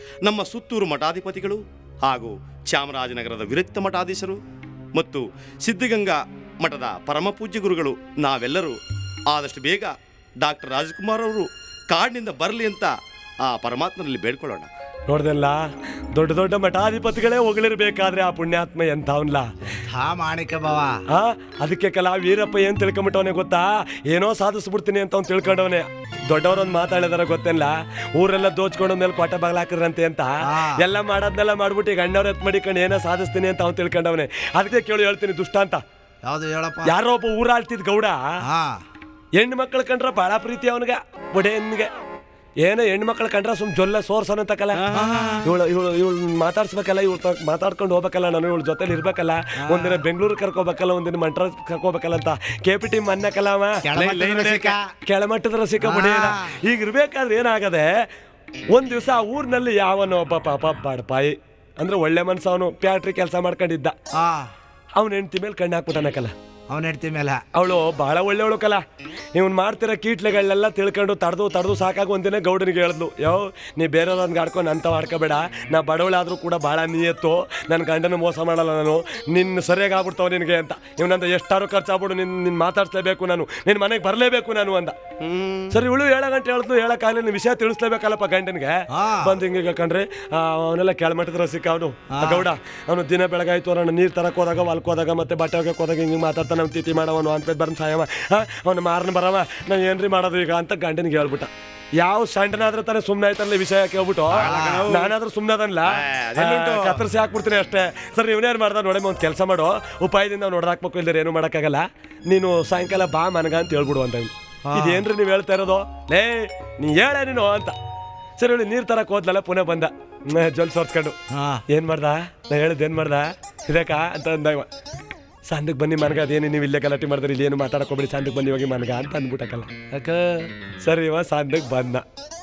ನಮ್ಮ ಸುತ್ತೂರು ಮಠಾಧಿಪತಿಗಳು ಹಾಗೂ ಚಾಮರಾಜನಗರದ ವಿರಕ್ತ ಮಠಾಧೀಶರು ಮತ್ತು ಸಿದ್ಧಗಂಗಾ ಮಠದ ಪರಮ ಪೂಜ್ಯ ಗುರುಗಳು ನಾವೆಲ್ಲರೂ ಆದಷ್ಟು ಬೇಗ ಡಾಕ್ಟರ್ ರಾಜ್ಕುಮಾರ್ ಅವರು ಕಾಡಿನಿಂದ ಬರಲಿ ಅಂತ ಆ ಪರಮಾತ್ಮನಲ್ಲಿ ಬೇಡ್ಕೊಳ್ಳೋಣ ನೋಡ್ದಲ್ಲ ದೊಡ್ಡ ದೊಡ್ಡ ಮಠಾಧಿಪತಿಗಳೇ ಹೊಗಳಿರ್ಬೇಕಾದ್ರೆ ಆ ಪುಣ್ಯಾತ್ಮ ಎಂಥವನ್ಲ ಹಾ ಮಾಣಿಕ ಬಾವ ಆ ಅದಕ್ಕೆ ಕಲ ವೀರಪ್ಪ ಏನ್ ತಿಳ್ಕೊಂಬಿಟ್ಟವನೆ ಗೊತ್ತಾ ಏನೋ ಸಾಧಿಸ್ಬಿಡ್ತೀನಿ ಅಂತ ಅವ್ನು ತಿಳ್ಕೊಂಡವನೆ ದೊಡ್ಡವರೊಂದು ಮಾತಾಡಿದಾರ ಗೊತ್ತಿಲ್ಲ ಊರೆಲ್ಲ ದೋಚ್ಕೊಂಡು ಮೇಲೆ ಕೊಟ್ಟ ಬಾಗ್ಲಾಕಿರಂತೆ ಅಂತ ಆ. ಎಲ್ಲ ಮಾಡೋದ್ನೆಲ್ಲ ಮಾಡ್ಬಿಟ್ಟು ಈಗ ಅಣ್ಣವ್ರ ಎತ್ ಮಡಿಕೊಂಡು ಏನೋ ಸಾಧಿಸ್ತೀನಿ ಅಂತ ಅವ್ನು ತಿಳ್ಕೊಂಡವನೆ ಅದಕ್ಕೆ ಕೇಳಿ ಹೇಳ್ತೀನಿ ದುಷ್ಟ ಅಂತ ಯಾವ್ದು ಹೇಳಪ್ಪ ಯಾರೋ ಒಬ್ಬ ಊರಾಳ್ತಿದ್ ಗೌಡ ಹಾ ಹೆಣ್ಣು ಮಕ್ಕಳು ಕಂಡ್ರ ಭಾಳ ಪ್ರೀತಿ ಅವನಿಗೆ ಒಡೆಯನ್ಗೆ ಏನೋ ಹೆಣ್ಣು ಮಕ್ಕಳು ಕಂಡ್ರ ಸುಮ್ ಜೊಲ್ಲೆ ಸೋರ್ಸೋನಂತಕಲ್ಲ ಇವಳು ಇವಳು ಇವಳು ಮಾತಾಡ್ಸ್ಬೇಕಲ್ಲ ಇವಳು ಮಾತಾಡ್ಕೊಂಡು ಹೋಗ್ಬೇಕಲ್ಲ ನಾನು ಇವಳ ಜೊತೆಲಿ ಇರ್ಬೇಕಲ್ಲ ಒಂದಿನ ಬೆಂಗಳೂರು ಕರ್ಕೋಬೇಕಲ್ಲ ಒಂದಿನ ಮಂಟ್ರ ಕರ್ಕೋಬೇಕಲ್ಲ ಅಂತ ಕೆ ಪಿ ಟಿ ಮನ್ನಕಲ್ಲ ಅವ ಕೆಳಮಟ್ಟದ ರಸಿಕ. ಕೆಳಮಟ್ಟದ ರಸಿಕ ಬಡಿಯಲ್ಲ ಈಗ ಇರ್ಬೇಕಾದ್ರೆ ಏನಾಗದೆ ಒಂದ್ ದಿವಸ ಆ ಊರಿನಲ್ಲಿ ಯಾವನೋ ಒಬ್ಬ ಪಾಪ ಬಡಪಾಯಿ ಅಂದ್ರೆ ಒಳ್ಳೆ ಮನ್ಸ ಅವನು ಪ್ಯಾಟ್ರಿ ಕೆಲಸ ಮಾಡ್ಕೊಂಡಿದ್ದ ಹಾ ಅವನ ಹೆಂಡತಿ ಮೇಲೆ ಕಣ್ಣು ಹಾಕ್ಬಿಟ್ಟನಕಲ್ಲ ಅವನ ಹೆಡ್ತಿ ಮೇಲೆ ಅವಳು ಬಹಳ ಒಳ್ಳೆಯವಳು ಕಲ ಇವನ್ ಮಾಡ್ತಿರೋ ಕೀಟ್ಲೆಗಳನ್ನೆಲ್ಲ ತಿಳ್ಕೊಂಡು ತಡೆದು ತಡೆದು ಸಾಕಾಗಿ ಒಂದಿನ ಗೌಡನಿಗೆ ಹೇಳಿದ್ಲು ಯೋ ನೀ ಬೇರೆಯವ್ರನ್ಗೆ ಆಡ್ಕೊಂಡು ಅಂತ ಆಡ್ಕೋಬೇಡ ನಾ ಬಡವಳಾದ್ರೂ ಕೂಡ ಭಾಳ ನಿಯತ್ತು ನನ್ನ ಗಂಡನ ಮೋಸ ಮಾಡಲ್ಲ ನಾನು ನಿನ್ನ ಸರಿಯಾಗಿ ಆಗ್ಬಿಡ್ತಾವ ನಿನಗೆ ಅಂತ ಇವನಂತ ಎಷ್ಟಾರು ಖರ್ಚಾಗ್ಬಿಡು ನಿನ್ನ ನಿನ್ನ ಮಾತಾಡ್ಸ್ಲೇಬೇಕು ನಾನು ನಿನ್ನ ಮನೆಗೆ ಬರಲೇಬೇಕು ನಾನು ಅಂದ ಸರಿ ಇವಳು ಏಳ ಗಂಟೆ ಹೇಳಿದ್ಲು ಹೇಳಕ್ಕಾಗಲಿ ನೀನು ವಿಷಯ ತಿಳಿಸ್ಲೇಬೇಕಲ್ಲಪ್ಪ ಗಂಡನಿಗೆ ಹಾ. ಬಂದು ಹಿಂಗೆ ಕಂಡ್ರೆ ಅವನೆಲ್ಲ ಕೆಳಮಟ್ಟದ ರಸಿಕ ಅವನು ಗೌಡ ಅವನು ದಿನ ಬೆಳಗಾಯ್ತು ಅವನ ನೀರು ತರಕ್ ಹೋದಾಗ ಹೊಲ್ಕ್ ಹೋದಾಗ ಮತ್ತೆ ಬಟ್ಟೆ ಹೋಗಕ್ಕೆ ಹೋದಾಗ ಹಿಂಗೆ ಮಾತಾಡ್ತಾನೆ ಅವ್ನು ತಿಥಿ ಮಾಡವನು ಅಂತ ಬರ್ನ ಸಾಯವ ಅವನು ಮಾರನ ಬರವ ನಾ ಏನ್ರಿ ಮಾಡೋದು ಈಗ ಅಂತ ಗಂಡನಿಗೆ ಹೇಳ್ಬಿಟ್ಟ ಯಾವ ಸಣ್ಣ ತಾನೇ ಸುಮ್ಮನೆ ಆಯ್ತಲ್ಲ ವಿಷಯ ಕೇಳ್ಬಿಟ್ಟು ನಾನಾದ್ರೂ ಸುಮ್ಮನೆ ಅದನ್ಲ ಕತ್ತರಿಸಿ ಹಾಕ್ಬಿಡ್ತೀನಿ ಅಷ್ಟೇ ಸರ್ ಇವನೇನು ಮಾಡ್ದ ನೋಡಿ ಒಂದು ಕೆಲಸ ಮಾಡು ಉಪಾಯದಿಂದ ಅವ್ನು ಹೊಡೆದಾಕ್ಬೇಕು ಇಲ್ದ್ರೆ ಏನು ಮಾಡೋಕ್ಕಾಗಲ್ಲ ನೀನು ಸಾಯಂಕಾಲ ಬಾ ಮನಗ ಅಂತ ಹೇಳ್ಬಿಡು ಅಂತ ಇವ್ನು. ಇದೇನ್ರಿ ನೀವು ಹೇಳ್ತಾ ಇರೋದು ಲೇ ನೀ ಹೇಳ ನೀನು ಅಂತ ಸರಿ ಹೇಳಿ ನೀರು ತರಕ್ ಹೋದ್ಲಲ್ಲ ಪುನಃ ಬಂದ ಹ್ಮ್, ಜೊಲ್ ಸೋರ್ಸ್ಕೊಂಡು ಹಾ ಏನ್ ಮಾಡ್ದ ನಾ ಹೇಳಿದ್ ಏನ್ ಮಾಡ್ದ ಇದಕ್ಕ ಅಂತ ಅಂದ ಇವ ಸಂದಕ್ಕೆ ಬನ್ನಿ ಮನಗ ಅದೇನು ನೀವು ಇಲ್ಲೇ ಗಲಾಟೆ ಮಾಡಿದ್ರೆ ಇಲ್ಲಿ ಏನು ಮಾತಾಡಕೋಬೇಡಿ ಸಂದಕ್ಕೆ ಬನ್ನಿ ಹೋಗಿ ಮನಗ ಅಂತ ಅಂದ್ಬಿಟ್ಟಕ್ಕಲ್ಲ ಯಾಕ ಸರಿ ಇವ ಸಂದಕ್ಕೆ ಬಂದ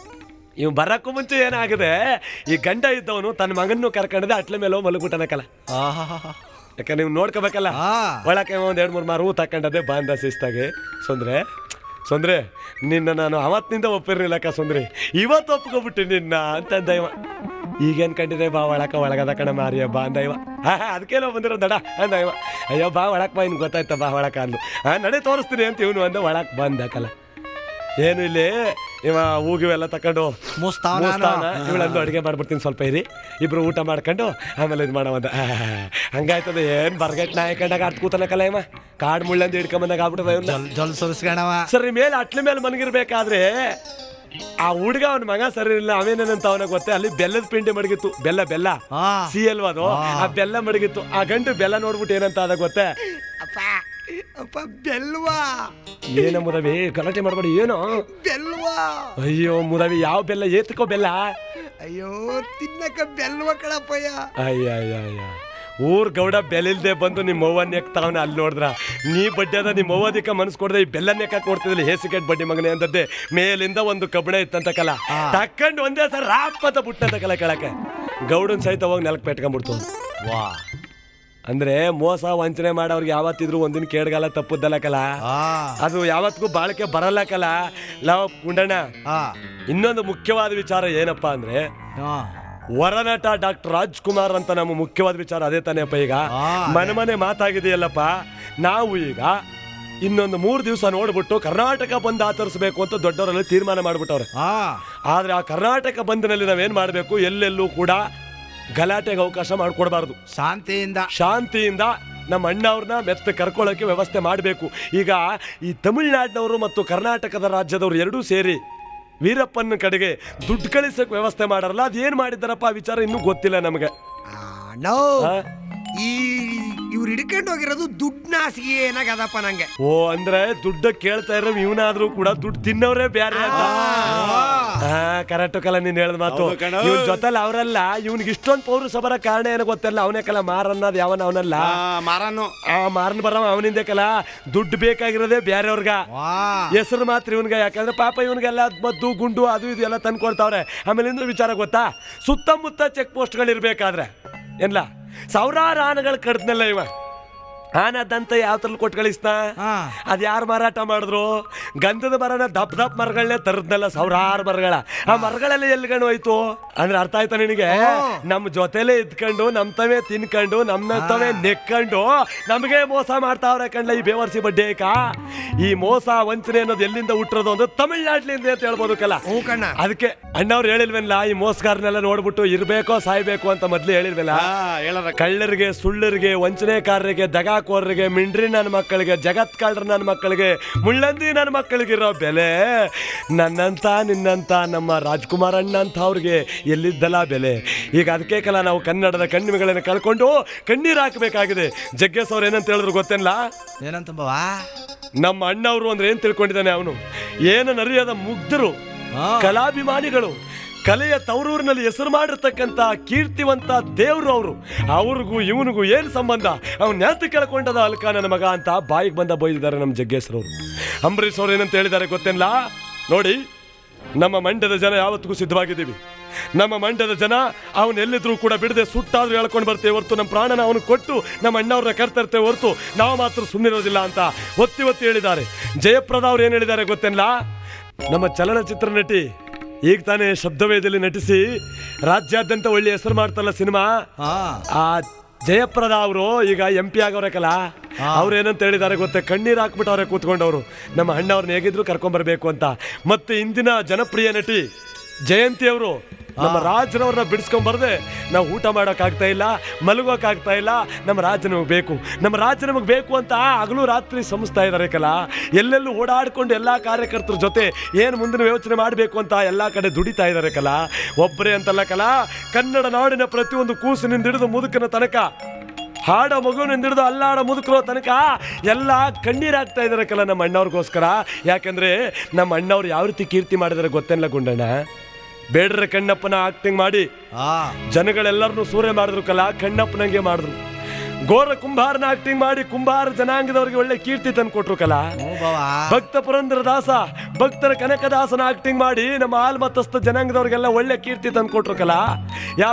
ಇವ್ ಬರಕ್ಕೂ ಮುಂಚೆ ಏನಾಗಿದೆ ಈ ಗಂಡ ಇದ್ದವನು ತನ್ನ ಮಗನ್ನು ಕರ್ಕೊಂಡದೆ ಅಟ್ಲೆ ಮೇಲೆ ಹೋಗಿ ಮಲಗ್ಬಿಟ್ಟನಕ್ಕಲ್ಲ ಆಹಾಹಾಹಾ. ಯಾಕಂದ್ರೆ ನೀವು ನೋಡ್ಕೋಬೇಕಲ್ಲ ಆ ಒಳಕ್ಕೆ ಒಂದ್ ಎರಡು ಮೂರು ಮಾರು ಹೂ ತಕೊಂಡದೆ ಬಾಂಧ ಶಿಸ್ತಾಗಿ ಸುಂದ್ರೆ ಸುಂದ್ರೆ ನಿನ್ನ ನಾನು ಅವತ್ತಿನಿಂದ ಒಪ್ಪಿರ್ಲಿಲ್ಲಕ್ಕ ಸುಂದ್ರಿ ಇವತ್ತು ಒಪ್ಕೊಬಿಟ್ಟು ನಿನ್ನ ಅಂತಂದ ಇವ ಈಗೇನ್ ಕಂಡಿದೆ ಬಾ ಒಳಕ ಒಳಗದ ಕಣ ಮಾರಿಯ ಬಾ ಅಂದ ಇವ ಹಾ ಅದಕ್ಕೇನೋ ಬಂದಿರೋ ದಡ ಅಂದ ಇವ ಅಯ್ಯೋ ಬಾ ಒಳಕ್ ಬಾ ಇನ್ ಗೊತ್ತಾಯ್ತ ಬಾ ಒಳಕ ಅಂದು ಹಾ ನಡೆ ತೋರಿಸ್ತೀನಿ ಅಂತ ಇವನು ಅಂದ ಒಳಕ್ ಬಂದಕಲ್ಲ ಏನು ಇಲ್ಲಿ ಇವ ಹೂಗಿವೆಲ್ಲ ತಕೊಂಡು ಮುಸ್ತಾವ್ನ ಇವಳಂದು ಅಡುಗೆ ಮಾಡ್ಬಿಡ್ತೀನಿ ಸ್ವಲ್ಪ ಇರಿ ಇಬ್ರು ಊಟ ಮಾಡ್ಕೊಂಡು ಆಮೇಲೆ ಇದು ಮಾಡವಂದ ಹಂಗಾಯ್ತದ ಏನ್ ಬರ್ಗಟ್ ನಾಯಕಂಡಾಗ ಅಟ್ ಕೂತನಕಲ್ಲ ಇವ ಕಾಡ್ ಮುಳ್ಳಂದು ಹಿಡ್ಕೊಂಬಂದಾಗ ಆಗ್ಬಿಟ್ಟದ ಇವ್ನ ಜಲ್ ಜಲ್ ಸುರಿಸ್ಕಣವ ಸರಿ ಮೇಲೆ ಅಟ್ಲ ಮೇಲೆ ಮನಗಿರ್ಬೇಕಾದ್ರೆ ಆ ಹುಡುಗ ಅವನ ಮಗ ಸರಿ ಇಲ್ಲ ಅವೇನೇನಂತ ಅವನ ಗೊತ್ತೇ ಅಲ್ಲಿ ಬೆಲ್ಲದ ಪಿಂಡಿ ಮಡಗಿತ್ತು ಬೆಲ್ಲ ಬೆಲ್ಲ ಹಾ ಸಿ ಅಲ್ವಾ ಅದು ಆ ಬೆಲ್ಲ ಮಡಗಿತ್ತು ಆ ಗಂಟು ಬೆಲ್ಲ ನೋಡ್ಬಿಟ್ಟು ಏನಂತ ಅದ ಗೊತ್ತೇ ಅಪ್ಪ ಅಪ್ಪ ಬೆಲ್ವಾ ಏನ ಮುರವಿ ಗಲಾಟೆ ಮಾಡ್ಬೇಡಿ ಏನೋ ಬೆಲ್ವಾ ಅಯ್ಯೋ ಮುರವಿ ಯಾವ ಬೆಲ್ಲ ಏತ್ಕೋ ಬೆಲ್ಲ ಅಯ್ಯೋ ತಿನ್ನಕ ಬೆಲ್ವ ಕಣಪ್ಪಯ್ಯ ಅಯ್ಯ ಅಯ್ಯ ಅಯ್ಯ ಊರ್ ಗೌಡ ಬೆಲಿಲ್ದೆ ಬಂದು ನಿಮ್ಮ ಅವ್ವನ್ ಎಕ್ತಾವನ ಅಲ್ಲಿ ನೋಡಿದ್ರ ನೀ ಬಡ್ಡಿ ಅದ ನಿಮ್ಮ ಅವ್ವದಿಕ್ಕ ಮನಸ್ಸು ಕೊಡದೆ ಈ ಬೆಲ್ಲನ್ ಎಕ್ಕಕ್ ನೋಡ್ತಿದ್ಲಿ ಹೇಸಿಕೆಟ್ ಬಡ್ಡಿ ಮಗನೇ ಅಂತದ್ದೆ ಮೇಲಿಂದ ಒಂದು ಕಬ್ಬಣ ಇತ್ತಂತ ಕಲ ತಕ್ಕಂಡು ಒಂದೇ ಸರ್ ರಾಪ್ ಅಂತ ಬಿಟ್ಟಂತ ಕಲ ಕೆಳಕ್ಕೆ ಗೌಡನ್ ಸಹಿತ ಹೋಗಿ ನೆಲಕ್ಕೆ ಪೆಟ್ಕೊಂಡ್ಬಿಡ್ತು ವಾ ಅಂದ್ರೆ ಮೋಸ ವಂಚನೆ ಮಾಡೋರ್ಗೆ ಯಾವತ್ತಿದ್ರು ಒಂದಿನ ಕೇಡ್ಗಾಲ ತಪ್ಪುದ್ದಲ್ಲ ಕಲ ಆ ಅದು ಯಾವತ್ತಿಗೂ ಬಾಳಕೆ ಬರಲ್ಲ ಕಲ ಲವ್ ಕುಂಡಣ್ಣ ಆ ಇನ್ನೊಂದು ಮುಖ್ಯವಾದ ವಿಚಾರ ಏನಪ್ಪಾ ಅಂದ್ರೆ ಆ ವರನಟ ಡಾಕ್ಟರ್ ರಾಜ್ಕುಮಾರ್ ಅಂತ ನಮ್ಮ ಮುಖ್ಯವಾದ ವಿಚಾರ ಅದೇ ತಾನೇಪ್ಪ ಈಗ ಆ, ಮನೆ ಮನೆ ಮಾತಾಗಿದೆಯಲ್ಲಪ್ಪ ನಾವು ಈಗ ಇನ್ನೊಂದು ಮೂರು ದಿವಸ ನೋಡ್ಬಿಟ್ಟು ಕರ್ನಾಟಕ ಬಂದ್ ಆಚರಿಸಬೇಕು ಅಂತ ದೊಡ್ಡವರಲ್ಲಿ ತೀರ್ಮಾನ ಮಾಡ್ಬಿಟ್ಟವ್ರೆ ಆ ಆದ್ರೆ ಆ ಕರ್ನಾಟಕ ಬಂದ್ನಲ್ಲಿ ನಾವೇನ್ ಮಾಡಬೇಕು ಎಲ್ಲೆಲ್ಲೂ ಕೂಡ ಗಲಾಟೆಗೆ ಅವಕಾಶ ಮಾಡಿಕೊಡ್ಬಾರ್ದು ಶಾಂತಿಯಿಂದ ಶಾಂತಿಯಿಂದ ನಮ್ಮ ಅಣ್ಣ ಅವ್ರನ್ನ ಮೆತ್ತ ಕರ್ಕೊಳ್ಳೋಕೆ ವ್ಯವಸ್ಥೆ ಮಾಡಬೇಕು ಈಗ ಈ ತಮಿಳ್ನಾಡಿನವರು ಮತ್ತು ಕರ್ನಾಟಕದ ರಾಜ್ಯದವರು ಎರಡೂ ಸೇರಿ ವೀರಪ್ಪನ ಕಡೆಗೆ ದುಡ್ಡು ಕಳಿಸೋಕೆ ವ್ಯವಸ್ಥೆ ಮಾಡಾರಲ್ಲ ಅದೇನು ಮಾಡಿದಾರಪ್ಪ ಆ ವಿಚಾರ ಇನ್ನೂ ಗೊತ್ತಿಲ್ಲ ನಮಗೆ ನೋ ಆ? ಈ ಇವ್ರು ಹಿಡ್ಕೊಂಡು ಹೋಗಿರೋದು ದುಡ್ಡು ನಾಸಿಗೆ ಏನಾಗದಪ್ಪ ನಂಗೆ ಓ ಅಂದ್ರೆ ದುಡ್ಡು ಕೇಳ್ತಾ ಇರೋ ಇವನಾದ್ರೂ ಕೂಡ ದುಡ್ಡು ತಿನ್ನೋರೇ ಬ್ಯಾರೆ ಅಂತ ಹಾ ಕರೆಕ್ಟ್ ಕಲ ನೀನ್ ಹೇಳ್ದ ಮಾತು ಹೌದು ಕಣೋ. ಇವನ್ ಜೊತೆಲಿ ಅವರಲ್ಲ ಇವ್ನಿಗೆ ಇಷ್ಟೊಂದು ಪೌರಸಭರ ಕಾರಣ ಏನೋ ಗೊತ್ತಿಲ್ಲ ಅವನೇ ಕಲ ಮಾರ ಅನ್ನೋದು ಯಾವನ ಅವನಲ್ಲ ಮಾರನ್ನು ಆ ಮಾರನ್ ಬರವ ಅವನಿಂದ ಕಲ ದುಡ್ಡು ಬೇಕಾಗಿರೋದೇ ಬ್ಯಾರೆಯವ್ರಿಗ ವಾ ಹೆಸರು ಮಾತ್ರ ಇವನ್ಗೆ ಯಾಕಂದ್ರೆ ಪಾಪ ಇವನ್ಗೆಲ್ಲ ಮದ್ದು ಗುಂಡು ಅದು ಇದು ಎಲ್ಲ ತಂದ್ಕೊಡ್ತಾವ್ರೆ ಆಮೇಲೆ ಇನ್ನೊಂದು ವಿಚಾರ ಗೊತ್ತಾ ಸುತ್ತಮುತ್ತ ಚೆಕ್ ಪೋಸ್ಟ್ಗಳು ಇರ್ಬೇಕಾದ್ರೆ ಏನ್ಲ ಸಾವಿರಾರು ಆನೆಗಳು ಕಡ್ದ್ನಲ್ಲ ಇವ ಆನ ದಂತ ಯಾವ ತರ ಕೊಟ್ಟು ಕಳಿಸ್ತಾ ಹಾ. ಅದ್ ಯಾರು ಮಾರಾಟ ಮಾಡಿದ್ರು ಗಂಧದ ಮರನ ದಪ್ ದಪ್ ಮರಗಳನ್ನೇ ತರದ್ನಲ್ಲ ಸಾವಿರಾರು ಮರಗಳ ಆ ಮರಗಳೆಲ್ಲ ಎಲ್ಗಣ್ ಹೋಯ್ತು ಅಂದ್ರೆ ಅರ್ಥ ಆಯ್ತಾ ನಿನಗೆ ನಮ್ ಜೊತೆಲೆ ಇದ್ಕೊಂಡು ನಮ್ ತವೇ ತಿನ್ಕೊಂಡು ನಮ್ನ ತವೇ ನೆಕ್ಕೊಂಡು ನಮಗೆ ಮೋಸ ಮಾಡ್ತಾವ್ರೆ ಕಂಡ್ಲ ಈ ಬೇವರ್ಸಿ ಬಡ್ಡೇಕ ಈ ಮೋಸ ವಂಚನೆ ಅನ್ನೋದು ಎಲ್ಲಿಂದ ಹುಟ್ಟಿರೋದು ಅಂದ್ರೆ ತಮಿಳ್ನಾಡ್ಲಿಂದ ಅಂತ ಹೇಳ್ಬೋದು ಕಲ ಹ್ಞೂ ಕಣ್ಣ ಅದಕ್ಕೆ ಅಣ್ಣವ್ರು ಹೇಳಿಲ್ವಲ್ಲ ಈ ಮೋಸಗಾರನೆಲ್ಲ ನೋಡ್ಬಿಟ್ಟು ಇರ್ಬೇಕೋ ಸಾಯ್ಬೇಕು ಅಂತ ಮೊದ್ಲು ಹೇಳಿಲ್ವಲ್ಲ ಆ, ಹೇಳರ ಕಳ್ಳರಿಗೆ ಸುಳ್ಳರಿಗೆ ವಂಚನೆಕಾರರಿಗೆ ದಗಾಕೋರರಿಗೆ ಮಿಂಡ್ರಿ ನನ್ನ ಮಕ್ಕಳಿಗೆ ಜಗತ್ ಕಳ್ಳರ ನನ್ನ ಮಕ್ಕಳಿಗೆ ಮುಳ್ಳಂದಿ ನನ್ನ ಮಕ್ಕಳಿಗಿರೋ ಬೆಲೆ ನನ್ನಂತ ನಿನ್ನಂತ ನಮ್ಮ ರಾಜ್ಕುಮಾರ್ ಅಣ್ಣ ಅಂತ ಅವ್ರಿಗೆ ಎಲ್ಲಿದ್ದಲ್ಲ ಬೆಲೆ ಈಗ ಅದಕ್ಕೆ ಕಲ ನಾವು ಕನ್ನಡದ ಕಣ್ಣಿಮೆಗಳನ್ನು ಕಳ್ಕೊಂಡು ಕಣ್ಣೀರು ಹಾಕಬೇಕಾಗಿದೆ ಜಗ್ಗೇಶ್ ಅವ್ರು ಏನಂತ ಹೇಳಿದ್ರು ಗೊತ್ತೇನಲ್ಲ ಏನಂತ ಬಾವಾ ನಮ್ಮ ಅಣ್ಣವರು ಅಂದ್ರೆ ಏನ್ ತಿಳ್ಕೊಂಡಿದ್ದಾನೆ ಅವನು ಏನು ನರಿಯದ ಮುಗ್ಧರು ಕಲಾಭಿಮಾನಿಗಳು ಕಲೆಯ ತವರೂರಿನಲ್ಲಿ ಹೆಸರು ಮಾಡಿರ್ತಕ್ಕಂಥ ಕೀರ್ತಿವಂತ ದೇವ್ರು ಅವರು ಅವ್ರಿಗೂ ಇವನಿಗೂ ಏನು ಸಂಬಂಧ ಅವ್ನು ನ್ಯಾತಿ ಕೇಳ್ಕೊಂಡದ ಅಲ್ಕ ನನ್ನ ಮಗ ಅಂತ ಬಾಯಿಗೆ ಬಂದ ಬೈದಿದ್ದಾರೆ ನಮ್ಮ ಜಗ್ಗೇಶ್ರವರು ಅಂಬರೀಶ್ ಅವ್ರು ಏನಂತ ಹೇಳಿದ್ದಾರೆ ಗೊತ್ತೇನಲ್ಲ ನೋಡಿ ನಮ್ಮ ಮಂಡ್ಯದ ಜನ ಯಾವತ್ತಿಗೂ ಸಿದ್ಧವಾಗಿದ್ದೀವಿ ನಮ್ಮ ಮಂಡ್ಯದ ಜನ ಅವನು ಎಲ್ಲಿದ್ರು ಕೂಡ ಬಿಡದೆ ಸುಟ್ಟಾದ್ರೂ ಹೇಳ್ಕೊಂಡು ಬರ್ತೇವೆ ಹೊರ್ತು ನಮ್ಮ ಪ್ರಾಣನ ಅವನು ಕೊಟ್ಟು ನಮ್ಮ ಅಣ್ಣವ್ರನ್ನ ಕರ್ತರ್ತೇವೆ ಹೊರ್ತು ನಾವು ಮಾತ್ರ ಸುಮ್ಮನಿರೋದಿಲ್ಲ ಅಂತ ಒತ್ತಿ ಒತ್ತಿ ಹೇಳಿದ್ದಾರೆ ಜಯಪ್ರದ ಅವ್ರು ಏನು ಹೇಳಿದ್ದಾರೆ ಗೊತ್ತೇನಲ್ಲ ನಮ್ಮ ಚಲನಚಿತ್ರ ನಟಿ ಈಗ ತಾನೇ ಶಬ್ದವೇದಲ್ಲಿ ನಟಿಸಿ ರಾಜ್ಯಾದ್ಯಂತ ಒಳ್ಳೆ ಹೆಸರು ಮಾಡ್ತಲ್ಲ ಸಿನಿಮಾ ಹಾ ಆ ಜಯಪ್ರದ ಅವರು ಈಗ ಎಂ ಪಿ ಆಗೋರಕ್ಕಲ್ಲ ಅವ್ರು ಏನಂತ ಹೇಳಿದ್ದಾರೆ ಗೊತ್ತೇ ಕಣ್ಣೀರು ಹಾಕ್ಬಿಟ್ಟವ್ರೆ ಕೂತ್ಕೊಂಡವ್ರು ನಮ್ಮ ಅಣ್ಣವ್ರನ್ನ ಹೇಗಿದ್ರು ಕರ್ಕೊಂಬರ್ಬೇಕು ಅಂತ ಮತ್ತೆ ಇಂದಿನ ಜನಪ್ರಿಯ ನಟಿ ಜಯಂತಿ ಅವರು ನಮ್ಮ ರಾಜ್ರವ್ರನ್ನ ಬಿಡಿಸ್ಕೊಂಡ್ ಬರ್ದೆ ನಾವು ಊಟ ಮಾಡೋಕ್ಕಾಗ್ತಾ ಇಲ್ಲ ಮಲಗೋಕ್ಕಾಗ್ತಾ ಇಲ್ಲ ನಮ್ಮ ರಾಜ್ಯ ನಮಗೆ ಬೇಕು ನಮ್ಮ ರಾಜ್ಯ ನಮಗೆ ಬೇಕು ಅಂತ ಹಗಲು ರಾತ್ರಿ ಸಂಸ್ತಾ ಇದ್ದಾರೆ ಕಲ ಎಲ್ಲೆಲ್ಲೂ ಓಡಾಡ್ಕೊಂಡು ಎಲ್ಲ ಕಾರ್ಯಕರ್ತರ ಜೊತೆ ಏನು ಮುಂದಿನ ಯೋಚನೆ ಮಾಡಬೇಕು ಅಂತ ಎಲ್ಲ ಕಡೆ ದುಡಿತಾ ಇದ್ದಾರೆ ಕಲ ಒಬ್ಬರೇ ಅಂತಲ್ಲ ಕಲ ಕನ್ನಡ ನಾಡಿನ ಪ್ರತಿಯೊಂದು ಕೂಸಿನಿಂದ ಹಿಡಿದು ಮುದುಕನ ತನಕ ಹಾಡೋ ಮಗುವಿನಿಂದ ಹಿಡಿದು ಅಲ್ಲಾಡ ಮುದುಕರೋ ತನಕ ಎಲ್ಲ ಕಣ್ಣೀರಾಗ್ತಾ ಇದ್ದಾರೆ ಕಲ ನಮ್ಮ ಅಣ್ಣವ್ರಿಗೋಸ್ಕರ ಯಾಕಂದ್ರೆ ನಮ್ಮ ಅಣ್ಣವ್ರು ಯಾವ ರೀತಿ ಕೀರ್ತಿ ಮಾಡಿದಾರೆ ಗೊತ್ತೇನಲ್ಲ ಗುಂಡಣ್ಣ ಬೇಡ್ರ ಕಣ್ಣಪ್ಪನ ಆಕ್ಟಿಂಗ್ ಮಾಡಿ ಹಾ ಜನಗಳೆಲ್ಲರನ್ನೂ ಸೂರ್ಯ ಮಾಡಿದ್ರು ಕಲ ಕಣ್ಣಪ್ಪನಂಗೆ ಮಾಡಿದ್ರು ಗೋರ ಕುಂಬಾರನ ಆಕ್ಟಿಂಗ್ ಮಾಡಿ ಕುಂಬಾರ ಜನಾಂಗದವ್ರಿಗೆ ಒಳ್ಳೆ ಕೀರ್ತಿ ತಂದು ಕೊಟ್ರು ಕಲ ಹ್ಞೂ ಬಾವಾ ಭಕ್ತ ಪುರಂದರ ದಾಸ ಭಕ್ತರ ಕನಕದಾಸನ ಆಕ್ಟಿಂಗ್ ಮಾಡಿ ನಮ್ಮ ಆಲ್ಮತಸ್ಥ ಜನಾಂಗದವ್ರಿಗೆಲ್ಲ ಒಳ್ಳೆ ಕೀರ್ತಿ ತಂದು ಕೊಟ್ರು ಕಲ ಯಾವ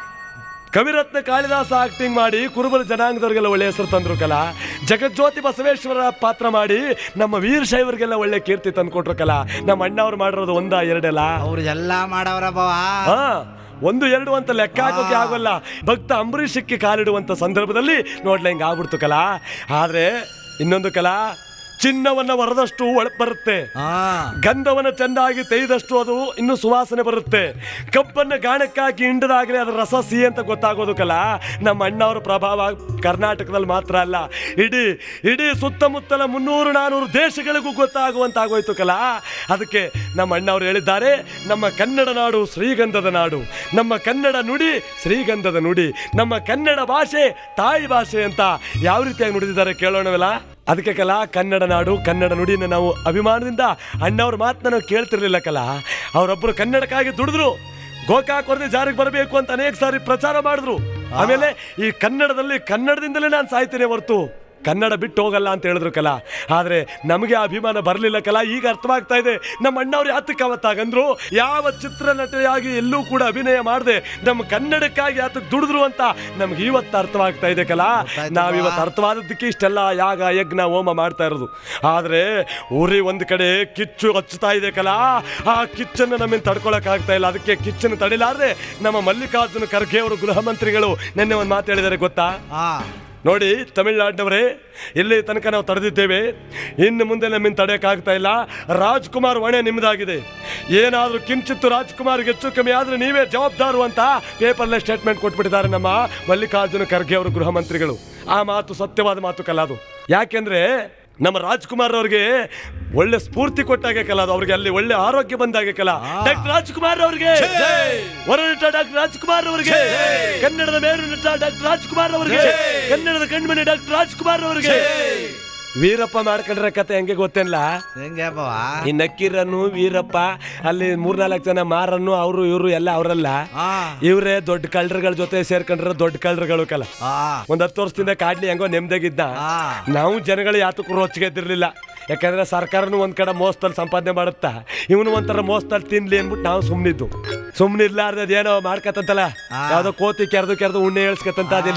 ಕವಿರತ್ನ ಕಾಳಿದಾಸ ಆಕ್ಟಿಂಗ್ ಮಾಡಿ ಕುರುಬರ ಜನಾಂಗದವ್ರಿಗೆಲ್ಲ ಒಳ್ಳೆ ಹೆಸರು ತಂದ್ರು ಕಲ ಜಗಜ್ಯೋತಿ ಬಸವೇಶ್ವರ ಪಾತ್ರ ಮಾಡಿ ನಮ್ಮ ವೀರಶೈವರಿಗೆಲ್ಲ ಒಳ್ಳೆ ಕೀರ್ತಿ ತಂದು ಕೊಟ್ರು ಕಲ ನಮ್ಮ ಅಣ್ಣವ್ರು ಮಾಡಿರೋದು ಒಂದ ಎರಡೆಲ್ಲ ಅವ್ರು ಎಲ್ಲಾ ಮಾಡವ್ರ ಬಾವಾ ಹಾ ಒಂದು ಎರಡು ಅಂತ ಲೆಕ್ಕ ಹಾಕೋಕೆ ಆಗೋಲ್ಲ ಭಕ್ತ ಅಂಬರೀಷಕ್ಕೆ ಕಾಲಿಡುವಂತ ಸಂದರ್ಭದಲ್ಲಿ ನೋಡ್ಲ ಹಿಂಗ ಆಗ್ಬಿಡ್ತು ಕಲಾ ಆದ್ರೆ ಇನ್ನೊಂದು ಕಲಾ ಚಿನ್ನವನ್ನ ವರದಷ್ಟು ಒಳ ಬರುತ್ತೆ ಹಾ ಗಂಧವನ್ನ ಚೆನ್ನಾಗಿ ತೆಗೆದಷ್ಟು ಅದು ಇನ್ನು ಸುವಾಸನೆ ಬರುತ್ತೆ ಕಬ್ಬನ್ನ ಗಾಣಕ್ಕಾಕಿ ಹಿಂಡದಾಗಲೇ ಅದರ ರಸ ಸಿಹಿ ಅಂತ ಗೊತ್ತಾಗೋದು ಕಲ ನಮ್ಮ ಅಣ್ಣವರ ಪ್ರಭಾವ ಕರ್ನಾಟಕದಲ್ಲಿ ಮಾತ್ರ ಅಲ್ಲ ಇಡೀ ಇಡೀ ಸುತ್ತಮುತ್ತಲ ಮುನ್ನೂರು ನಾನೂರು ದೇಶಗಳಿಗೂ ಗೊತ್ತಾಗುವಂತಾಗೋಯ್ತು ಕಲ ಅದಕ್ಕೆ ನಮ್ಮ ಅಣ್ಣವ್ರು ಹೇಳಿದ್ದಾರೆ ನಮ್ಮ ಕನ್ನಡ ನಾಡು ಶ್ರೀಗಂಧದ ನಾಡು ನಮ್ಮ ಕನ್ನಡ ನುಡಿ ಶ್ರೀಗಂಧದ ನುಡಿ ನಮ್ಮ ಕನ್ನಡ ಭಾಷೆ ತಾಯಿ ಭಾಷೆ ಅಂತ ಯಾವ ರೀತಿಯಾಗಿ ನುಡಿದಿದ್ದಾರೆ ಕೇಳೋಣವಲ್ಲ ಅದಕ್ಕೆ ಕಲಾ ಕನ್ನಡ ನಾಡು ಕನ್ನಡ ನುಡಿನ ನಾವು ಅಭಿಮಾನದಿಂದ ಅಣ್ಣವ್ರ ಮಾತನ್ನ ನಾವು ಕೇಳ್ತಿರ್ಲಿಲ್ಲ ಕಲಾ ಅವರೊಬ್ಬರು ಕನ್ನಡಕ್ಕಾಗಿ ದುಡಿದ್ರು ಗೋಕಾಕ್ ವರದಿ ಜಾರಿಗೆ ಬರಬೇಕು ಅಂತ ಅನೇಕ ಸಾರಿ ಪ್ರಚಾರ ಮಾಡಿದ್ರು ಆಮೇಲೆ ಈ ಕನ್ನಡದಲ್ಲಿ ಕನ್ನಡದಿಂದಲೇ ನಾನು ಸಾಯ್ತೇನೆ ಹೊರತು ಕನ್ನಡ ಬಿಟ್ಟು ಹೋಗಲ್ಲ ಅಂತ ಹೇಳಿದ್ರು ಕಲಾ ಆದರೆ ನಮಗೆ ಆ ಅಭಿಮಾನ ಬರಲಿಲ್ಲ ಕಲಾ ಈಗ ಅರ್ಥವಾಗ್ತಾ ಇದೆ ನಮ್ಮ ಅಣ್ಣವ್ರು ಯಾತಕ್ಕೆ ಅವತ್ತಾಗಂದ್ರು ಯಾವ ಚಿತ್ರನಟಿಯಾಗಿ ಎಲ್ಲೂ ಕೂಡ ಅಭಿನಯ ಮಾಡದೆ ನಮ್ಮ ಕನ್ನಡಕ್ಕಾಗಿ ಯಾತಕ್ಕೆ ದುಡಿದ್ರು ಅಂತ ನಮ್ಗೆ ಇವತ್ತು ಅರ್ಥವಾಗ್ತಾ ಇದೆ ಕಲಾ ಗೊತ್ತಾಯ್ತಪ್ಪ. ನಾವ್ ಇವತ್ತು ಅರ್ಥವಾದದ್ದಕ್ಕೆ ಇಷ್ಟೆಲ್ಲ ಯಾಗ ಯಜ್ಞ ಹೋಮ ಮಾಡ್ತಾ ಇರೋದು ಆದ್ರೆ ಊರಿ ಒಂದ್ ಕಡೆ ಕಿಚ್ಚು ಹಚ್ಚುತ್ತಾ ಇದೆ ಕಲಾ ಆ ಕಿಚ್ಚನ್ನು ನಮ್ಮಿಂದ ತಡ್ಕೊಳಕ್ ಆಗ್ತಾ ಇಲ್ಲ ಅದಕ್ಕೆ ಕಿಚ್ಚನ್ನು ತಡಿಲಾರ್ದೆ ನಮ್ಮ ಮಲ್ಲಿಕಾರ್ಜುನ ಖರ್ಗೆ ಅವರು ಗೃಹ ಮಂತ್ರಿಗಳು ನಿನ್ನೆ ಒಂದು ಮಾತು ಹೇಳಿದ್ದಾರೆ ಗೊತ್ತಾ ಹಾ ನೋಡಿ ತಮಿಳ್ನಾಡಿನವರೇ ಇಲ್ಲಿ ತನಕ ನಾವು ತಡೆದಿದ್ದೇವೆ ಇನ್ನು ಮುಂದೆ ನಮ್ಮಿಂದ ತಡೆಯೋಕ್ಕಾಗ್ತಾ ಇಲ್ಲ ರಾಜ್ಕುಮಾರ್ ಹೊಣೆ ನಿಮ್ಮದಾಗಿದೆ ಏನಾದರೂ ಕಿಂಚಿತ್ತು ರಾಜ್ಕುಮಾರ್ಗೆ ಹೆಚ್ಚು ಕಮ್ಮಿ ಆದರೆ ನೀವೇ ಜವಾಬ್ದಾರು ಅಂತ ಪೇಪರ್ಲೆ ಸ್ಟೇಟ್ಮೆಂಟ್ ಕೊಟ್ಬಿಟ್ಟಿದ್ದಾರೆ ನಮ್ಮ ಮಲ್ಲಿಕಾರ್ಜುನ ಖರ್ಗೆ ಅವರು ಗೃಹ ಮಂತ್ರಿಗಳು ಆ ಮಾತು ಸತ್ಯವಾದ ಮಾತು ಕಲ ಅದು ಯಾಕೆಂದ್ರೆ ನಮ್ಮ ರಾಜ್ಕುಮಾರ್ ಅವ್ರಿಗೆ ಒಳ್ಳೆ ಸ್ಫೂರ್ತಿ ಕೊಟ್ಟಾಗೆ ಕಲ ಅದು ಅವ್ರಿಗೆ ಅಲ್ಲಿ ಒಳ್ಳೆ ಆರೋಗ್ಯ ಬಂದಾಗೆ ಕಲ ಡಾಕ್ಟರ್ ರಾಜ್ಕುಮಾರ್ ಅವ್ರಿಗೆ ಹೊರನಟ ಡಾಕ್ಟರ್ ರಾಜ್ಕುಮಾರ್ ಅವರಿಗೆ ಕನ್ನಡದ ಮೇರು ನಟ ಡಾಕ್ಟರ್ ರಾಜ್ಕುಮಾರ್ ಅವರಿಗೆ ಕನ್ನಡದ ಕಣ್ಮಣಿ ಡಾಕ್ಟರ್ ರಾಜ್ಕುಮಾರ್ ಅವರಿಗೆ ವೀರಪ್ಪ ಮಾಡ್ಕೊಂಡ್ರೆ ಕತೆ ಹೆಂಗೆ ಗೊತ್ತೇನಲ್ಲ ಹೆಂಗೆ ಬಾವಾ ಈ ನಕ್ಕೀರನ್ನು ವೀರಪ್ಪ ಅಲ್ಲಿ ಮೂರ್ನಾಲ್ಕು ಜನ ಮಾರನ್ನು ಅವರು ಇವರು ಎಲ್ಲ ಅವರಲ್ಲ ಹಾ ಇವರೇ ದೊಡ್ಡ ಕಳ್ಳರುಗಳ ಜೊತೆ ಸೇರ್ಕೊಂಡ್ರೆ ದೊಡ್ಡ ಕಳ್ಳರುಗಳು ಕಲ ಹಾ ಒಂದ್ ಹತ್ತು ವರ್ಷದಿಂದ ಕಾಡ್ಲಿ ಹೆಂಗೋ ನೆಮ್ಮದಿಗಿದ್ದ ಹಾ ನಾವು ಜನಗಳು ಯಾತಕ್ಕೂ ರೋಚಿಗೆ ಎದ್ದಿರ್ಲಿಲ್ಲ ಯಾಕಂದ್ರೆ ಸರ್ಕಾರನು ಒಂದ್ ಕಡೆ ಮೋಸದಲ್ಲಿ ಸಂಪಾದನೆ ಮಾಡುತ್ತಾ ಇವನು ಒಂಥರ ಮೋಸದಲ್ಲಿ ತಿನ್ಲಿ ಅಂದ್ಬಿಟ್ಟು ನಾವು ಸುಮ್ಮನಿದ್ದು ಸುಮ್ಮನಿರ್ಲಾರ್ದ ಅದೇನೋ ಮಾಡ್ಕತ್ತಂತಲ್ಲ ಆ. ಯಾವ್ದೋ ಕೋತಿ ಕೆರೆದು ಕೆರೆದು ಉಣ್ಣೆ ಹೇಳ್ಸ್ಕತ್ತಂತ ಅದೆಲ್ಲೋ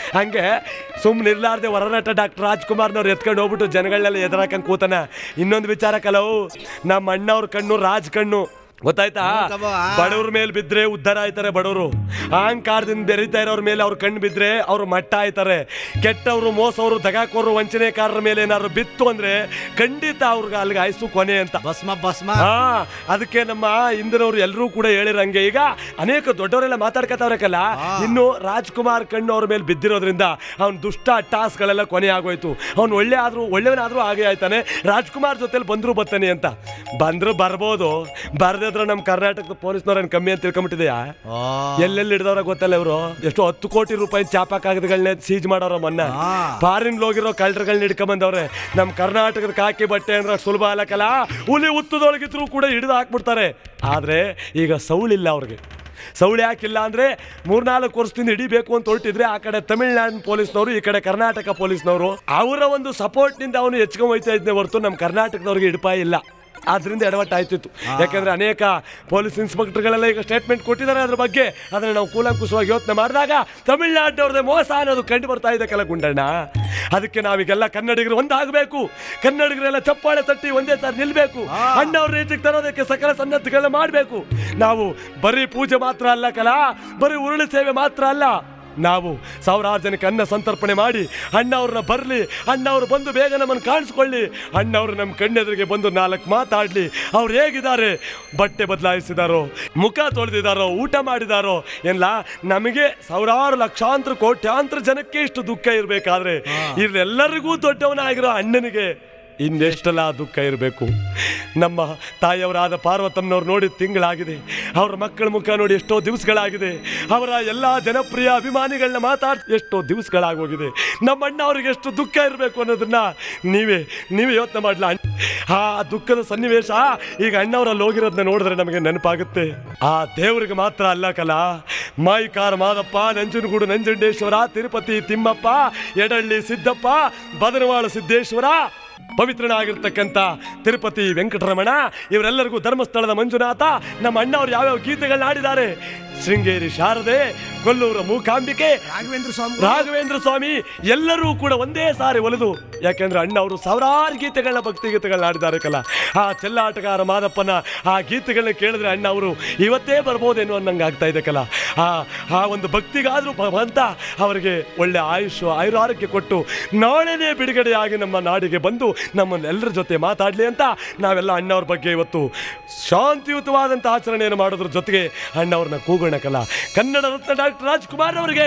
ಹಂಗೆ ಸುಮ್ಮನೆ ಇರ್ಲಾರ್ದೆ ಹೊರನಟ ಡಾಕ್ಟರ್ ರಾಜ್ಕುಮಾರ್ನವ್ರು ಎತ್ಕೊಂಡು ಹೋಗ್ಬಿಟ್ಟು ಜನಗಳನ್ನೆಲ್ಲ ಎದುರಾಕಂಗ್ ಕೂತಾನ ಇನ್ನೊಂದು ವಿಚಾರ ಕಲವು ನಮ್ಮ ಅಣ್ಣವ್ರ ಕಣ್ಣು ರಾಜ್ ಕಣ್ಣು ಗೊತ್ತಾಯ್ತಾ ಕಬ್ಬ. ಬಡವ್ರ ಮೇಲೆ ಬಿದ್ರೆ ಉದ್ಧಾರ ಆಯ್ತಾರೆ ಬಡವರು ಅಹಂಕಾರದಿಂದ ಬೆರೀತಾ ಇರೋರ್ ಮೇಲೆ ಅವ್ರ ಕಣ್ಣು ಬಿದ್ರೆ ಅವ್ರು ಮಟ್ಟ ಆಯ್ತಾರೆ ಕೆಟ್ಟವರು ಮೋಸವರು ದಗಾಕೋರು ವಂಚನೆಕಾರರ ಮೇಲೆ ಏನಾದ್ರು ಬಿತ್ತು ಅಂದ್ರೆ ಖಂಡಿತ ಅವ್ರಿಗೆ ಅಲ್ಲಿಗೆ ಆಯ್ಸು ಕೊನೆ ಅಂತ ಭಸ್ಮ ಭಸ್ಮ ಹಾ ಅದಕ್ಕೆ ನಮ್ಮ ಹಿಂದಿನವ್ರು ಎಲ್ಲರೂ ಕೂಡ ಹೇಳಿರಂಗೆ ಈಗ ಅನೇಕ ದೊಡ್ಡವರೆಲ್ಲ ಮಾತಾಡ್ಕತ್ತವ್ರಕ್ಕಲ್ಲ ಇನ್ನು ರಾಜ್ಕುಮಾರ್ ಕಣ್ಣು ಅವ್ರ ಮೇಲೆ ಬಿದ್ದಿರೋದ್ರಿಂದ ಅವ್ನ ದುಷ್ಟ ಟಾಸ್ಗಳೆಲ್ಲ ಕೊನೆ ಆಗೋಯ್ತು ಅವ್ನು ಒಳ್ಳೆ ಆದ್ರೂ ಒಳ್ಳೆಯವನಾದ್ರೂ ಹಾಗೆ ಆಯ್ತಾನೆ ರಾಜ್ಕುಮಾರ್ ಜೊತೆಲಿ ಬಂದ್ರು ಬರ್ತಾನೆ ಅಂತ ಬಂದ್ರು ಬರ್ಬೋದು ಬರ್ದಿದ್ರೆ ನಮ್ಮ ಕರ್ನಾಟಕದ ಪೊಲೀಸ್ನವ್ರ ಕಮ್ಮಿ ಅಂತ ತಿಳ್ಕೊಂಬಿಟ್ಟಿದೆಯಾ ಎಲ್ಲೆಲ್ಲಿ ಹಿಡ್ದವ್ರ ಗೊತ್ತಲ್ಲ ಇವರು ಎಷ್ಟು ಹತ್ತು ಕೋಟಿ ರೂಪಾಯಿ ಚಾಪ ಕಾಗದಗಳನ್ನ ಸೀಜ್ ಮಾಡೋರ ಮೊನ್ನ ಫಾರಿನ್ ಹೋಗಿರೋ ಕಳ್ಳರುಗಳನ್ನ ಹಿಡ್ಕೊಂಬಂದವ್ರೆ ನಮ್ಮ ಕರ್ನಾಟಕದ ಕಾಕಿ ಬಟ್ಟೆ ಅಂದ್ರೆ ಅಷ್ಟ್ ಸುಲಭ ಅಲ್ಲಕಲ್ಲ ಹುಲಿ ಉತ್ತದೊಳಗಿದ್ರು ಕೂಡ ಹಿಡಿದು ಹಾಕ್ಬಿಡ್ತಾರೆ ಆದ್ರೆ ಈಗ ಸೌಳಿಲ್ಲ ಅವ್ರಿಗೆ ಸೌಳಿ ಯಾಕಿಲ್ಲ ಅಂದ್ರೆ ಮೂರ್ನಾಲ್ಕು ವರ್ಷದಿಂದ ಹಿಡಿಬೇಕು ಅಂತ ಹೊರಟಿದ್ರೆ ಆ ಕಡೆ ತಮಿಳ್ನಾಡಿನ ಪೊಲೀಸ್ನವರು ಈ ಕಡೆ ಕರ್ನಾಟಕ ಪೊಲೀಸ್ನವರು ಅವರ ಒಂದು ಸಪೋರ್ಟ್ನಿಂದ ಅವನು ಹೆಚ್ಕೊಂಡ್ ಹೋಯ್ತಾ ಇದ್ದೆ ಹೊರತು ನಮ್ಮ ಕರ್ನಾಟಕದವ್ರಿಗೆ ಹಿಡಿಪಾಯ ಇಲ್ಲ ಆದ್ರಿಂದ ಎಡವಟ್ಟು ಆಯ್ತಿತ್ತು ಯಾಕಂದ್ರೆ ಅನೇಕ ಪೊಲೀಸ್ ಇನ್ಸ್ಪೆಕ್ಟರ್ಗಳೆಲ್ಲ ಈಗ ಸ್ಟೇಟ್ಮೆಂಟ್ ಕೊಟ್ಟಿದ್ದಾರೆ ಅದ್ರ ಬಗ್ಗೆ ಅದನ್ನ ನಾವು ಕೂಲಂಕುಷವಾಗಿ ಯೋಚನೆ ಮಾಡಿದಾಗ ತಮಿಳ್ನಾಡಿನವ್ರದೇ ಮೋಸ ಅನ್ನೋದು ಕಂಡು ಬರ್ತಾ ಇದೆ ಕೆಲ ಗುಂಡಣ್ಣ ಅದಕ್ಕೆ ನಾವೀಗೆಲ್ಲ ಕನ್ನಡಿಗರು ಒಂದಾಗಬೇಕು ಕನ್ನಡಿಗರೆಲ್ಲ ಚಪ್ಪಾಳೆ ತಟ್ಟಿ ಒಂದೇ ಸಾರಿ ನಿಲ್ಬೇಕು ಅಣ್ಣವ್ರ ರೀತಿಗೆ ತರೋದಕ್ಕೆ ಸಕಲ ಸನ್ನದ್ಧಗಳನ್ನ ಮಾಡಬೇಕು ನಾವು ಬರೀ ಪೂಜೆ ಮಾತ್ರ ಅಲ್ಲ ಕಲಾ ಬರೀ ಉರುಳು ಸೇವೆ ಮಾತ್ರ ಅಲ್ಲ ನಾವು ಸಾವಿರಾರು ಜನಕ್ಕೆ ಅನ್ನ ಸಂತರ್ಪಣೆ ಮಾಡಿ ಅಣ್ಣವ್ರನ್ನ ಬರಲಿ ಅಣ್ಣವ್ರು ಬಂದು ಬೇಗ ನಮ್ಮನ್ನು ಕಾಣಿಸ್ಕೊಳ್ಳಿ ಅಣ್ಣವ್ರು ನಮ್ಮ ಕಣ್ಣೆದುರಿಗೆ ಬಂದು ನಾಲ್ಕು ಮಾತಾಡಲಿ ಅವ್ರು ಹೇಗಿದ್ದಾರೆ ಬಟ್ಟೆ ಬದಲಾಯಿಸಿದಾರೋ ಮುಖ ತೊಳೆದಿದ್ದಾರೋ ಊಟ ಮಾಡಿದಾರೋ ಎಲ್ಲ ನಮಗೆ ಸಾವಿರಾರು ಲಕ್ಷಾಂತರ ಕೋಟ್ಯಾಂತರ ಜನಕ್ಕೆ ಇಷ್ಟು ದುಃಖ ಇರಬೇಕಾದ್ರೆ ಇಲ್ಲೆಲ್ಲರಿಗೂ ದೊಡ್ಡವನಾಗಿರೋ ಅಣ್ಣನಿಗೆ ಇನ್ನೆಷ್ಟೆಲ್ಲ ದುಃಖ ಇರಬೇಕು ನಮ್ಮ ತಾಯಿಯವರಾದ ಪಾರ್ವತಮ್ಮನವ್ರು ನೋಡಿ ತಿಂಗಳಾಗಿದೆ ಅವರ ಮಕ್ಕಳ ಮುಖ ನೋಡಿ ಎಷ್ಟೋ ದಿವಸಗಳಾಗಿದೆ ಅವರ ಎಲ್ಲ ಜನಪ್ರಿಯ ಅಭಿಮಾನಿಗಳನ್ನ ಮಾತಾಡ್ ಎಷ್ಟೋ ದಿವಸಗಳಾಗೋಗಿದೆ ನಮ್ಮ ಅಣ್ಣ ಅವ್ರಿಗೆ ಎಷ್ಟು ದುಃಖ ಇರಬೇಕು ಅನ್ನೋದನ್ನ ನೀವೇ ನೀವೇ ಯೋಚನೆ ಮಾಡಲ ಆ ದುಃಖದ ಸನ್ನಿವೇಶ ಈಗ ಅಣ್ಣವರಲ್ಲಿ ಹೋಗಿರೋದನ್ನ ನೋಡಿದ್ರೆ ನಮಗೆ ನೆನಪಾಗುತ್ತೆ ಆ ದೇವರಿಗೆ ಮಾತ್ರ ಅಲ್ಲ ಕಲ ಮಾಯಿಕಾರ ಮಾದಪ್ಪ ನಂಜನಗೂಡು ನಂಜುಂಡೇಶ್ವರ ತಿರುಪತಿ ತಿಮ್ಮಪ್ಪ ಎಡಳ್ಳಿ ಸಿದ್ದಪ್ಪ ಬದನವಾಳ ಸಿದ್ದೇಶ್ವರ ಪವಿತ್ರನಾಗಿರ್ತಕ್ಕಂಥ ತಿರುಪತಿ ವೆಂಕಟರಮಣ ಇವರೆಲ್ಲರಿಗೂ ಧರ್ಮಸ್ಥಳದ ಮಂಜುನಾಥ ನಮ್ಮ ಅಣ್ಣವ್ರು ಯಾವ್ಯಾವ ಗೀತೆಗಳನ್ನ ಆಡಿದ್ದಾರೆ ಶೃಂಗೇರಿ ಶಾರದೆ ಕೊಲ್ಲೂರ ಮೂಕಾಂಬಿಕೆ ರಾಘವೇಂದ್ರ ಸ್ವಾಮಿ ರಾಘವೇಂದ್ರ ಸ್ವಾಮಿ ಎಲ್ಲರೂ ಕೂಡ ಒಂದೇ ಸಾರಿ ಒಲಿದು ಯಾಕೆಂದ್ರೆ ಅಣ್ಣ ಅವರು ಸಾವಿರಾರು ಗೀತೆಗಳನ್ನ ಭಕ್ತಿ ಗೀತೆಗಳನ್ನ ಆಡಿದ್ದಾರೆ ಕಲ ಆ ಚೆಲ್ಲಾಟಗಾರ ಮಾದಪ್ಪನ ಆ ಗೀತೆಗಳನ್ನ ಕೇಳಿದ್ರೆ ಅಣ್ಣ ಅವರು ಇವತ್ತೇ ಬರ್ಬೋದೇನೋ ಅನ್ನಂಗೆ ಆಗ್ತಾ ಇದೆ ಕಲ ಆ ಆ ಒಂದು ಭಕ್ತಿಗಾದ್ರೂ ಭಗವಂತ ಅವರಿಗೆ ಒಳ್ಳೆ ಆಯುಷ್ ಆಯುರಾರೋಗ್ಯ ಕೊಟ್ಟು ನಾಳೆನೇ ಬಿಡುಗಡೆಯಾಗಿ ನಮ್ಮ ನಾಡಿಗೆ ಬಂದು ನಮ್ಮನ್ನೆಲ್ಲರ ಜೊತೆ ಮಾತಾಡಲಿ ಅಂತ ನಾವೆಲ್ಲ ಅಣ್ಣವ್ರ ಬಗ್ಗೆ ಇವತ್ತು ಶಾಂತಿಯುತವಾದಂಥ ಆಚರಣೆಯನ್ನು ಮಾಡೋದ್ರ ಜೊತೆಗೆ ಅಣ್ಣವ್ರನ್ನ ಕೂಗೋಣ ಕಲ ಕನ್ನಡ ರತ್ನ ಡಾಕ್ಟರ್ ರಾಜ್ಕುಮಾರ್ ಅವರಿಗೆ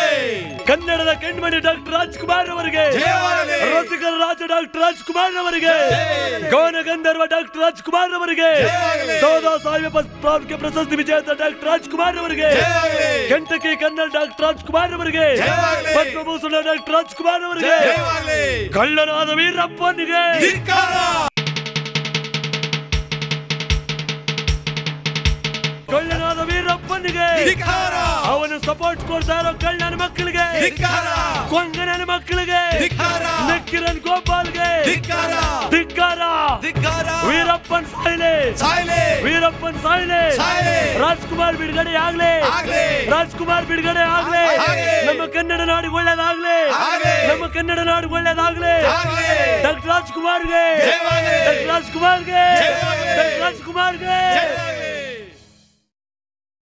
ಕನ್ನಡದ ಕಣ್ಮಣಿ ಡಾಕ್ಟರ್ ರಾಜ್ಕುಮಾರ್ ಅವರಿಗೆ ರಸಿಕರ ರಾಜ ಡಾಕ್ಟರ್ ರಾಜ್ಕುಮಾರ್ ಅವರಿಗೆ ಗೌನ ಗಂಧರ್ವ ಡಾಕ್ಟರ್ ರಾಜ್ಕುಮಾರ್ ಅವರಿಗೆ ದಾದಾ ಸಾಹೇಬ ಪ್ರಾಮುಖ್ಯ ಪ್ರಶಸ್ತಿ ವಿಜೇತ ಡಾಕ್ಟರ್ ರಾಜ್ಕುಮಾರ್ ಅವರಿಗೆ ಕೆಂಟಕಿ ಕನ್ನಡ ಡಾಕ್ಟರ್ ರಾಜ್ಕುಮಾರ್ ಅವರಿಗೆ ಪದ್ಮಭೂಷಣ ಡಾಕ್ಟರ್ ರಾಜ್ಕುಮಾರ್ ಅವರಿಗೆ ಕಳ್ಳನಾದ ವೀರಪ್ಪನಿಗೆ ಕಳ್ಳನಾದ ವೀರಪ್ಪನಿಗೆ ಅವನು ಸಪೋರ್ಟ್ ಕೊಡ್ತಾ ಇರೋ ಕಳ್ಳನ ಮಕ್ಕಳಿಗೆ ಕೊಂಗನ ಮಕ್ಕಳಿಗೆ ನಕ್ಕಿರನ್ ಗೋಪಾಲ್ಗೆ ಧಿಕ್ಕಾರ ವೀರಪ್ಪನ್ ಸಾಯ್ಲೆ ವೀರಪ್ಪನ್ ಸಾಯ್ಲೆ ರಾಜ್ಕುಮಾರ್ ಬಿಡುಗಡೆ ಆಗ್ಲಿ ರಾಜ್ಕುಮಾರ್ ಬಿಡುಗಡೆ ಆಗ್ಲಿ ನಮ್ಮ ಕನ್ನಡ ನಾಡಿಗೆ ಒಳ್ಳೇದಾಗ್ಲಿ ನಮ್ಮ ಕನ್ನಡ ನಾಡಿಗೆ ಒಳ್ಳೇದಾಗ್ಲಿ ಡಾಕ್ಟರ್ ರಾಜ್ಕುಮಾರ್ಗೆ ಡಾಕ್ಟರ್ ರಾಜ್ಕುಮಾರ್ಗೆ ಡಾಕ್ಟರ್ ರಾಜ್ಕುಮಾರ್ಗೆ